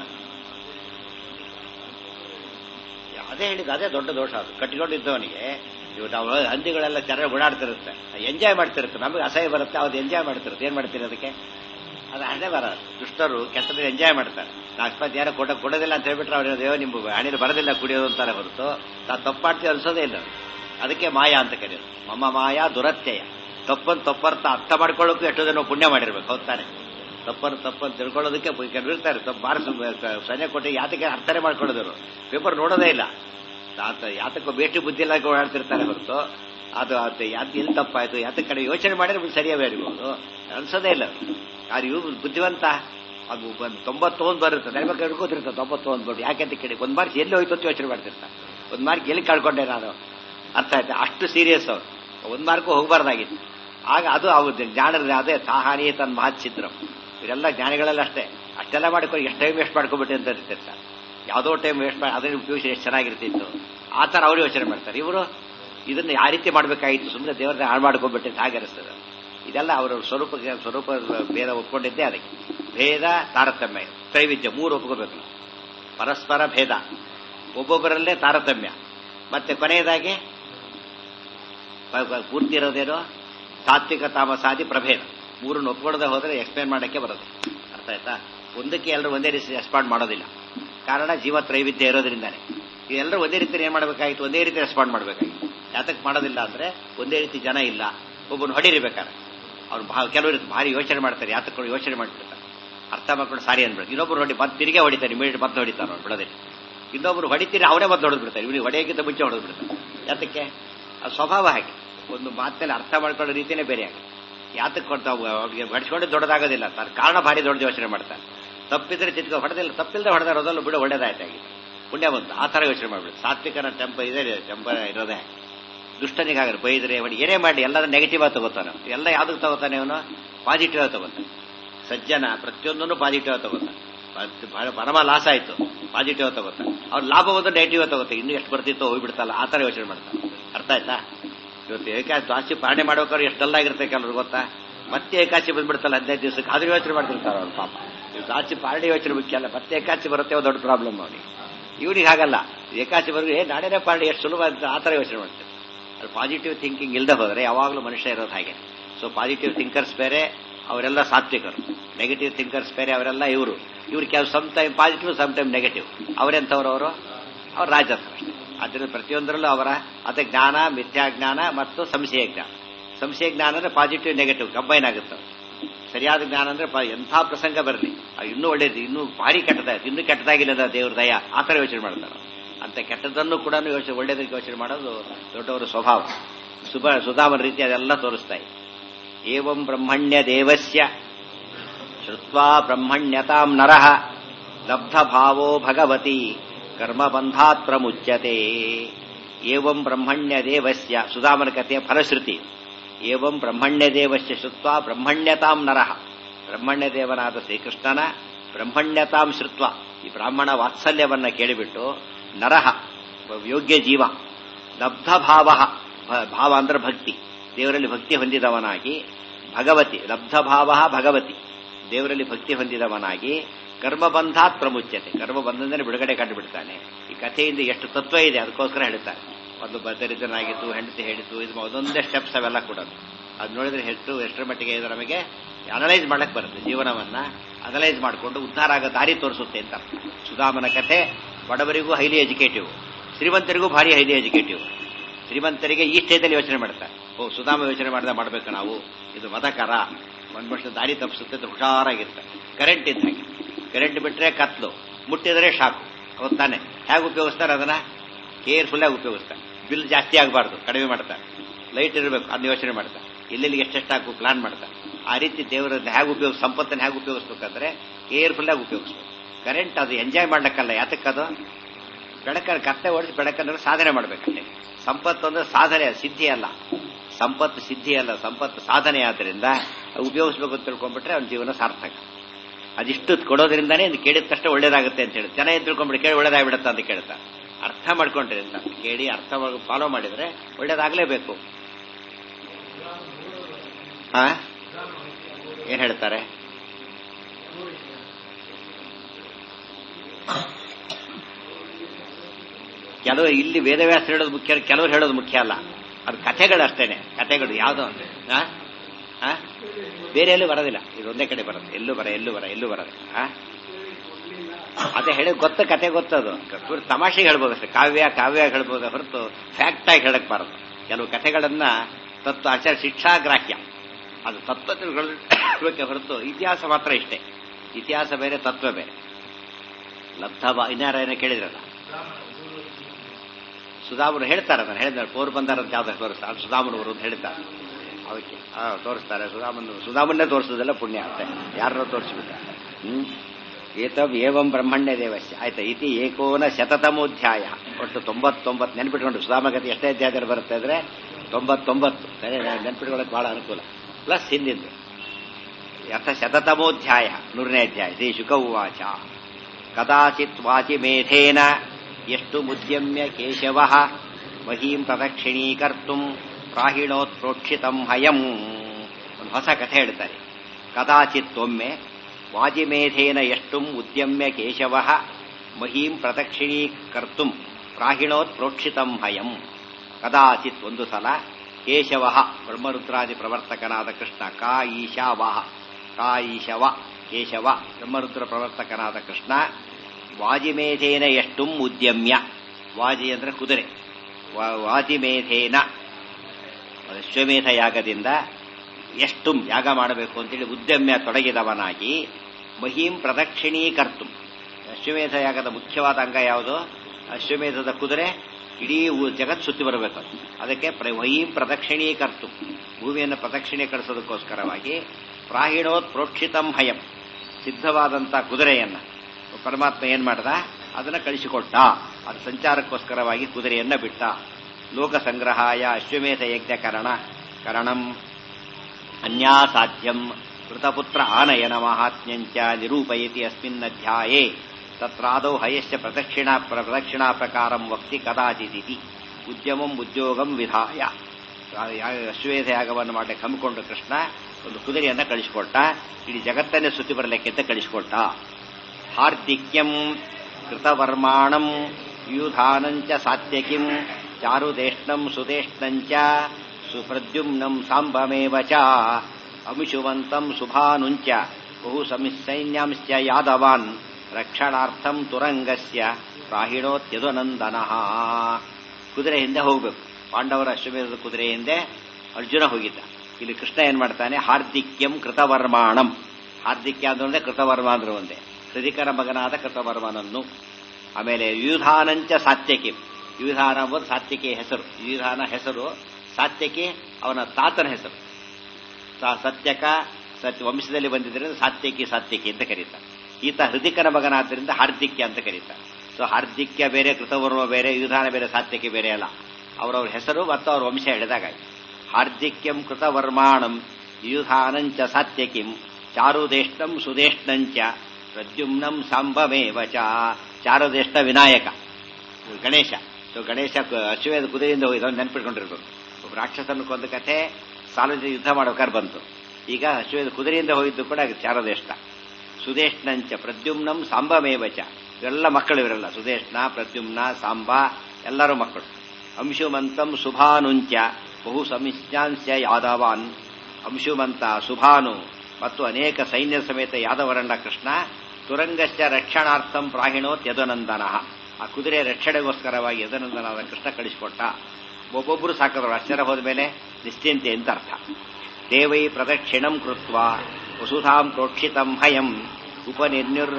ಅದೇ ಹೇಳಿದ ಅದೇ ದೊಡ್ಡ ದೋಷ ಅದು ಕಟ್ಟಿಕೊಂಡಿದ್ದವನಿಗೆ ಇವು ನಾವು ಹಂದಿಗಳೆಲ್ಲ ಚೆನ್ನಾಗಿ ಓಡಾಡ್ತಿರುತ್ತೆ ಎಂಜಾಯ್ ಮಾಡ್ತಿರುತ್ತೆ ನಮಗೆ ಅಸಹ್ಯ ಬರುತ್ತೆ ಅವ್ರು ಎಂಜಾಯ್ ಮಾಡ್ತಿರುತ್ತೆ ಏನ್ ಮಾಡ್ತೀರಿ ಅದಕ್ಕೆ ಅದು ಹಣೆ ಬರ ದುಷ್ಟರು ಕೆಟ್ಟದ್ದು ಎಂಜಾಯ್ ಮಾಡ್ತಾರೆ ಅಕಸ್ಮಾತ್ ಯಾರೋ ಕೊಡ ಕೊಡೋದಿಲ್ಲ ಅಂತ ಹೇಳ್ಬಿಟ್ರೆ ಅವ್ರು ದೇವ ನಿಮ್ಮ ಹಣೆಯಲ್ಲಿ ಬರೋದಿಲ್ಲ ಕುಡಿಯೋದು ಅಂತಾರೆ ಹೊರತು ನಾವು ತಪ್ಪು ಮಾಡ್ತೀವಿ ಅನ್ಸೋದೇ ಇಲ್ಲ ಅದಕ್ಕೆ ಮಾಯಾ ಅಂತ ಕರೆಯೋದು ಮಮ್ಮ ಮಾಯಾ ದುರತ್ಯಯ ತಪ್ಪನ್ನು ತಪ್ಪರ್ಥ ಅರ್ಥ ಮಾಡ್ಕೊಳ್ಳೋಕ್ಕೂ ಎಷ್ಟೋ ಜನ ಪುಣ್ಯ ಮಾಡಿರ್ಬೇಕು ಹೋಗ್ತಾನೆ ತಪ್ಪನ್ನು ತಪ್ಪನ್ನು ತಿಳ್ಕೊಳ್ಳೋದಕ್ಕೆ ಕೆಲವು ಇರ್ತಾರೆ ತಪ್ಪು ಬಾರಿಸ ಸನ್ನೆ ಕೊಟ್ಟು ಯಾತಕ್ಕೆ ಅರ್ಥನೇ ಮಾಡ್ಕೊಳ್ಳೋದ್ರು ಪೇಪರ್ ನೋಡೋದೇ ಇಲ್ಲ ಯಾತಕ್ಕೂ ಬೇಟಿ ಬುದ್ಧಿ ಇಲ್ಲ ಓಡಾಡ್ತಿರ್ತಾರೆ ಹೊರತು ಅದು ಅದು ಯಾತ್ ಎಲ್ಲಿ ತಪ್ಪಾಯ್ತು ಯಾತ ಕಡೆ ಯೋಚನೆ ಮಾಡಿದ್ರೆ ಮುಂದೆ ಸರಿಯಾಗಿ ಇರ್ಬೋದು ಅನ್ಸೋದೇ ಇಲ್ಲ ಯಾರು ಇವ್ ಬುದ್ಧಿವಂತ ಅದು ಒಂದು ತೊಂಬತ್ತೊಂದು ಬರುತ್ತೆ ನೆನಪಕ್ಕೆ ಹಿಡ್ಕೋತಿರ್ತಾರೆ ತೊಂಬತ್ತೊಂದು ಬಟ್ಟು ಯಾಕೆ ಅಂತ ಕೇಳಿ ಒಂದು ಮಾರ್ಕ್ ಎಲ್ಲಿ ಹೋಯ್ತು ಅಂತ ಯೋಚನೆ ಮಾಡ್ತಿರ್ತಾರೆ ಒಂದು ಮಾರ್ಕ್ ಎಲ್ಲಿ ಕಳ್ಕೊಂಡೆ ನಾನು ಅರ್ಥ ಆಯ್ತು ಅಷ್ಟು ಸೀರಿಯಸ್ ಅವ್ರು ಒಂದು ಮಾರ್ಕು ಹೋಗಬಾರ್ದಾಗಿತ್ತು ಆಗ ಅದು ಅವ್ರ ಜ್ಞಾನದ ಅದೇ ತಾಹಾನಿ ತನ್ನ ಮಹತ್ಸಿದ್ರು ಇವರೆಲ್ಲ ಜ್ಞಾನಿಗಳೆಲ್ಲ ಅಷ್ಟೇ ಅಷ್ಟೆಲ್ಲ ಮಾಡ್ಕೊಂಡು ಎಷ್ಟು ಟೈಮ್ ವೇಸ್ಟ್ ಮಾಡ್ಕೊಬಿಟ್ಟು ಅಂತ ಇರ್ತಿರ್ತಾರೆ ಯಾವುದೋ ಟೈಮ್ ವೇಸ್ಟ್ ಮಾಡಿ ಅದನ್ನ ಉಪಯೋಗಿಸಿ ಎಷ್ಟು ಚೆನ್ನಾಗಿರ್ತಿತ್ತು ಆ ಥರ ಅವರು ಯೋಚನೆ ಮಾಡ್ತಾರೆ ಇವರು ಇದನ್ನ ಯಾವ ರೀತಿ ಮಾಡಬೇಕಾಗಿತ್ತು ಸುಮ್ಮನೆ ದೇವರನ್ನ ಹಾಳು ಮಾಡ್ಕೊಂಡ್ಬಿಟ್ಟು ಅಂತ ಹಾಗೆ ಅನಿಸ್ತದೆ ಇದೆಲ್ಲ ಅವರ ಸ್ವರೂಪ ಸ್ವರೂಪ ಭೇದ ಒಪ್ಕೊಂಡಿದ್ದೇ ಅದಕ್ಕೆ ಭೇದ ತಾರತಮ್ಯ ತ್ರೈವಿಧ್ಯ ಮೂರು ಒಪ್ಕೋಬೇಕು ಪರಸ್ಪರ ಭೇದ ಒಬ್ಬೊಬ್ಬರಲ್ಲೇ ತಾರತಮ್ಯ ಮತ್ತೆ ಕೊನೆಯದಾಗಿ ಪ- ಪ- ಪೂರ್ತಿ ಇರೋದೇನು ಸಾತ್ವಿಕ ತಾಮಸಾದಿ ಪ್ರಭೇದ ಮೂರನ್ನು ಒಪ್ಕೊಳ್ಳದೆ ಹೋದ್ರೆ ಎಕ್ಸ್ಪ್ಲೇನ್ ಮಾಡಕ್ಕೆ ಬರೋದು ಅರ್ಥ ಆಯ್ತಾ ಒಂದಕ್ಕೆ ಎಲ್ಲರೂ ಒಂದೇ ರೀತಿ ರೆಸ್ಪಾಂಡ್ ಮಾಡೋದಿಲ್ಲ ಕಾರಣ ಜೀವ ತ್ರೈವಿಧ್ಯ ಇರೋದ್ರಿಂದಾನೆ ಎಲ್ಲರೂ ಒಂದೇ ರೀತಿ ಏನ್ ಮಾಡಬೇಕಾಗಿತ್ತು ಒಂದೇ ರೀತಿ ರೆಸ್ಪಾಂಡ್ ಮಾಡಬೇಕಾಗಿತ್ತು ಯಾತಕ್ಕೆ ಮಾಡೋದಿಲ್ಲ ಅಂದ್ರೆ ಒಂದೇ ರೀತಿ ಜನ ಇಲ್ಲ ಒಬ್ಬನು ಹೊಡಿರ್ಬೇಕಾರೆ ಅವ್ರು ಬಹಳ ಕೆಲವರು ಭಾರಿ ಯೋಚನೆ ಮಾಡ್ತಾರೆ ಯಾತಕ್ಕೆ ಯೋಚನೆ ಮಾಡ್ತಿರ್ತಾರೆ ಅರ್ಥ ಮಾಡ್ಕೊಂಡು ಸಾರಿ ಅನ್ಬಿಡ್ತಾರೆ ಇನ್ನೊಬ್ರು ಹೊಡಿ ಮತ್ತೆ ತಿರುಗಿ ಹೊಡಿತಾರೆ ಇಮಿಡಿಯೇಟ್ ಮತ್ತೆ ಹೊಡಿತಾರೆ ಅವ್ರು ಬಿಡೋದಿಲ್ಲ ಇನ್ನೊಬ್ರು ಹೊಡಿತೀರಿ ಅವರೇ ಮತ್ತೆ ಹೊಡೆದು ಬಿಡ್ತಾರೆ ಇವ್ರಿಗೆ ಹೊಡೆಯೋಕ್ಕಿಂತ ಮುಂಚೆ ಹೊಡೆದು ಬಿಡ್ತಾರೆ ಯಾತಕ್ಕೆ ಅದು ಸ್ವಭಾವ ಹಾಗೆ ಒಂದು ಮಾತಿನಲ್ಲಿ ಅರ್ಥ ಮಾಡ್ಕೊಳ್ಳೋ ರೀತಿನೇ ಬೇರೆ ಆಗಿದೆ ಯಾತಕ್ಕೆ ಕೊಡ್ತಾವ ಅವ್ರಿಗೆ ಹೊಡಿಸ್ಕೊಂಡು ದೊಡ್ಡದಾಗೋದಿಲ್ಲ ತಾನು ಕಾರಣ ಭಾರಿ ದೊಡ್ಡ ಯೋಚನೆ ಮಾಡ್ತಾರೆ ತಪ್ಪಿದ್ರೆ ಚಿತ್ಕ ಹೊಡೆದಿಲ್ಲ ತಪ್ಪಿಲ್ಲದೆ ಹೊಡೆದ ಇರೋದಲ್ಲ ಬಿಡು ಒಳ್ಳೇದಾಯ್ತಾಗಿ ಪುಣ್ಯ ಬಂತು ಆ ಥರ ಯೋಚನೆ ಮಾಡ್ಬಿಡು ಸಾತ್ವಿಕನ ಟೆಂಪ ಇದೆ ಟೆಂಪ ಇರೋದೇ ದುಷ್ಟನಿಗಾಗಲಿ ಬೈದ್ರೆ ಹೊಡಿ ಏನೇ ಮಾಡಿ ಎಲ್ಲದನ್ನ ನೆಗೆಟಿವ್ ಆಗಿ ತಗೋತಾನೆ ಎಲ್ಲ ಯಾವ್ದಕ್ಕೆ ತಗೋತಾನೆ ಅವನು ಪಾಸಿಟಿವ್ ಆಗಿ ತಗೋತಾನೆ ಸಜ್ಜನ ಪ್ರತಿಯೊಂದನ್ನು ಪಾಸಿಟಿವ್ ಆಗಿ ತಗೋತಾನೆ ಪತ್- ಬಹಳ ಪರಮ ಲಾಸ್ ಆಯ್ತು ಪಾಸಿಟಿವ್ ಆಗಿ ತಗೋತಾನೆ ಅವ್ರು ಲಾಭ ಬಂದು ನೆಗೆಟಿವ್ ಆಗಿ ತಗೋತಾರೆ ಇನ್ನು ಎಷ್ಟು ಬರ್ತಿತ್ತೋ ಹೋಗ್ಬಿಡ್ತಲ್ಲ ಆ ಥರ ಯೋಚನೆ ಮಾಡ್ತಾನೆ ಅರ್ಥ ಆಯ್ತಾ ಇವತ್ತು ಏಕಾಸಿ ದ್ವಾಸಿ ಪಾರಣೆ ಮಾಡ್ಬೇಕಾದ್ರೆ ಎಷ್ಟು ಡಲ್ಲಾಗಿರುತ್ತೆ ಕೆಲವ್ರು ಗೊತ್ತಾ ಮತ್ತೆ ಏಕಾಸಿ ಬಂದ್ಬಿಡ್ತಲ್ಲ ಹದಿನೈದು ದಿವಸಕ್ಕೆ ಆದ್ರೂ ಯೋಚನೆ ಮಾಡ್ತಿರ್ತಾರೆ ಅವ್ರು ಪಾಪ ಇವ್ ದ್ವಾಸಿ ಪಾರಣೆ ಯೋಚನೆ ಮುಖ್ಯ ಅಲ್ಲ ಮತ್ತೆ ಏಕಾಸಿ ಬರುತ್ತೆ ಒಂದು ದೊಡ್ಡ ಪ್ರಾಬ್ಲಮ್ ಅವನಿಗೆ ಇವನಿಗೆ ಹಾಗಲ್ಲ ಏಕಾಸಿ ಬರೋ ಏ ನಾಳೆನೇ ಪಾರಣೆ ಎಷ್ಟು ಸುಲಭ ಅಂತ ಆ ಥರ ಯೋಚನೆ ಮಾಡ್ತಾರೆ ಅದು ಪಾಸಿಟಿವ್ ಥಿಂಕಿಂಗ್ ಇಲ್ಲದೆ ಹೋದ್ರೆ ಯಾವಾಗಲೂ ಮನುಷ್ಯ ಇರೋದು ಹಾಗೆ ಸೊ ಪಾಸಿಟಿವ್ ಥಿಂಕರ್ಸ್ ಬೇರೆ ಅವರೆಲ್ಲ ಸಾತ್ವಿಕರು ನೆಗೆಟಿವ್ ಥಿಂಕರ್ಸ್ ಬೇರೆ ಅವರೆಲ್ಲ ಇವರು ಇವ್ರು ಕೆಲವು some time positive some time negative ಅವರೆಂಥವ್ರು ಅವರು ಅವ್ರು ರಾಜಸ್ತ್ರ ಅಷ್ಟೇ ಆದ್ದರಿಂದ ಪ್ರತಿಯೊಂದರಲ್ಲೂ ಅವರ ಅದ ಜ್ಞಾನ ಮಿಥ್ಯಾ ಜ್ಞಾನ ಮತ್ತು ಸಂಶಯ ಜ್ಞಾನ ಸಂಶಯ ಜ್ಞಾನ ಅಂದ್ರೆ ಪಾಸಿಟಿವ್ ನೆಗೆಟಿವ್ ಕಂಬೈನ್ ಆಗುತ್ತೆ ಸರಿಯಾದ ಜ್ಞಾನ ಅಂದ್ರೆ ಪ- ಎಂಥ ಪ್ರಸಂಗ ಬರಲಿ ಇನ್ನೂ ಒಳ್ಳೇದು ಇನ್ನೂ ಭಾರಿ ಕೆಟ್ಟದಾಯ್ತು ಇನ್ನೂ ಕೆಟ್ಟದಾಗಿಲ್ಲದ ದೇವ್ರ ದಯ ಆ ಥರ ಯೋಚನೆ ಮಾಡ್ತಾರೆ ಅಂತ ಕೆಟ್ಟದನ್ನು ಕೂಡ ಯೋಚನೆ ಒಳ್ಳೇದಕ್ಕೆ ಯೋಚನೆ ಮಾಡೋದು ದೊಡ್ಡವರ ಸ್ವಭಾವ ಸುಭ ಸುಧಾಮನ ರೀತಿ ಅದೆಲ್ಲ ತೋರಿಸ್ತಾ ಇದೆ ಏವಂ ಬ್ರಹ್ಮಣ್ಯ ದೇವಸ್ಯ ಶ್ರುತ್ವಾ ಬ್ರಹ್ಮಣ್ಯತಾಂ ನರಃ ಲಬ್ಧಭಾವೋ ಭಗವತಿ ಕರ್ಮಬಂಧಾತ್ ಪ್ರಮುಚ್ಯತೆ ಏವಂ ಬ್ರಹ್ಮಣ್ಯ ದೇವಸ್ಯ ಸುಧಾಮನ ಕಥೆಯ ಫಲಶ್ರುತಿ ಏವಂ ಬ್ರಹ್ಮಣ್ಯ ದೇವಸ್ಯ ಶ್ರುತ್ವಾ ಬ್ರಹ್ಮಣ್ಯತಾಂ ನರಃ ಬ್ರಹ್ಮಣ್ಯ ದೇವನಾದ ಶ್ರೀಕೃಷ್ಣನ ಬ್ರಹ್ಮಣ್ಯತಾಂ ಶ್ರುತ್ವ ಈ ಬ್ರಾಹ್ಮಣ ವಾತ್ಸಲ್ಯವನ್ನ ಕೇಳಿಬಿಟ್ಟು ನರಃ ಯೋಗ್ಯ ಜೀವ ಲಬ್ಧ ಭಾವ ಭಾವ ಅಂದ್ರೆ ಭಕ್ತಿ ದೇವರಲ್ಲಿ ಭಕ್ತಿ ಹೊಂದಿದವನಾಗಿ ಭಗವತಿ ಲಬ್ಧ ಭಾವ ಭಗವತಿ ದೇವರಲ್ಲಿ ಭಕ್ತಿ ಹೊಂದಿದವನಾಗಿ ಕರ್ಮಬಂಧಾತ್ ಪ್ರಮುಚ್ಯತೆ ಕರ್ಮಬಂಧನದಲ್ಲಿ ಬಿಡುಗಡೆ ಕಂಡುಬಿಡ್ತಾನೆ ಈ ಕಥೆಯಿಂದ ಎಷ್ಟು ತತ್ವ ಇದೆ ಅದಕ್ಕೋಸ್ಕರ ಹೇಳ್ತಾರೆ ಒಂದು ಬದರಿತನಾಗಿತ್ತು ಹೆಂಡತಿ ಹೇಳಿತು ಇದು ಒಂದೊಂದೇ ಸ್ಟೆಪ್ಸ್ ಅವೆಲ್ಲ ಕೂಡ ಅದು ನೋಡಿದ್ರೆ ಹೆಚ್ಚು ಎಷ್ಟರ ಮಟ್ಟಿಗೆ ಇದು ನಮಗೆ ಅನಲೈಸ್ ಮಾಡಕ್ ಬರುತ್ತೆ ಜೀವನವನ್ನ ಅನಲೈಸ್ ಮಾಡಿಕೊಂಡು ಉದ್ಧಾರ ಆಗೋ ದಾರಿ ತೋರಿಸುತ್ತೆ ಅಂತ ಸುಧಾಮನ ಕಥೆ ಬಡವರಿಗೂ ಹೈಲಿ ಎಜುಕೇಟಿವ್ ಶ್ರೀಮಂತರಿಗೂ ಭಾರಿ ಹೈಲಿ ಎಜುಕೇಟಿವ್ ಶ್ರೀಮಂತರಿಗೆ ಈ ಸ್ಟೇಜಲ್ಲಿ ಯೋಚನೆ ಮಾಡ್ತಾರೆ ಓ ಸುಧಾಮ ಯೋಚನೆ ಮಾಡ್ದೆ ಮಾಡ್ಬೇಕು ನಾವು ಇದು ಮದಕರ ಒಂದ್ ವರ್ಷ ದಾರಿ ತಪ್ಪಿಸುತ್ತೆ ಅಂತ ಹುಷಾರಾಗಿರ್ತಾರೆ ಕರೆಂಟ್ ಇದ್ದ ಹಾಗೆ ಕರೆಂಟ್ ಬಿಟ್ರೆ ಕತ್ಲು ಮುಟ್ಟಿದ್ರೆ ಶಾಕು ಅವತ್ತು ತಾನೆ ಹೇಗೆ ಉಪಯೋಗಿಸ್ತಾರೆ ಅದನ್ನ ಕೇರ್ಫುಲ್ ಆಗಿ ಉಪಯೋಗಿಸ್ತಾರೆ ಬಿಲ್ ಜಾಸ್ತಿ ಆಗಬಾರ್ದು ಕಡಿಮೆ ಮಾಡ್ತಾರೆ ಲೈಟ್ ಇರಬೇಕು ಅದನ್ನ ಯೋಚನೆ ಮಾಡ್ತಾರೆ ಎಲ್ಲೆಲ್ಲಿ ಎಷ್ಟೆಷ್ಟು ಹಾಕು ಪ್ಲಾನ್ ಮಾಡ್ತಾರೆ ಆ ರೀತಿ ದೇವರನ್ನ ಹೇಗೆ ಉಪಯೋಗ ಸಂಪತ್ತನ್ನು ಹೇಗೆ ಉಪಯೋಗಿಸ್ಬೇಕಂದ್ರೆ ಕೇರ್ಫುಲ್ ಆಗಿ ಉಪಯೋಗಿಸ್ಬೇಕು ಕರೆಂಟ್ ಅದು ಎಂಜಾಯ್ ಮಾಡ್ಲಿಕ್ಕಲ್ಲ ಯಾತಕ್ಕದು ಬೆಳಕನ್ನು ಕತ್ತೆ ಓಡಿಸಿ ಬೆಳಕನ್ನು ಸಾಧನೆ ಮಾಡ್ಬೇಕಷ್ಟೇ ಸಂಪತ್ತು ಅಂದ್ರೆ ಸಾಧನೆ ಸಿದ್ಧಿ ಅಲ್ಲ ಸಂಪತ್ತು ಸಿದ್ಧಿ ಅಲ್ಲ ಸಂಪತ್ತು ಸಾಧನೆ ಆದ್ರಿಂದ ಉಪಯೋಗಿಸ್ಬೇಕು ಅಂತ ತಿಳ್ಕೊಂಡ್ಬಿಟ್ರೆ ಅವ್ನ ಜೀವನ ಸಾರ್ಥಕ ಅದಿಷ್ಟು ಕೊಡೋದ್ರಿಂದಾನೇ ಇದು ಕೇಳಿದ ತಕ್ಷಣ ಒಳ್ಳೇದಾಗುತ್ತೆ ಅಂತ ಹೇಳಿ ಜನ ಏನ್ ತಿಳ್ಕೊಂಡ್ಬಿಟ್ಟು ಕೇಳಿ ಒಳ್ಳೇದಾಗ್ಬಿಡುತ್ತೆ ಅಂತ ಕೇಳ್ತಾರೆ ಅರ್ಥ ಮಾಡ್ಕೊಂಡ್ರಿ ಅಂತ ಕೇಳಿ ಅರ್ಥ ಫಾಲೋ ಮಾಡಿದ್ರೆ ಒಳ್ಳೇದಾಗ್ಲೇಬೇಕು ಹಾ ಏನ್ ಹೇಳ್ತಾರೆ ಕೆಲವು ಇಲ್ಲಿ ವೇದವ್ಯಾಸ ಹೇಳೋದು ಮುಖ್ಯ ಕೆಲವರು ಹೇಳೋದು ಮುಖ್ಯ ಅಲ್ಲ ಅದು ಕಥೆಗಳು ಅಷ್ಟೇನೆ ಕಥೆಗಳು ಯಾವುದು ಆ? ಆ? ಬೇರೆ ಎಲ್ಲೂ ಬರೋದಿಲ್ಲ ಇದು ಒಂದೇ ಕಡೆ ಬರುತ್ತೆ ಎಲ್ಲೂ ಬರ ಎಲ್ಲೂ ಬರ ಎಲ್ಲೂ ಬರೋದು ಆ? ಅದೇ ಹೇಳಿ ಗೊತ್ತ ಕತೆ ಗೊತ್ತದು ಇವ್ರು ತಮಾಷೆಗೆ ಹೇಳ್ಬೋದು ಅಷ್ಟೇ ಕಾವ್ಯ ಕಾವ್ಯ ಹೇಳ್ಬೋದು ಹೊರತು ಫ್ಯಾಕ್ಟ್ ಆಗಿ ಹೇಳಕ್ ಬಾರದು ಕೆಲವು ಕಥೆಗಳನ್ನ ತತ್ವ ಆಚಾರ ಶಿಕ್ಷಾಗ್ರಾಹ್ಯ ಅದು ತತ್ವ ತಿಳ್ಕೊಳ್ಳೋಕೆ ಹೊರತು ಇತಿಹಾಸ ಮಾತ್ರ ಇಷ್ಟೇ ಇತಿಹಾಸ ಬೇರೆ ತತ್ವ ಬೇರೆ ಲಬ್ಧ ಬಾ ಇನ್ಯಾರ ಏನೋ ಕೇಳಿದ್ರಲ್ಲ ಸುಧಾಮರು ಹೇಳ್ತಾರೆ ಅದನ್ನು ಹೇಳಿದ್ದಾರೆ ಪೋರ್ ಬಂದಾರ ಅಂತ ಯಾವ್ದು ತೋರಿಸ್ತಾರೆ ಸುಧಾಮನವರು ಅಂತ ಹೇಳ್ತಾರೆ ಅವಕ್ಕೆ ಆ, ತೋರಿಸ್ತಾರೆ ಸುಧಾಮನ್ ಸುಧಾಮನ್ನೇ ತೋರಿಸೋದೆಲ್ಲ ಪುಣ್ಯ ಅಂತೆ ಯಾರನ್ನೋ ತೋರಿಸ್ಬಿಟ್ಟ ಹ್ಮ್ ಏತವ್ ಏವಂ ಬ್ರಹ್ಮಣ್ಯ ದೇವಸ್ಯ ಆಯ್ತಾ ಇತಿ ಏಕೋನ ಶತತಮೋಧ್ಯಾಯ ಒಟ್ಟು ತೊಂಬತ್ತೊಂಬತ್ತು ನೆನ್ಪಿಟ್ಕೊಂಡು ಸುಧಾಮಗತಿ ಎಷ್ಟೇ ಅಧ್ಯಾಯದಲ್ಲಿ ಬರುತ್ತೆ ಅಂದ್ರೆ ತೊಂಬತ್ತೊಂಬತ್ತು ಸರಿ ನೆನ್ಪಿಟ್ಕೊಳ್ಳೋಕೆ ಬಹಳ ಅನುಕೂಲ ಪ್ಲಸ್ ಹಿಂದಿಂದು ಅರ್ಥ ಶತತಮೋಧ್ಯಾಯ ನೂರನೇ ಅಧ್ಯಾಯ ಶ್ರೀ ಶುಕ ಉವಾಚ ಕದಾಚಿತ್ ವಾಚಿ ಮೇಧೇನ ಎಷ್ಟು ಮುದ್ಯಮ್ಯ ಕೇಶವ ಮಹೀಂ ಪ್ರದಕ್ಷಿಣೀಕರ್ತು ಪ್ರಾಹಿಣೋತ್ ಪ್ರೋಕ್ಷಿತಂ ಹಯಂ ಒಂದು ಹೊಸ ಕಥೆ ಹೇಳ್ತಾರೆ ಕದಾಚಿತ್ ಒಮ್ಮೆ ವಾಜಿಮೇಧೇನ ಎಷ್ಟು ಉದ್ಯಮ್ಯ ಕೇಶವ ಮಹೀಂ ಪ್ರದಕ್ಷಿಣೀಕರ್ತು ಪ್ರಾಹಿಣೋತ್ ಪ್ರೋಕ್ಷಿತಂ ಹಯಂ ಕದಾಚಿತ್ ಒಂದು ಸಲ ಕೇಶವ ಬ್ರಹ್ಮರುದ್ರಾದಿ ಪ್ರವರ್ತಕನಾದ ಕೃಷ್ಣ ಕಾ ಈಶಾವಹ ಕಾ ಈಶವ ಕೇಶವ ಬ್ರಹ್ಮರುದ್ರ ಪ್ರವರ್ತಕನಾದ ಕೃಷ್ಣ ವಾಜಿಮೇಧೇನ ಎಷ್ಟು ಉದ್ಯಮ್ಯ ವಾಜಿ ಅಂದ್ರೆ ಕುದುರೆ ವಾ- ವಾಜಿಮೇಧೇನ ಅಶ್ವಮೇಧ ಯಾಗದಿಂದ ಎಷ್ಟು ಯಾಗ ಮಾಡಬೇಕು ಅಂತೇಳಿ ಉದ್ಯಮ್ಯ ತೊಡಗಿದವನಾಗಿ ಮಹೀಂ ಪ್ರದಕ್ಷಿಣೀಕರ್ತು ಅಶ್ವಮೇಧ ಯಾಗದ ಮುಖ್ಯವಾದ ಅಂಗ ಯಾವುದು ಅಶ್ವಮೇಧದ ಕುದುರೆ ಇಡೀ ಊ- ಜಗತ್ ಸುತ್ತಿ ಬರಬೇಕು ಅದಕ್ಕೆ ಪ್ರ- ಮಹೀಂ ಪ್ರದಕ್ಷಿಣೀಕರ್ತು ಭೂಮಿಯನ್ನು ಪ್ರದಕ್ಷಿಣೀಕರಿಸೋದಕ್ಕೋಸ್ಕರವಾಗಿ ಪ್ರಾಹಿಣೋತ್ ಪ್ರೋಕ್ಷಿತಂ ಹಯಂ ಸಿದ್ಧವಾದಂಥ ಕುದುರೆಯನ್ನ ಪರಮಾತ್ಮ ಏನ್ ಮಾಡ್ದ ಅದನ್ನ ಕಳಿಸಿಕೊಟ್ಟ ಅದು ಸಂಚಾರಕ್ಕೋಸ್ಕರವಾಗಿ ಕುದುರೆಯನ್ನ ಬಿಟ್ಟ ಲೋಕ ಸಂಗ್ರಹಾಯ ಅಶ್ವಮೇಧ ಯಜ್ಞ ಕರಣ ಕರಣಂ ಅನ್ಯಾಸಾಧ್ಯಂ ಕೃತಪುತ್ರ ಆನಯನ ಮಹಾತ್ಮ್ಯಂಚ ನಿರೂಪಯತಿ ಅಸ್ಮಿನ್ ಅಧ್ಯಾಯೇ ತತ್ರಾದೌ ಹಯಶ್ಚ ಪ್ರದಕ್ಷಿಣಾ ಪ್ರದಕ್ಷಿಣಾ ಪ್ರಕಾರಂ ವಕ್ತಿ ಕದಾಚಿದಿತಿ ಉದ್ಯಮಂ ಉದ್ಯೋಗಂ ವಿಧಾಯ ಅಶ್ವಮೇಧ ಯಾಗವನ್ನು ಮಾಡಲಿಕ್ಕೆ ಹಮ್ಮಿಕೊಂಡು ಕೃಷ್ಣ ಒಂದು ಕುದುರೆಯನ್ನ ಕಳಿಸಿಕೊಟ್ಟ ಇಡೀ ಜಗತ್ತನ್ನೇ ಸುತ್ತಿ ಬರಲಿಕ್ಕೆ ಅಂತ ಕಳಿಸಿಕೊಟ್ಟ ಹಾರ್ದಿಕ್ಯಂ ಕೃತವರ್ಮಾಣಂ ಯೂಧಾನಂಚ ಸಾತ್ಯಕಿಂ ಚಾರುದೇಷ್ಣಂ ಸುದೇಷ್ಣಂಚ ಸುಪ್ರದ್ಯುಮ್ನಂ ಸಾಂಬಮೇವ ಚ ಅಮಿಷುವಂತಂ ಸುಭಾನುಂಚ ಬಹು ಸೈನ್ಯಾಂಶ್ಚ ಯಾದವಾನ್ ರಕ್ಷಣಾರ್ಥಂ ತುರಂಗಸ್ಯ ಪ್ರಾಹಿಣೋತ್ಯದುನಂದನಃ ಕುದುರೆ ಹಿಂದೆ ಹೋಗ್ಬೇಕು ಪಾಂಡವರ ಅಶ್ವಮೇಧದ ಕುದುರೆ ಹಿಂದೆ ಅರ್ಜುನ ಹೋಗಿದ್ದ ಇಲ್ಲಿ ಕೃಷ್ಣ ಏನ್ ಮಾಡ್ತಾನೆ ಹಾರ್ದಿಕ್ಯಂ ಕೃತವರ್ಮಾಣಂ ಹಾರ್ದಿಕ್ಯ ಅಂದ್ರೆ ಕೃತವರ್ಮ ಅಂದ್ರೆ ಒಂದೇ ಹೃದಿಕರ ಮಗನಾದ ಕೃತವರ್ಮನನ್ನು ಆಮೇಲೆ ಯುಧಾನಂಚ ಸಾತ್ಯಕಿ ಯುಧಾನ ಎಂಬುದು ಸಾತ್ಯಕಿ ಹೆಸರು ಯುಧಾನ ಹೆಸರು ಸಾತ್ಯಕಿ ಅವನ ತಾತನ ಹೆಸರು ಸಾ- ಸತ್ಯಕ ಸತ್ಯ ವಂಶದಲ್ಲಿ ಬಂದಿದ್ದರಿಂದ ಸಾತ್ಯಕಿ ಸಾತ್ಯಕಿ ಅಂತ ಕರೀತಾರೆ ಈತ ಹೃದಿಕನ ಮಗನಾದ್ದರಿಂದ ಹಾರ್ದಿಕ್ಯ ಅಂತ ಕರೀತಾರೆ ಸೊ ಹಾರ್ದಿಕ್ಯ ಬೇರೆ ಕೃತವರ್ಮ ಬೇರೆ ಯುಧಾನ ಬೇರೆ ಸಾತ್ಯಕಿ ಬೇರೆ ಅಲ್ಲ ಅವರವ್ರ ಹೆಸರು ಮತ್ತು ಅವ್ರ ವಂಶ ಹೇಳಿದಾಗ ಹಾರ್ದಿಕ್ಯಂ ಕೃತವರ್ಮಾಣಂ ಯುಧಾನಂಚ ಸಾತ್ಯಕಿಂ ಚಾರುದೇಷ್ಟಂ ಸುದೇಷ್ಣಂಚ ಪ್ರದ್ಯುಮ್ನಂ ಸಾಂಬಮೇವ ಚ ಚಾರುದೇಷ್ಟ ವಿನಾಯಕ ಗಣೇಶ ಸೊ ಗಣೇಶ ಕ- ಅಶ್ವಮೇಧ ಕುದುರೆಯಿಂದ ಹೋಗಿದ್ದು ನೆನ್ಪಿಟ್ಕೊಂಡಿರ್ಬೇಕು ಒಬ್ಬ ರಾಕ್ಷಸನ ಕೊಂದ ಕಥೆ ಸಾಲದ ಯುದ್ಧ ಮಾಡ್ಬೇಕಾದ್ರೆ ಬಂತು ಈಗ ಅಶ್ವಮೇಧ ಕುದುರೆಯಿಂದ ಹೋಗಿದ್ದು ಕೂಡ ಚಾರದೇಷ್ಟ ಸುದೇಷ್ಣಂಚ ಪ್ರದ್ಯುಮ್ನಂ ಸಾಂಬಮೇವಚ ಇವೆಲ್ಲ ಮಕ್ಕಳು ಇವರೆಲ್ಲ ಸುದೇಷ್ಣ ಪ್ರದ್ಯುಮ್ನ ಸಾಂಬ ಎಲ್ಲರೂ ಮಕ್ಕಳು ಅಂಶುಮಂತಂ ಸುಭಾನುಂಚ ಬಹು ಸಮಿಷ್ಯಾಂಶ್ಯ ಯಾದವಾನ್ ಅಂಶುಮಂತ ಸುಭಾನು ಮತ್ತು ಅನೇಕ ಸೈನ್ಯ ಸಮೇತ ಯಾದವರಣ್ಣ ಕೃಷ್ಣ ತುರಂಗಶ್ಚ ರಕ್ಷಣಾರ್ಥಂ ಪ್ರಾಹಿಣೋತ್ ಯದನಂದನ ಆ ಕುದುರೆ ರಕ್ಷಣೆಗೋಸ್ಕರವಾಗಿ ಯದನಂದನಾದ ಕೃಷ್ಣ ಕಳಿಸಿಕೊಟ್ಟ ಒಬ್ಬೊಬ್ಬರು ಸಾಕಿದ್ರು ಅಕ್ಷರ ಹೋದ ಮೇಲೆ ನಿಶ್ಚಿಂತೆ ಅಂತ ಅರ್ಥ ದೇವೈ ಪ್ರದಕ್ಷಿಣಂ ಕೃತ್ವ ವಸುಧಾಂ ಪ್ರೋಕ್ಷಿತಂ ಹಯಂ ಉಪನಿರ್ನಿರ್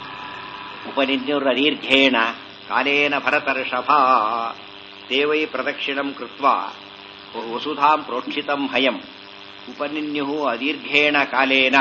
ಉಪನಿರ್ನಿರ್ದೀರ್ಘೇಣ ಕಾಲೇನ ಭರತರ್ಷಭ ದೇವೈ ಪ್ರದಕ್ಷಿಣಂ ಕೃತ್ವ ವಸುಧಾಂ ಪ್ರೋಕ್ಷಿತಂ ಹಯಂ ಉಪನಿನ್ಯು ಅದೀರ್ಘೇಣ ಕಾಲೇನ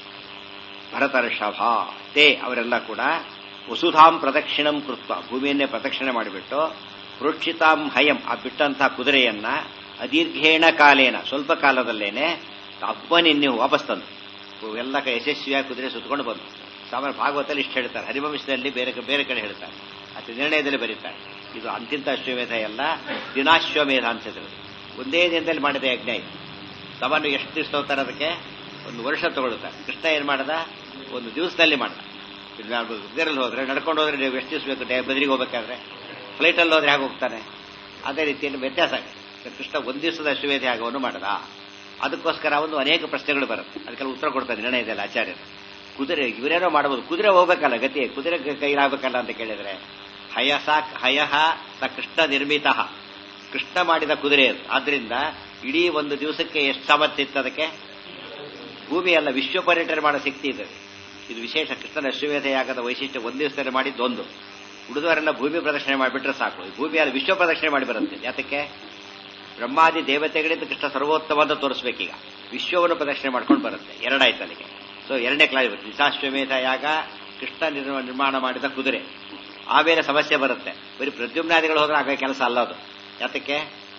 ಭರತರ್ಷಭ ತೇ ಅವರೆಲ್ಲ ಕೂಡ ವಸುಧಾಂ ಪ್ರದಕ್ಷಿಣಂ ಕೃತ್ವ ಭೂಮಿಯನ್ನೇ ಪ್ರದಕ್ಷಿಣೆ ಮಾಡಿಬಿಟ್ಟು ಪ್ರೋಕ್ಷಿತಾಂ ಹಯಂ ಆ ಬಿಟ್ಟಂತಹ ಕುದುರೆಯನ್ನ ಅದೀರ್ಘೇಣ ಕಾಲೇನ ಸ್ವಲ್ಪ ಕಾಲದಲ್ಲೇನೆ ಅಬ್ಬನಿನ್ಯು ವಾಪಸ್ ತಂದು ಎಲ್ಲ ಕ- ಯಶಸ್ವಿಯಾಗಿ ಕುದುರೆ ಸುತ್ತಕೊಂಡು ಬಂತು ಸಾಮಾನ್ಯ ಭಾಗವತಲ್ಲಿ ಇಷ್ಟು ಹೇಳ್ತಾರೆ ಹರಿವಂಶದಲ್ಲಿ ಬೇರೆ ಬೇರೆ ಕಡೆ ಹೇಳ್ತಾರೆ ಅದು ನಿರ್ಣಯದಲ್ಲಿ ಬರೀತಾರೆ ಇದು ಅಂತಿಂತ ಅಶ್ವಮೇಧ ಎಲ್ಲ ದಿನಾಶ್ವಮೇಧ ಅನ್ಸಿದ್ರು ಒಂದೇ ದಿನದಲ್ಲಿ ಮಾಡಿದ ಯಜ್ಞ ಇದು ಸಾಮಾನ್ಯ ಎಷ್ಟು ದಿವಸ ತಗೋತಾರೆ ಅದಕ್ಕೆ ಒಂದು ವರ್ಷ ತಗೊಳ್ತಾರೆ ಕೃಷ್ಣ ಏನ್ ಮಾಡ್ದ ಒಂದು ದಿವಸದಲ್ಲಿ ಮಾಡ್ದ ಇದರಲ್ಲಿ ಹೋದ್ರೆ ನಡ್ಕೊಂಡು ಹೋದ್ರೆ ನೀವು ಎಷ್ಟು ದಿವಸ ಬೇಕು ಡೆ- ಬದರಿಗೆ ಹೋಗ್ಬೇಕಾದ್ರೆ ಫ್ಲೈಟಲ್ಲಿ ಹೋದ್ರೆ ಹೇಗೆ ಹೋಗ್ತಾನೆ ಅದೇ ರೀತಿಯಲ್ಲಿ ವ್ಯತ್ಯಾಸ ಆಗುತ್ತೆ ಕೃಷ್ಣ ಒಂದು ದಿವಸದ ಅಶ್ವಮೇಧ ಯಾಗವನ್ನು ಮಾಡದ ಅದಕ್ಕೋಸ್ಕರ ಒಂದು ಅನೇಕ ಪ್ರಶ್ನೆಗಳು ಬರುತ್ತೆ ಅದಕ್ಕೆಲ್ಲ ಉತ್ತರ ಕೊಡ್ತಾರೆ ನಿರ್ಣಯದಲ್ಲಿ ಆಚಾರ್ಯರು ಕುದುರೆ ಇವರೇನೋ ಮಾಡಬಹುದು ಕುದುರೆ ಹೋಗ್ಬೇಕಲ್ಲ ಗತಿ ಕುದುರೆ ಕ- ಕೈಲಾಗಬೇಕಲ್ಲ ಅಂತ ಕೇಳಿದ್ರೆ ಹಯಸ ಹಯಹ ಸ ಕೃಷ್ಣ ನಿರ್ಮಿತ ಕೃಷ್ಣ ಮಾಡಿದ ಕುದುರೆ ಅದು ಆದ್ರಿಂದ ಇಡೀ ಒಂದು ದಿವಸಕ್ಕೆ ಎಷ್ಟು ಸಾಮರ್ಥ್ಯ ಇತ್ತು ಅದಕ್ಕೆ ಭೂಮಿಯಲ್ಲ ವಿಶ್ವ ಪರ್ಯಟನೆ ಮಾಡೋ ಶಕ್ತಿ ಇದೆ ಇದು ವಿಶೇಷ ಕೃಷ್ಣನ ಅಶ್ವಮೇಧ ಯಾಗದ ವೈಶಿಷ್ಟ್ಯ ಒಂದು ದಿವಸದಲ್ಲಿ ಮಾಡಿದ್ದೊಂದು ಉಳಿದವರೆಲ್ಲ ಭೂಮಿ ಪ್ರದಕ್ಷಿಣೆ ಮಾಡಿಬಿಟ್ರೆ ಸಾಕು ಈ ಭೂಮಿಯಲ್ಲಿ ವಿಶ್ವ ಪ್ರದಕ್ಷಿಣೆ ಮಾಡಿ ಬರುತ್ತೆ ಯಾತಕ್ಕೆ ಬ್ರಹ್ಮಾದಿ ದೇವತೆಗಳಿಂದ ಕೃಷ್ಣ ಸರ್ವೋತ್ತಮ ಅಂತ ತೋರಿಸ್ಬೇಕೀಗ ವಿಶ್ವವನ್ನು ಪ್ರದಕ್ಷಿಣೆ ಮಾಡ್ಕೊಂಡು ಬರುತ್ತೆ ಎರಡಾಯ್ತು ಅಲ್ಲಿಗೆ ಸೊ ಎರಡನೇ ಕ್ಲಾಸ್ ನಿಶಾಶ್ವಮೇಧ ಯಾಗ ಕೃಷ್ಣ ನಿರ್ಮ- ನಿರ್ಮಾಣ ಮಾಡಿದ ಕುದುರೆ ಆಮೇಲೆ ಸಮಸ್ಯೆ ಬರುತ್ತೆ ಬರೀ ಪ್ರದ್ಯುಮ್ನಾದಿಗಳು ಹೋದ್ರೆ ಆಗ ಕೆಲಸ ಅಲ್ಲ ಅದು ಯಾತಕ್ಕೆ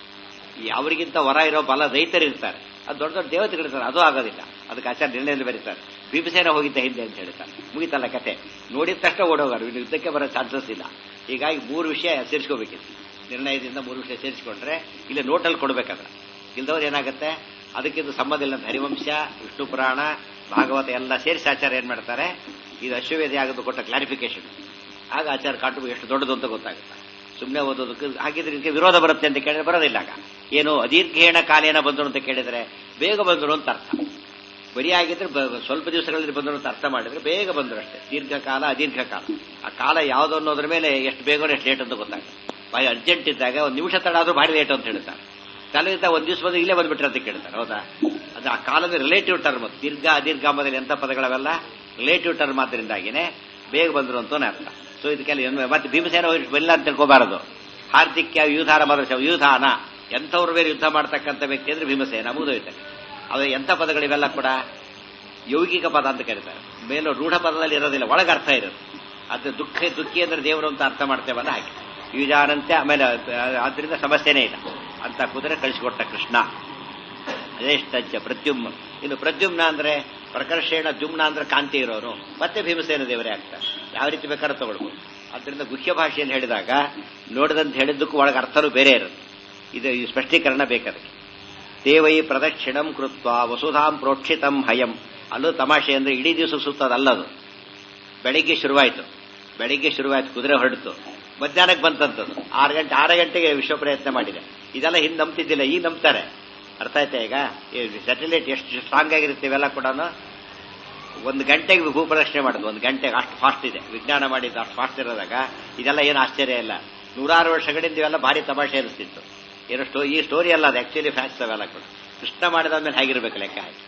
ಈ ಅವರಿಗಿಂತ ಹೊರ ಇರೋ ಬಲ ರೈತರು ಇರ್ತಾರೆ ಅದು ದೊಡ್ಡ ದೊಡ್ಡ ದೇವತೆಗಳಿರ್ತಾರೆ ಅದು ಆಗೋದಿಲ್ಲ ಅದಕ್ಕೆ ಆಚಾರ್ಯ ನಿರ್ಣಯದಲ್ಲಿ ಬರೀತಾರೆ ಭೀಮಸೇನ ಹೋಗಿದ್ದ ಹಿಂದೆ ಅಂತ ಹೇಳ್ತಾರೆ ಮುಗಿತಲ್ಲ ಕತೆ ನೋಡಿದ ತಕ್ಷಣ ಓಡೋಗಾರು ಇನ್ನು ಯುದ್ಧಕ್ಕೆ ಬರೋ ಚಾನ್ಸಸ್ ಇಲ್ಲ ಹೀಗಾಗಿ ಮೂರು ವಿಷಯ ಸೇರಿಸ್ಕೋಬೇಕಿತ್ತು ನಿರ್ಣಯದಿಂದ ಮೂರು ವಿಷಯ ಸೇರಿಸ್ಕೊಂಡ್ರೆ ಇಲ್ಲಿ ನೋಟಲ್ಲಿ ಕೊಡ್ಬೇಕಾದ್ರೆ ಇಲ್ದವ್ರು ಏನಾಗುತ್ತೆ ಅದಕ್ಕಿಂತ ಸಂಬಂಧ ಇಲ್ಲ ಅಂತ ಹರಿವಂಶ ವಿಷ್ಣು ಪುರಾಣ ಭಾಗವತ ಎಲ್ಲ ಸೇರಿಸಿ ಆಚಾರ್ಯ ಏನ್ ಮಾಡ್ತಾರೆ ಇದು ಅಶ್ವವೇದ ಆಗೋದು ಕೊಟ್ಟ ಕ್ಲಾರಿಫಿಕೇಶನ್ ಆಗ ಆಚಾರ ಕಾಟು ಎಷ್ಟು ದೊಡ್ಡದು ಅಂತ ಗೊತ್ತಾಗುತ್ತೆ ಸುಮ್ಮನೆ ಓದೋದಕ್ಕೆ ಹಾಗಿದ್ರೆ ಇದಕ್ಕೆ ವಿರೋಧ ಬರುತ್ತೆ ಅಂತ ಕೇಳಿದ್ರೆ ಬರೋದಿಲ್ಲ ಆಗ ಏನು ಅದೀರ್ಘೇಣ ಕಾಲೇನ ಬಂದರು ಅಂತ ಕೇಳಿದ್ರೆ ಬೇಗ ಬಂದರು ಅಂತ ಅರ್ಥ ಬರೀ ಆಗಿದ್ರೆ ಬ- ಸ್ವಲ್ಪ ದಿವಸಗಳಲ್ಲಿ ಬಂದರು ಅಂತ ಅರ್ಥ ಮಾಡಿದ್ರೆ ಬೇಗ ಬಂದರು ಅಷ್ಟೇ ದೀರ್ಘಕಾಲ ಅದೀರ್ಘಕಾಲ ಆ ಕಾಲ ಯಾವುದು ಅನ್ನೋದ್ರ ಮೇಲೆ ಎಷ್ಟು ಬೇಗ ಎಷ್ಟು ಲೇಟ್ ಅಂತ ಗೊತ್ತಾಗುತ್ತೆ ಭಾರಿ ಅರ್ಜೆಂಟ್ ಇದ್ದಾಗ ಒಂದು ನಿಮಿಷ ತಡ ಆದ್ರೂ ಭಾರಿ ಲೇಟ್ ಅಂತ ಹೇಳ್ತಾರೆ ತಲೆಗಿಂತ ಒಂದು ದಿವಸ ಬಂದು ಇಲ್ಲೇ ಬಂದ್ಬಿಟ್ರೆ ಅಂತ ಕೇಳ್ತಾರೆ ಹೌದಾ ಅದು ಆ ಕಾಲದ ರಿಲೇಟಿವ್ ಟರ್ಮ್ ದೀರ್ಘ ಅದೀರ್ಘ ಎಂಬುದಲ್ಲಿ ಎಂಥ ಪದಗಳವೆಲ್ಲ ರಿಲೇಟಿವ್ ಟರ್ಮ್ ಆದ್ರಿಂದಾಗಿನೇ ಬೇಗ ಬಂದ್ರು ಅಂತಾನೆ ಅರ್ಥ ಸೊ ಇದಕ್ಕೆಲ್ಲ ಏನು ಮತ್ತೆ ಭೀಮಸೇನ ಹೋಗಿ ಬಲ್ಲ ಅಂತ ತಿಳ್ಕೋಬಾರದು ಹಾರ್ದಿಕ್ಯ ಯುಧಾನ ಮದರ್ಶ ಯುಧಾನ ಎಂಥವ್ರ ಬೇರೆ ಯುದ್ಧ ಮಾಡ್ತಕ್ಕಂಥ ವ್ಯಕ್ತಿ ಅಂದ್ರೆ ಭೀಮಸೇನ ಮುಗಿದೋಯ್ತಾರೆ ಅದು ಎಂಥ ಪದಗಳಿವೆಲ್ಲ ಕೂಡ ಯೌಗಿಕ ಪದ ಅಂತ ಕರೀತಾರೆ ಮೇಲೂ ರೂಢ ಪದದಲ್ಲಿ ಇರೋದಿಲ್ಲ ಒಳಗೆ ಅರ್ಥ ಇರೋದು ಅದು ದುಃಖ ದುಃಖಿ ಅಂದ್ರೆ ದೇವರು ಅಂತ ಅರ್ಥ ಮಾಡ್ತೇವಲ್ಲ ಹಾಗೆ ಯುಜಾನಂತೆ ಆಮೇಲೆ ಆದ್ರಿಂದ ಸಮಸ್ಯೆನೇ ಇಲ್ಲ ಅಂತ ಕುದುರೆ ಕಳಿಸಿಕೊಟ್ಟ ಕೃಷ್ಣ ಜ್ಯೇಷ್ಠಜ್ಜ ಪ್ರದ್ಯುಮ್ನ ಇನ್ನು ಪ್ರದ್ಯುಮ್ನ ಅಂದ್ರೆ ಪ್ರಕರ್ಷೇಣ ಜುಮ್ನ ಅಂದ್ರೆ ಕಾಂತಿ ಇರೋರು ಮತ್ತೆ ಭೀಮಸೇನ ದೇವರೇ ಆಗ್ತಾರೆ ಯಾವ ರೀತಿ ಬೇಕಾದ್ರೂ ತಗೊಳ್ಬೋದು ಅದರಿಂದ ಗುಹ್ಯ ಭಾಷೆಯನ್ನು ಹೇಳಿದಾಗ ನೋಡಿದಂತ ಹೇಳಿದ್ದಕ್ಕೂ ಒಳಗೆ ಅರ್ಥನೂ ಬೇರೆ ಇರುತ್ತೆ ಇದು ಈ ಸ್ಪಷ್ಟೀಕರಣ ಬೇಕದಕ್ಕೆ ದೇವೈ ಪ್ರದಕ್ಷಿಣಂ ಕೃತ್ವ ವಸುಧಾಂ ಪ್ರೋಕ್ಷಿತಂ ಹಯಂ ಅಲ್ಲೂ ತಮಾಷೆ ಅಂದ್ರೆ ಇಡೀ ದಿವಸ ಸುತ್ತದಲ್ಲದು ಬೆಳಿಗ್ಗೆ ಶುರುವಾಯಿತು ಬೆಳಿಗ್ಗೆ ಶುರುವಾಯ್ತು ಕುದುರೆ ಹೊರಡಿತು ಮಧ್ಯಾಹ್ನಕ್ಕೆ ಬಂತಂತದ್ದು ಆರು ಗಂಟೆ ಆರು ಗಂಟೆಗೆ ವಿಶ್ವ ಪ್ರಯತ್ನ ಮಾಡಿದೆ ಇದೆಲ್ಲ ಹಿಂದೆ ನಂಬ್ತಿದ್ದಿಲ್ಲ ಈಗ ನಂಬ್ತಾರೆ ಅರ್ಥ ಆಯ್ತಾ ಈಗ ಸ್ಯಾಟಲೈಟ್ ಎಷ್ಟು ಸ್ಟ್ರಾಂಗ್ ಆಗಿರುತ್ತೆ ಇವೆಲ್ಲ ಕೂಡ ಒಂದು ಗಂಟೆಗೆ ಭೂ ಪ್ರದಕ್ಷಿಣೆ ಮಾಡೋದು ಒಂದು ಗಂಟೆಗೆ ಅಷ್ಟು ಫಾಸ್ಟ್ ಇದೆ ವಿಜ್ಞಾನ ಮಾಡಿದ್ದು ಅಷ್ಟು ಫಾಸ್ಟ್ ಇರೋದಾಗ ಇದೆಲ್ಲ ಏನು ಆಶ್ಚರ್ಯ ಇಲ್ಲ ನೂರಾರು ವರ್ಷಗಳಿಂದ ಇವೆಲ್ಲ ಭಾರಿ ತಮಾಷೆ ಅನಿಸ್ತಿತ್ತು ಏನೋ ಸ್ಟೋ ಈ ಸ್ಟೋರಿ ಅಲ್ಲ ಅದು ಆಕ್ಚುಲಿ ಫ್ಯಾಕ್ಟ್ಸ್ ಅವೆಲ್ಲ ಕೂಡ ಕೃಷ್ಣ ಮಾಡಿದಾದ್ಮೇಲೆ ಹೇಗಿರ್ಬೇಕು ಲೆಕ್ಕ ಹಾಕಿ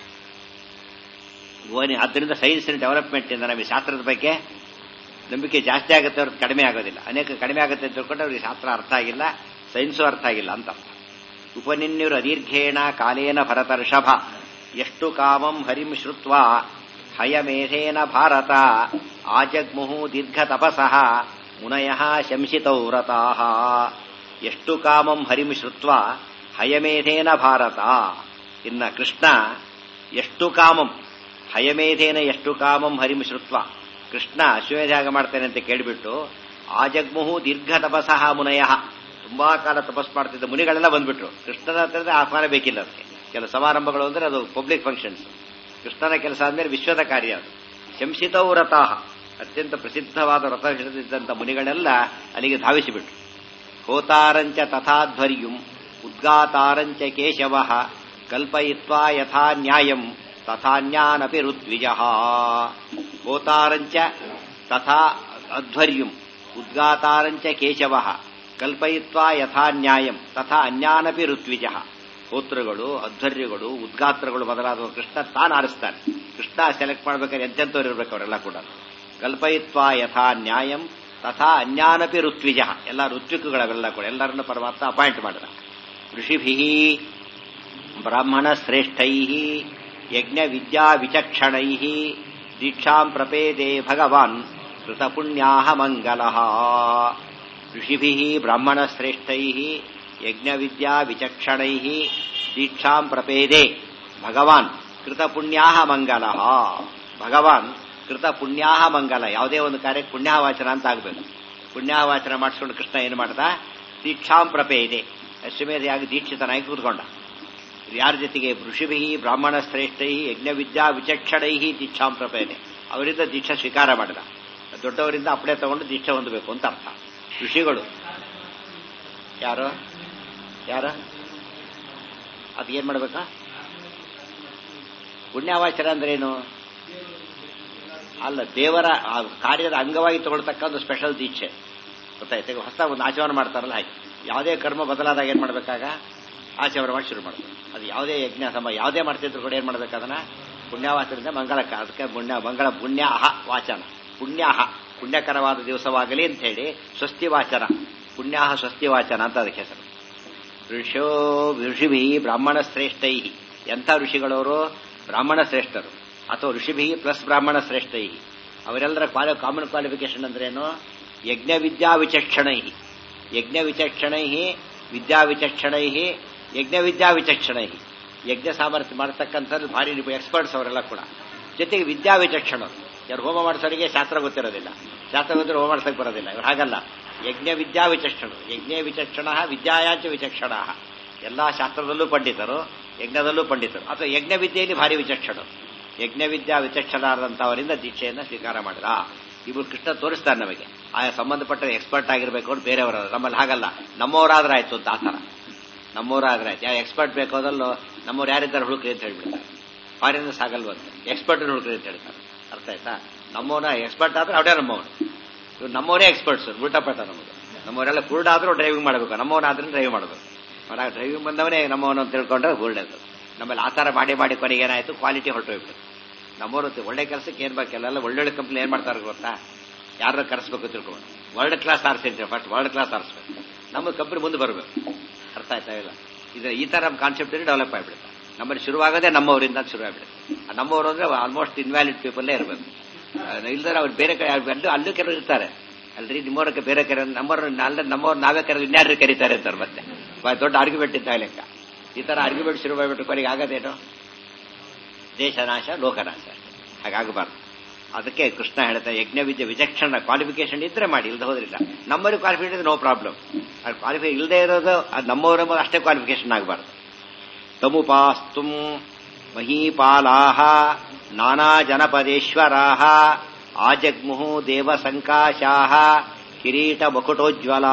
ಓನಿ ಆದ್ದರಿಂದ ಸೈನ್ಸಿನ ಡೆವಲಪ್ಮೆಂಟ್ ಇಂದ ನಮಗೆ ಶಾಸ್ತ್ರದ ಬಗ್ಗೆ ನಂಬಿಕೆ ಜಾಸ್ತಿ ಆಗುತ್ತೆ ಅವ್ರಿಗೆ ಕಡಿಮೆ ಆಗೋದಿಲ್ಲ ಅನೇಕ ಕಡಿಮೆ ಆಗುತ್ತೆ ಅಂತ ತಿಳ್ಕೊಂಡು ಅವ್ರಿಗೆ ಶಾಸ್ತ್ರ ಅರ್ಥ ಆಗಿಲ್ಲ ಸೈನ್ಸು ಅರ್ಥ ಆಗಿಲ್ಲ ಅಂತ ಅರ್ಥ ಉಪನಿನ್ಯುರ ಅದೀರ್ಘೇಣ ಕಾಲೇನ ಭರತರ್ಷಭ ಎಷ್ಟು ಕಾಮಂ ಹರಿಂ ಶ್ರುತ್ವ ಹಯಮೇಧೇನ ಭಾರತ ಆಜಗ್ಮುಹು ದೀರ್ಘ ತಪಸಃ ಮುನಯ ಶಂಸಿತೌ ವ್ರತಾಃ ಎಷ್ಟು ಕಾಮಂ ಹರಿಂ ಶ್ರುತ್ವ ಹಯಮೇಧೇನ ಭಾರತ ಇನ್ನ ಕೃಷ್ಣ ಎಷ್ಟು ಕಾಮಂ ಹಯಮೇಧೇನ ಎಷ್ಟು ಕಾಮಂ ಹರಿಂ ಶ್ರುತ್ವ ಕೃಷ್ಣ ಅಶ್ವಮೇಧಾಗ ಮಾಡ್ತೇನೆ ಅಂತ ಕೇಳಿಬಿಟ್ಟು ಆಜಗ್ಮುಹು ದೀರ್ಘ ತಪಸಃ ಮುನಯ ತುಂಬಾ ಕಾಲ ತಪಸ್ ಮಾಡ್ತಿದ್ದ ಮುನಿಗಳೆಲ್ಲ ಬಂದ್ಬಿಟ್ರು ಕೃಷ್ಣನ ಹತ್ರ ಆಹ್ವಾನ ಬೇಕಿಲ್ಲ ಅದಕ್ಕೆ ಕೆಲವು ಸಮಾರಂಭಗಳು ಅಂದ್ರೆ ಅದು ಪಬ್ಲಿಕ್ ಫಂಕ್ಷನ್ಸ್ ಕೃಷ್ಣನ ಕೆಲಸ ಅಂದ್ಮೇಲೆ ವಿಶ್ವದ ಕಾರ್ಯ ಅದು ಶಂಸಿತೌ ವ್ರತಾಹ ಅತ್ಯಂತ ಪ್ರಸಿದ್ಧವಾದ ವ್ರತ ಹಿಡಿದಿದ್ದಂಥ ಮುನಿಗಳೆಲ್ಲ ಅಲ್ಲಿಗೆ ಧಾವಿಸಿಬಿಟ್ರು ಹೋತಾರಂಚ ತಥಾಧ್ವರ್ಯುಂ ಉದ್ಗಾತಾರಂಚ ಕೇಶವ ಕಲ್ಪಯಿತ್ವಾ ಯಥಾ ನ್ಯಾಯಂ ತಥಾನ್ಯಾನಪಿ ಋತ್ವಿಜ ಹೋತಾರಂಚ ತಥಾ ಅಧ್ವರ್ಯುಂ ಉದ್ಗಾತಾರಂಚ ಕೇಶವ ಕಲ್ಪಯಿತ್ವಾ ಯಥಾ ನ್ಯಾಯಂ ತಥಾ ಅನ್ಯಾನಪಿ ಋತ್ವಿಜ ಹೋತ್ರಗಳು ಅಧ್ವರ್ಯಗಳು ಉದ್ಗಾತ್ರಗಳು ಮೊದಲಾದವು ಕೃಷ್ಣ ತಾನು ಆರಿಸ್ತಾನೆ ಕೃಷ್ಣ ಸೆಲೆಕ್ಟ್ ಮಾಡ್ಬೇಕಾದ್ರೆ ಎಂತೆಂಥವ್ರು ಇರ್ಬೇಕು ಅವರೆಲ್ಲ ಕೂಡ ಕಲ್ಪಯಿತ್ವಾ ಯಥಾ ನ್ಯಾಯಂ ತಥಾ ಅನ್ಯಾನಪಿ ಋತ್ವಿಜ ಎಲ್ಲ ಋತ್ವಿಕಗಳವೆಲ್ಲ ಕೂಡ ಎಲ್ಲರನ್ನು ಪರಮಾತ್ಮ ಅಪಾಯಿಂಟ್ ಮಾಡಿದ ಋಷಿಭಿ ಬ್ರಾಹ್ಮಣ ಶ್ರೇಷ್ಠೈ ಯಜ್ಞ ವಿದ್ಯಾ ವಿಚಕ್ಷಣೈ ದೀಕ್ಷಾಂ ಪ್ರಪೇದೆ ಭಗವಾನ್ ಕೃತಪುಣ್ಯಾ ಮಂಗಲ ಋಷಿಭಿ ಬ್ರಾಹ್ಮಣ ಶ್ರೇಷ್ಠೈ ಯಜ್ಞ ವಿದ್ಯಾ ವಿಚಕ್ಷಣೈ ದೀಕ್ಷಾಂ ಪ್ರಪೇದೆ ಭಗವಾನ್ ಕೃತಪುಣ್ಯಾ ಮಂಗಲ ಭಗವಾನ್ ಕೃತ ಪುಣ್ಯಾ ಮಂಗಲ ಯಾವುದೇ ಒಂದು ಕಾರ್ಯಕ್ಕೆ ಪುಣ್ಯವಾಚನ ಅಂತ ಆಗಬೇಕು ಪುಣ್ಯವಾಚನ ಮಾಡಿಸ್ಕೊಂಡು ಕೃಷ್ಣ ಏನು ಮಾಡ್ದ ದೀಕ್ಷಾಂ ಪ್ರಪೇದೆ ಅಶ್ವಮೇಧಯಾಗಿ ದೀಕ್ಷಿತನಾಗಿ ಕೂತ್ಕೊಂಡ ಯಾರ ಜೊತೆಗೆ ಋಷಿಭಿ ಬ್ರಾಹ್ಮಣ ಶ್ರೇಷ್ಠೈ ಯಜ್ಞವಿದ್ಯಾ ವಿಚಕ್ಷಣೈ ದೀಕ್ಷಾಂ ಪ್ರಪೇದೆ ಅವರಿಂದ ದೀಕ್ಷಾ ಸ್ವೀಕಾರ ಮಾಡಿದ ದೊಡ್ಡವರಿಂದ ಅಪ್ಪಡೆ ತಗೊಂಡು ದೀಕ್ಷೆ ಹೊಂದಬೇಕು ಅಂತ ಅರ್ಥ ಋಷಿಗಳು ಯಾರು ಯಾರು ಅದು ಏನ್ ಮಾಡ್ಬೇಕಾ ಪುಣ್ಯವಾಚನ ಅಂದ್ರೆ ಏನು ಅಲ್ಲ ದೇವರ ಆ ಕಾರ್ಯದ ಅಂಗವಾಗಿ ತಗೊಳ್ತಕ್ಕ ಒಂದು ಸ್ಪೆಷಲ್ ದೀಕ್ಷೆ ಗೊತ್ತಾಯ್ತು ಈಗ ಹೊಸ ಒಂದು ಆಚರಣೆ ಮಾಡ್ತಾರಲ್ಲ ಹಾಗೆ ಯಾವುದೇ ಕರ್ಮ ಬದಲಾದಾಗ ಏನ್ ಮಾಡ್ಬೇಕಾಗ ಆಚರಣೆ ಮಾಡಿ ಶುರು ಮಾಡ್ತಾರೆ ಅದು ಯಾವುದೇ ಯಜ್ಞ ಸಮ ಯಾವುದೇ ಮಾಡ್ತಿದ್ರು ಕೂಡ ಏನ್ ಮಾಡ್ಬೇಕು ಅದನ್ನ ಪುಣ್ಯವಾಚನದಿಂದ ಮಂಗಳಕ್ಕ ಅದಕ್ಕೆ ಪುಣ್ಯ ಮಂಗಳ ಪುಣ್ಯ ಅಹ ವಾಚನ ಪುಣ್ಯ ಅಹ ಪುಣ್ಯಕರವಾದ ದಿವಸವಾಗಲಿ ಅಂತ ಹೇಳಿ ಸ್ವಸ್ತಿ ವಾಚನ ಪುಣ್ಯಾಹ ಸ್ವಸ್ತಿ ವಾಚನ ಅಂತ ಅದಕ್ಕೆ ಹೆಸರು ಋಷೋ ಋಷಿಭಿ ಬ್ರಾಹ್ಮಣ ಶ್ರೇಷ್ಠೈ ಎಂಥ ಋಷಿಗಳವರು ಬ್ರಾಹ್ಮಣ ಶ್ರೇಷ್ಠರು ಅಥವಾ ಋಷಿಭಿ ಪ್ಲಸ್ ಬ್ರಾಹ್ಮಣ ಶ್ರೇಷ್ಠೈ ಅವರೆಲ್ಲರ ಕ್ವಾಲಿ ಕಾಮನ್ ಕ್ವಾಲಿಫಿಕೇಶನ್ ಅಂದ್ರೇನು ಯಜ್ಞ ವಿದ್ಯಾ ವಿಚಕ್ಷಣೈ ಯಜ್ಞ ವಿಚಕ್ಷಣೈ ವಿದ್ಯಾ ವಿಚಕ್ಷಣೈ ಯಜ್ಞ ವಿದ್ಯಾ ವಿಚಕ್ಷಣೈ ಯಜ್ಞ ಸಾಮರ್ಥ್ಯ ಮಾಡತಕ್ಕಂಥದ್ದು ಭಾರಿ ಎಕ್ಸ್ಪರ್ಟ್ಸ್ ಅವರೆಲ್ಲ ಕೂಡ ಜೊತೆಗೆ ವಿದ್ಯಾ ವಿಚಕ್ಷಣ ಯಾರು ಹೋಮ ಮಾಡಿಸೋರಿಗೆ ಶಾಸ್ತ್ರ ಗೊತ್ತಿರೋದಿಲ್ಲ ಶಾಸ್ತ್ರ ಗೊತ್ತಿರೋ ಹೋಮ ಮಾಡಿಸೋಕೆ ಬರೋದಿಲ್ಲ ಇವ್ರು ಹಾಗಲ್ಲ ಯಜ್ಞ ವಿದ್ಯಾ ವಿಚಕ್ಷಣ ಯಜ್ಞ ವಿಚಕ್ಷಣ ವಿದ್ಯಾಯಾಂಚ ವಿಚಕ್ಷಣ ಎಲ್ಲಾ ಶಾಸ್ತ್ರದಲ್ಲೂ ಪಂಡಿತರು ಯಜ್ಞದಲ್ಲೂ ಪಂಡಿತರು ಅಥವಾ ಯಜ್ಞ ವಿದ್ಯೆಯಲ್ಲಿ ಭಾರಿ ವಿಚಕ್ಷಣ ಯಜ್ಞ ವಿದ್ಯಾ ವಿಚಕ್ಷಣಾದಂಥವರಿಂದ ದೀಕ್ಷೆಯನ್ನು ಸ್ವೀಕಾರ ಮಾಡಿದ ಇವರು ಕೃಷ್ಣ ತೋರಿಸ್ತಾರೆ ನಮಗೆ ಆಯಾ ಸಂಬಂಧಪಟ್ಟ ಎಕ್ಸ್ಪರ್ಟ್ ಆಗಿರಬೇಕು ಅಂತ ಬೇರೆಯವರ ನಮ್ಮಲ್ಲಿ ಹಾಗಲ್ಲ ನಮ್ಮವರಾದ್ರೆ ಆಯ್ತು ಅಂತ ಆ ಥರ ನಮ್ಮವರಾದ್ರೆ ಆಯ್ತು ಯಾವ ಎಕ್ಸ್ಪರ್ಟ್ ಬೇಕಾದಲ್ಲೋ ನಮ್ಮವ್ರು ಯಾರಿದ್ದಾರೆ ಹುಡುಕ್ರಿ ಅಂತ ಹೇಳ್ಬಿಡ್ತಾರೆ ಫಾರಿನರ್ಸ್ ಆಗಲ್ವಂತ ಎಕ್ಸ್ಪರ್ಟ್ ಹುಡುಕ್ರಿ ಅಂತ ಹೇಳ್ತಾರೆ ಅರ್ಥ ಆಯ್ತಾ ನಮ್ಮವನ ಎಕ್ಸ್ಪರ್ಟ್ ಆದ್ರೆ ಅವಡೇ ನಮ್ಮವನು ಇವ್ರು ನಮ್ಮವರೇ ಎಕ್ಸ್ಪರ್ಟ್ಸ್ ಉಲ್ಟಾಪಟ್ಟ ನಮಗೆ ನಮ್ಮವರೆಲ್ಲ ಕುರುಡ ಆದ್ರೂ ಡ್ರೈವಿಂಗ್ ಮಾಡಬೇಕು ನಮ್ಮವನಾದ್ರೂ ಡ್ರೈವ್ ಮಾಡಬೇಕು ಡ್ರೈವಿಂಗ್ ಬಂದವನೇ ನಮ್ಮವನು ಅಂತ ತಿಳ್ಕೊಂಡ್ರೆ ಕುರುಡದು ನಮ್ಮಲ್ಲಿ ಆ ಥರ ಮಾಡಿ ಮಾಡಿ ಕೊನೆಗೆ ಏನಾಯ್ತು ಕ್ವಾಲಿಟಿ ಹೊರಟೋಗ್ಬಿಟ್ಟು ನಮ್ಮವರು ಒಳ್ಳೆ ಕೆಲಸಕ್ಕೆ ಏನ್ ಬೇಕೆಲ್ಲ ಒಳ್ಳೊಳ್ಳೆ ಕಂಪ್ನಿ ಏನ್ ಮಾಡ್ತಾರೆ ಗೊತ್ತಾ ಯಾರು ಕರೆಸ್ಬೇಕು ತಿಳ್ಕೊಂಡು ವರ್ಲ್ಡ್ ಕ್ಲಾಸ್ ಆರಿಸಿದ್ರೆ ಫಸ್ಟ್ ವರ್ಲ್ಡ್ ಕ್ಲಾಸ್ ಆರಿಸ್ಬೇಕು ನಮ್ಮ ಕಂಪ್ನಿ ಮುಂದೆ ಬರಬೇಕು ಅರ್ಥ ಆಯ್ತಾ ಇಲ್ಲ ಇದು ಈ ತರ ಕಾನ್ಸೆಪ್ಟ್ ಡೆವಲಪ್ ಆಗಿಬಿಡುತ್ತೆ ನಮ್ಮಲ್ಲಿ ಶುರುವಾಗೋದೇ ನಮ್ಮವರಿಂದ ಶುರು ಆಗ್ಬಿಡುತ್ತೆ ಆ ನಮ್ಮವರು ಅಂದ್ರೆ ಆಲ್ಮೋಸ್ಟ್ ಇನ್ವ್ಯಾಲಿಡ್ ಪೀಪಲ್ಲೇ ಇರಬೇಕು ಇಲ್ದರೆ ಅವ್ರು ಬೇರೆ ಕಡೆ ಅಲ್ಲೂ ಅಲ್ಲೂ ಕೆಲವರು ಇರ್ತಾರೆ ಅಲ್ರಿ ನಿಮ್ಮವ್ರಕ್ಕೆ ಬೇರೆ ಕರೆ ನಮ್ಮವ್ರು ಅಲ್ಲ ನಮ್ಮವ್ರು ನಾವೇ ಕರೆದು ಇನ್ಯಾರು ಕರೀತಾರೆ ಅಂತಾರೆ ಮತ್ತೆ ದೊಡ್ಡ ಆರ್ಗ್ಯುಮೆಂಟ್ ಇದ್ದ ಲೆಕ್ಕ ಈ ತರ ಆರ್ಗ್ಯುಮೆಂಟ್ ಶುರು ಮಾಡಿಬಿಟ್ಟು ಕೊನೆಗೆ ಆಗೋದೇನು ದೇಶನಾಶ ಲೋಕನಾಶ ಹಾಗಾಗಬಾರ್ದು ಅದಕ್ಕೆ ಕೃಷ್ಣ ಹೇಳ್ತಾರೆ ಯಜ್ಞ ವಿದ್ಯೆ ವಿಚಕ್ಷಣ ಕ್ವಾಲಿಫಿಕೇಶನ್ ಇದ್ರೆ ಮಾಡಿ ಇಲ್ಲದೆ ಹೋದ್ರಿಲ್ಲ ನಮ್ಮಲ್ಲಿ ಕ್ವಾಲಿಫಿಕೇಶನ್ ನೋ ಪ್ರಾಬ್ಲಮ್ ಅದು ಕ್ವಾಲಿಫೈ ಇಲ್ಲದೆ ಇರೋದು ಅದು ನಮ್ಮವರ ಅಷ್ಟೇ ಕ್ವಾಲಿಫಿಕೇಶನ್ ಆಗಬಾರ್ದು ತಮುಪಾಸ್ತು ಮಹೀಪಾಲಾ ನಾನಾ ಜನಪದೇಶ್ವರಾ ಆಜಗ್ಮುಹು ದೇವಸಂಕಾಶಾ ಕಿರೀಟ ಮಕುಟೋಜ್ವಲಾ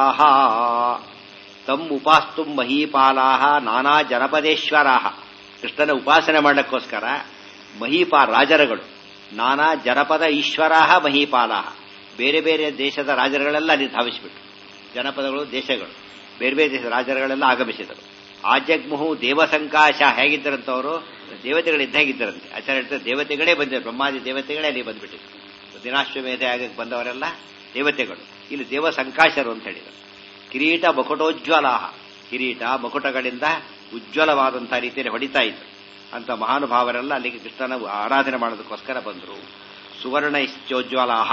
ತಮ್ ಉಪಾಸ್ತು ಮಹೀಪಾಲಾ ನಾನಾ ಜನಪದೇಶ್ವರಾ ಕೃಷ್ಣನ ಉಪಾಸನೆ ಮಾಡಲಿಕ್ಕೋಸ್ಕರ ಮಹೀಪಾ ರಾಜರುಗಳು ನಾನಾ ಜನಪದ ಈಶ್ವರಾ ಮಹೀಪಾಲಾ ಬೇರೆ ಬೇರೆ ದೇಶದ ರಾಜರುಗಳೆಲ್ಲ ಅಲ್ಲಿ ಧಾವಿಸಿಬಿಟ್ರು ಜನಪದಗಳು ದೇಶಗಳು ಬೇರೆ ಬೇರೆ ದೇಶದ ರಾಜರುಗಳೆಲ್ಲ ಆಗಮಿಸಿದರು ಆಜಗ್ಮುಹು ದೇವಸಂಕಾಶ ಹೇಗಿದ್ದರಂತವರು ದೇವತೆಗಳಿದ್ದ ಹೇಗಿದ್ದರಂತೆ ಆಚಾರ್ಯ ಹೇಳ್ತಾರೆ ದೇವತೆಗಳೇ ಬಂದಿದ್ರು ಬ್ರಹ್ಮಾದಿ ದೇವತೆಗಳೇ ಅಲ್ಲಿ ಬಂದ್ಬಿಟ್ಟಿದ್ರು ದಿನಾಶ್ವಮೇಧ ಆಗಕ್ಕೆ ಬಂದವರೆಲ್ಲ ದೇವತೆಗಳು ಇಲ್ಲಿ ದೇವ ಸಂಕಾಶರು ಅಂತ ಹೇಳಿದರು ಕಿರೀಟ ಮಕುಟೋಜ್ವಲಾಹ ಕಿರೀಟ ಮಕುಟಗಳಿಂದ ಉಜ್ವಲವಾದಂತಹ ರೀತಿಯಲ್ಲಿ ಹೊಡಿತಾ ಇತ್ತು ಅಂತ ಮಹಾನುಭಾವರೆಲ್ಲ ಅಲ್ಲಿಗೆ ಕೃಷ್ಣನ ಆರಾಧನೆ ಮಾಡೋದಕ್ಕೋಸ್ಕರ ಬಂದರು ಸುವರ್ಣ ಇಶ್ಚೋಜ್ವಲಾಹ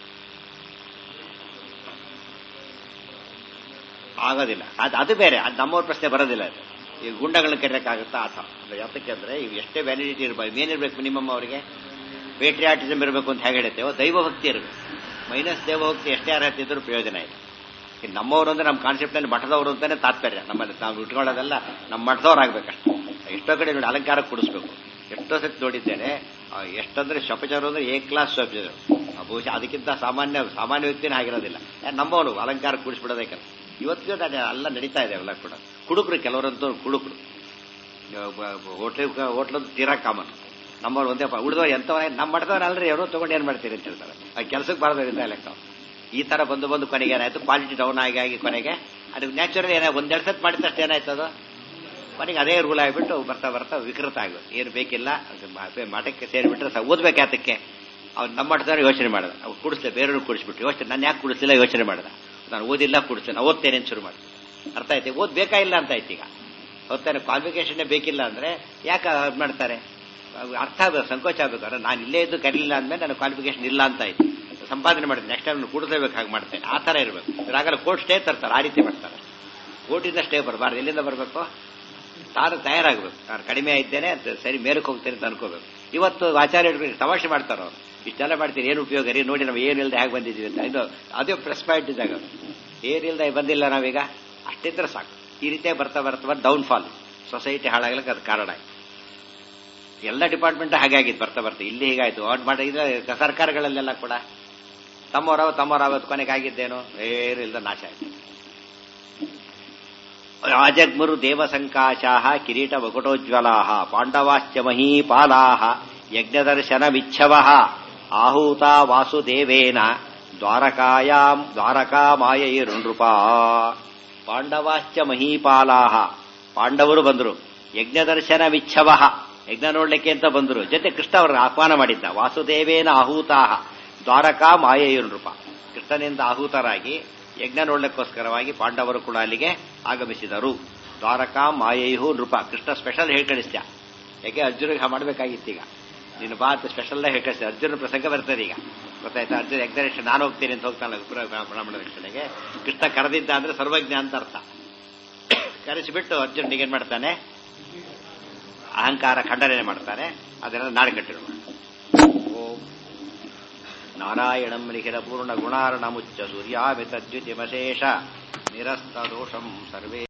ಆಗೋದಿಲ್ಲ ಅದು ಅದು ಬೇರೆ ಅದು ನಮ್ಮವ್ರ ಪ್ರಶ್ನೆ ಬರೋದಿಲ್ಲ ಅದು ಈ ಗುಂಡಗಳನ್ನ ಕರೆಯಕ್ಕಾಗುತ್ತಾ ಆತ ಯಾತಕ್ಕೆ ಅಂದ್ರೆ ಇವು ಎಷ್ಟೇ ವ್ಯಾಲಿಡಿಟಿ ಇರಬೇಕು ಏನಿರ್ಬೇಕು ಮಿನಿಮಮ್ ಅವರಿಗೆ ಪೇಟ್ರಿಯಾಟಿಸಮ್ ಇರಬೇಕು ಅಂತ ಹೇಗೆ ಹೇಳ್ತೇವೋ ದೈವಭಕ್ತಿ ಇರಬೇಕು ಮೈನಸ್ ದೇವಭಕ್ತಿ ಎಷ್ಟೇ ಅರ್ಹತೆ ಇದ್ರೂ ಪ್ರಯೋಜನ ಇಲ್ಲ ನಮ್ಮವರು ಅಂದ್ರೆ ನಮ್ಮ ಕಾನ್ಸೆಪ್ಟ್ನಲ್ಲಿ ಮಠದವರು ಅಂತಾನೆ ತಾತ್ಪರ್ಯ ನಮ್ಮಲ್ಲಿ ನಾವು ಇಟ್ಕೊಳ್ಳೋದೆಲ್ಲ ನಮ್ಮ ಮಠದವ್ರಾಗಬೇಕಷ್ಟೇ ಎಷ್ಟೋ ಕಡೆ ನೋಡಿ ಅಲಂಕಾರ ಕೊಡಿಸ್ಬೇಕು ಎಷ್ಟೋ ಸತಿ ನೋಡಿದ್ದೇನೆ ಎಷ್ಟಂದ್ರೆ ಶಪಚರು ಅಂದ್ರೆ ಎ ಕ್ಲಾಸ್ ಶಪಚರು ಬಹುಶಃ ಅದಕ್ಕಿಂತ ಸಾಮಾನ್ಯ ಸಾಮಾನ್ಯ ವ್ಯಕ್ತಿನೇ ಆಗಿರೋದಿಲ್ಲ ನಮ್ಮವನು ಅಲಂಕಾರ ಕೂಡಿಸ್ಬಿಡೋದೇ ಕೆಲಸ ಇವತ್ತಿಗೂ ಎಲ್ಲ ನಡೀತಾ ಇದೆ ಅವೆಲ್ಲ ಕೂಡ ಕುಡುಕರು ಕೆಲವರಂತೂ ಕುಡುಕರು ಹೋಟ್ಲ್ ಹೋಟ್ಲಂತೂ ತೀರಾ ಕಾಮನ್ ನಮ್ಮವ್ರು ಒಂದೇ ಉಳಿದವ್ರು ಎಂತವರ ನಮ್ಮ ಮಠದವ್ರು ಅಲ್ರಿ ಅವರು ತಗೊಂಡು ಏನ್ ಮಾಡ್ತೀರಿ ಅಂತ ಹೇಳ್ತಾರೆ ಆ ಕೆಲಸಕ್ಕೆ ಬಾರದಿಲ್ಲ ಲೆಕ್ಕ ಈ ತರ ಬಂದು ಬಂದು ಕೊನೆಗೆ ಏನಾಯ್ತು ಕ್ವಾಲಿಟಿ ಡೌನ್ ಆಗಿ ಆಗಿ ಕೊನೆಗೆ ಅದು ನ್ಯಾಚುರಲ್ ಏನಾಯ್ತು ಒಂದೆರಡು ಸತ್ ಮಾಡಿದ ತಕ್ಷಣ ಏನಾಯ್ತು ಅದು ಕೊನೆಗೆ ಅದೇ ರೂಲ್ ಆಗಿಬಿಟ್ಟು ಬರ್ತಾ ಬರ್ತಾ ವಿಕೃತ ಆಗೋದು ಏನು ಬೇಕಿಲ್ಲ ಮಠಕ್ಕೆ ಸೇರಿಬಿಟ್ರೆ ಸ ಓದ್ಬೇಕು ಯಾತಕ್ಕೆ ಅವ್ರು ನಮ್ಮ ಮಠದವ್ರು ಯೋಚನೆ ಮಾಡಿದ ಅವ್ರು ಕುಡಿಸ್ಲೆ ಬೇರೆಯವ್ರು ಕುಡಿಸ್ಬಿಟ್ಟು ಯೋಚನೆ ನಾನು ಯಾಕೆ ಕುಡಿಸ್ಲಿಲ್ಲ ಯೋಚನೆ ಮಾಡಿದ ನಾನು ಓದಿಲ್ಲ ಕುಡಿಸ್ತೇನೆ ಓದ್ತೇನೆ ಅಂತ ಶುರು ಮಾಡಿ ಅರ್ಥ ಆಯ್ತು ಓದ್ ಬೇಕಾಗಿಲ್ಲ ಅಂತ ಆಯ್ತು ಈಗ ಓದ್ತಾನೆ ಕ್ವಾಲಿಫಿಕೇಶನ್ ಬೇಕಿಲ್ಲ ಅಂದ್ರೆ ಯಾಕೆ ಮಾಡ್ತಾರೆ ಅರ್ಥ ಆಗಬೇಕು ಸಂಕೋಚ ಆಗಬೇಕು ಅಂದ್ರೆ ನಾನು ಇಲ್ಲೇ ಇದ್ದು ಕರೀಲಿಲ್ಲ ಅಂದ್ಮೇಲೆ ನನ್ನ ಕ್ವಾಲಿಫಿಕೇಶನ್ ಇಲ್ಲ ಅಂತ ಆಯ್ತು ಸಂಪಾದನೆ ಮಾಡಿದ್ರೆ ನೆಕ್ಸ್ಟ್ ಟೈಮ್ ಕೂಡಲೇಬೇಕು ಹಾಗೆ ಮಾಡ್ತೇನೆ ಆ ಥರ ಇರಬೇಕು ಆಗಲ್ಲ ಕೋರ್ಟ್ ಸ್ಟೇ ತರ್ತಾರೆ ಆ ರೀತಿ ಮಾಡ್ತಾರೆ ಕೋರ್ಟಿಂದ ಸ್ಟೇ ಬರಬಾರ್ದು ಎಲ್ಲಿಂದ ಬರಬೇಕು ತಾನು ತಯಾರಾಗಬೇಕು ನಾನು ಕಡಿಮೆ ಇದ್ದೇನೆ ಅಂತ ಸರಿ ಮೇಲಕ್ಕೆ ಹೋಗ್ತೇನೆ ಅಂತ ಅನ್ಕೋಬೇಕು ಇವತ್ತು ಆಚಾರ್ಯ ತಮಾಷೆ ಮಾಡ್ತಾರೆ ಅವರು ಇಷ್ಟೆಲ್ಲ ಮಾಡ್ತೀರಿ ಏನು ಉಪಯೋಗ ರೀ ನೋಡಿ ನಾವು ಏನಿಲ್ಲದೆ ಹೇಗೆ ಬಂದಿದ್ದೀವಿ ಅಂತ ಇದು ಅದೇ ಪ್ರೆಸ್ ಪಾಯಿಂಟ್ ಇದ್ದಾಗ ಏನಿಲ್ಲದೆ ಬಂದಿಲ್ಲ ನಾವೀಗ ಅಷ್ಟಿದ್ರೆ ಸಾಕು ಈ ರೀತಿಯಾಗಿ ಬರ್ತಾ ಬರ್ತಾ ಬರ್ತಾ ಡೌನ್ ಫಾಲ್ ಸೊಸೈಟಿ ಹಾಳಾಗ್ಲಿಕ್ಕೆ ಅದು ಕಾರಣ ಆಯ್ತು ಎಲ್ಲ ಡಿಪಾರ್ಟ್ಮೆಂಟ್ ಹಾಗೆ ಆಗಿತ್ತು ಬರ್ತಾ ಬರ್ತಾ ಇಲ್ಲಿ ಹೀಗಾಯ್ತು ಔಟ್ ಮಾಡಿದ್ರೆ ಸರ್ಕಾರಗಳಲ್ಲೆಲ್ಲ ಕೂಡ ತಮ್ಮವರಾವ ತಮ್ಮವರಾವ ಕೊನೆಗೆ ಆಗಿದ್ದೇನು ಏನು ಇಲ್ಲದ ನಾಶ ಆಯ್ತು ರಾಜಗ್ಮರು ದೇವಸಂಕಾಶಾ ಕಿರೀಟ ಮಕುಟೋಜ್ವಲಾ ಪಾಂಡವಾಶ್ಚ ಮಹೀಪಾಲಾ ಯಜ್ಞದರ್ಶನಮಿಚ್ಛವ ಆಹೂತ ವಾಸುದೇವೇನ ದ್ವಾರಕಾಯಾಂ ದ್ವಾರಕಾಮಾಯೈರುನೃಪ ಪಾಂಡವಾಶ್ಚ ಮಹೀಪಾಲಾ ಪಾಂಡವರು ಬಂದರು ಯಜ್ಞದರ್ಶನಮಿಚ್ಛವ ಯಜ್ಞ ನೋಡ್ಲಿಕ್ಕೆ ಅಂತ ಬಂದರು ಜೊತೆ ಕೃಷ್ಣ ಅವರನ್ನು ಆಹ್ವಾನ ಮಾಡಿದ್ದ ವಾಸುದೇವೇನ ಆಹೂತಾ ದ್ವಾರಕಾ ಮಾಯೆಯು ನೃಪ ಕೃಷ್ಣನಿಂದ ಆಹುತರಾಗಿ ಯಜ್ಞ ನೋಡ್ಲಿಕ್ಕೋಸ್ಕರವಾಗಿ ಪಾಂಡವರು ಕೂಡ ಅಲ್ಲಿಗೆ ಆಗಮಿಸಿದರು ದ್ವಾರಕಾ ಮಾಯೆಯು ನೃಪ ಕೃಷ್ಣ ಸ್ಪೆಷಲ್ ಹೇಳ್ಕಳಿಸ್ತ ಯಾಕೆ ಅರ್ಜುನಿಗೆ ಮಾಡಬೇಕಾಗಿತ್ತು ಈಗ ನೀನು ಬಾ ಅಂತ ಸ್ಪೆಷಲ್ ಹೇಳ್ಕಳಿಸ್ತೆ ಅರ್ಜುನ ಪ್ರಸಂಗ ಬರ್ತದೆ ಈಗ ಗೊತ್ತಾಯ್ತಾ ಅರ್ಜುನ ಯಜ್ಞರಕ್ಷೆ ನಾನು ಹೋಗ್ತೀನಿ ಅಂತ ಹೋಗ್ತಾನೆ ಬ್ರಾಹ್ಮಣ ರಕ್ಷಣೆಗೆ ಕೃಷ್ಣ ಕರೆದಿದ್ದ ಅಂದ್ರೆ ಸರ್ವಜ್ಞ ಅಂತ ಅರ್ಥ ಕರೆಸಿಬಿಟ್ಟು ಅರ್ಜುನಿಗೆ ಏನ್ ಮಾಡ್ತಾನೆ ಅಹಂಕಾರ ಖಂಡನೆ ಮಾಡ್ತಾನೆ ಅದನ್ನೆಲ್ಲ ನಾಳೆ ಕಟ್ಟಿರೋಣ ಓಂ ನಾರಾಯಣಂ ಲಿಖಿತ ಪೂರ್ಣ ಗುಣಾರ್ಣಮುಚ್ಚ ಸೂರ್ಯಾಮಿತದ್ಯುತಿಮಶೇಷ ನಿರಸ್ತ ದೋಷಂ ಸರ್ವೇ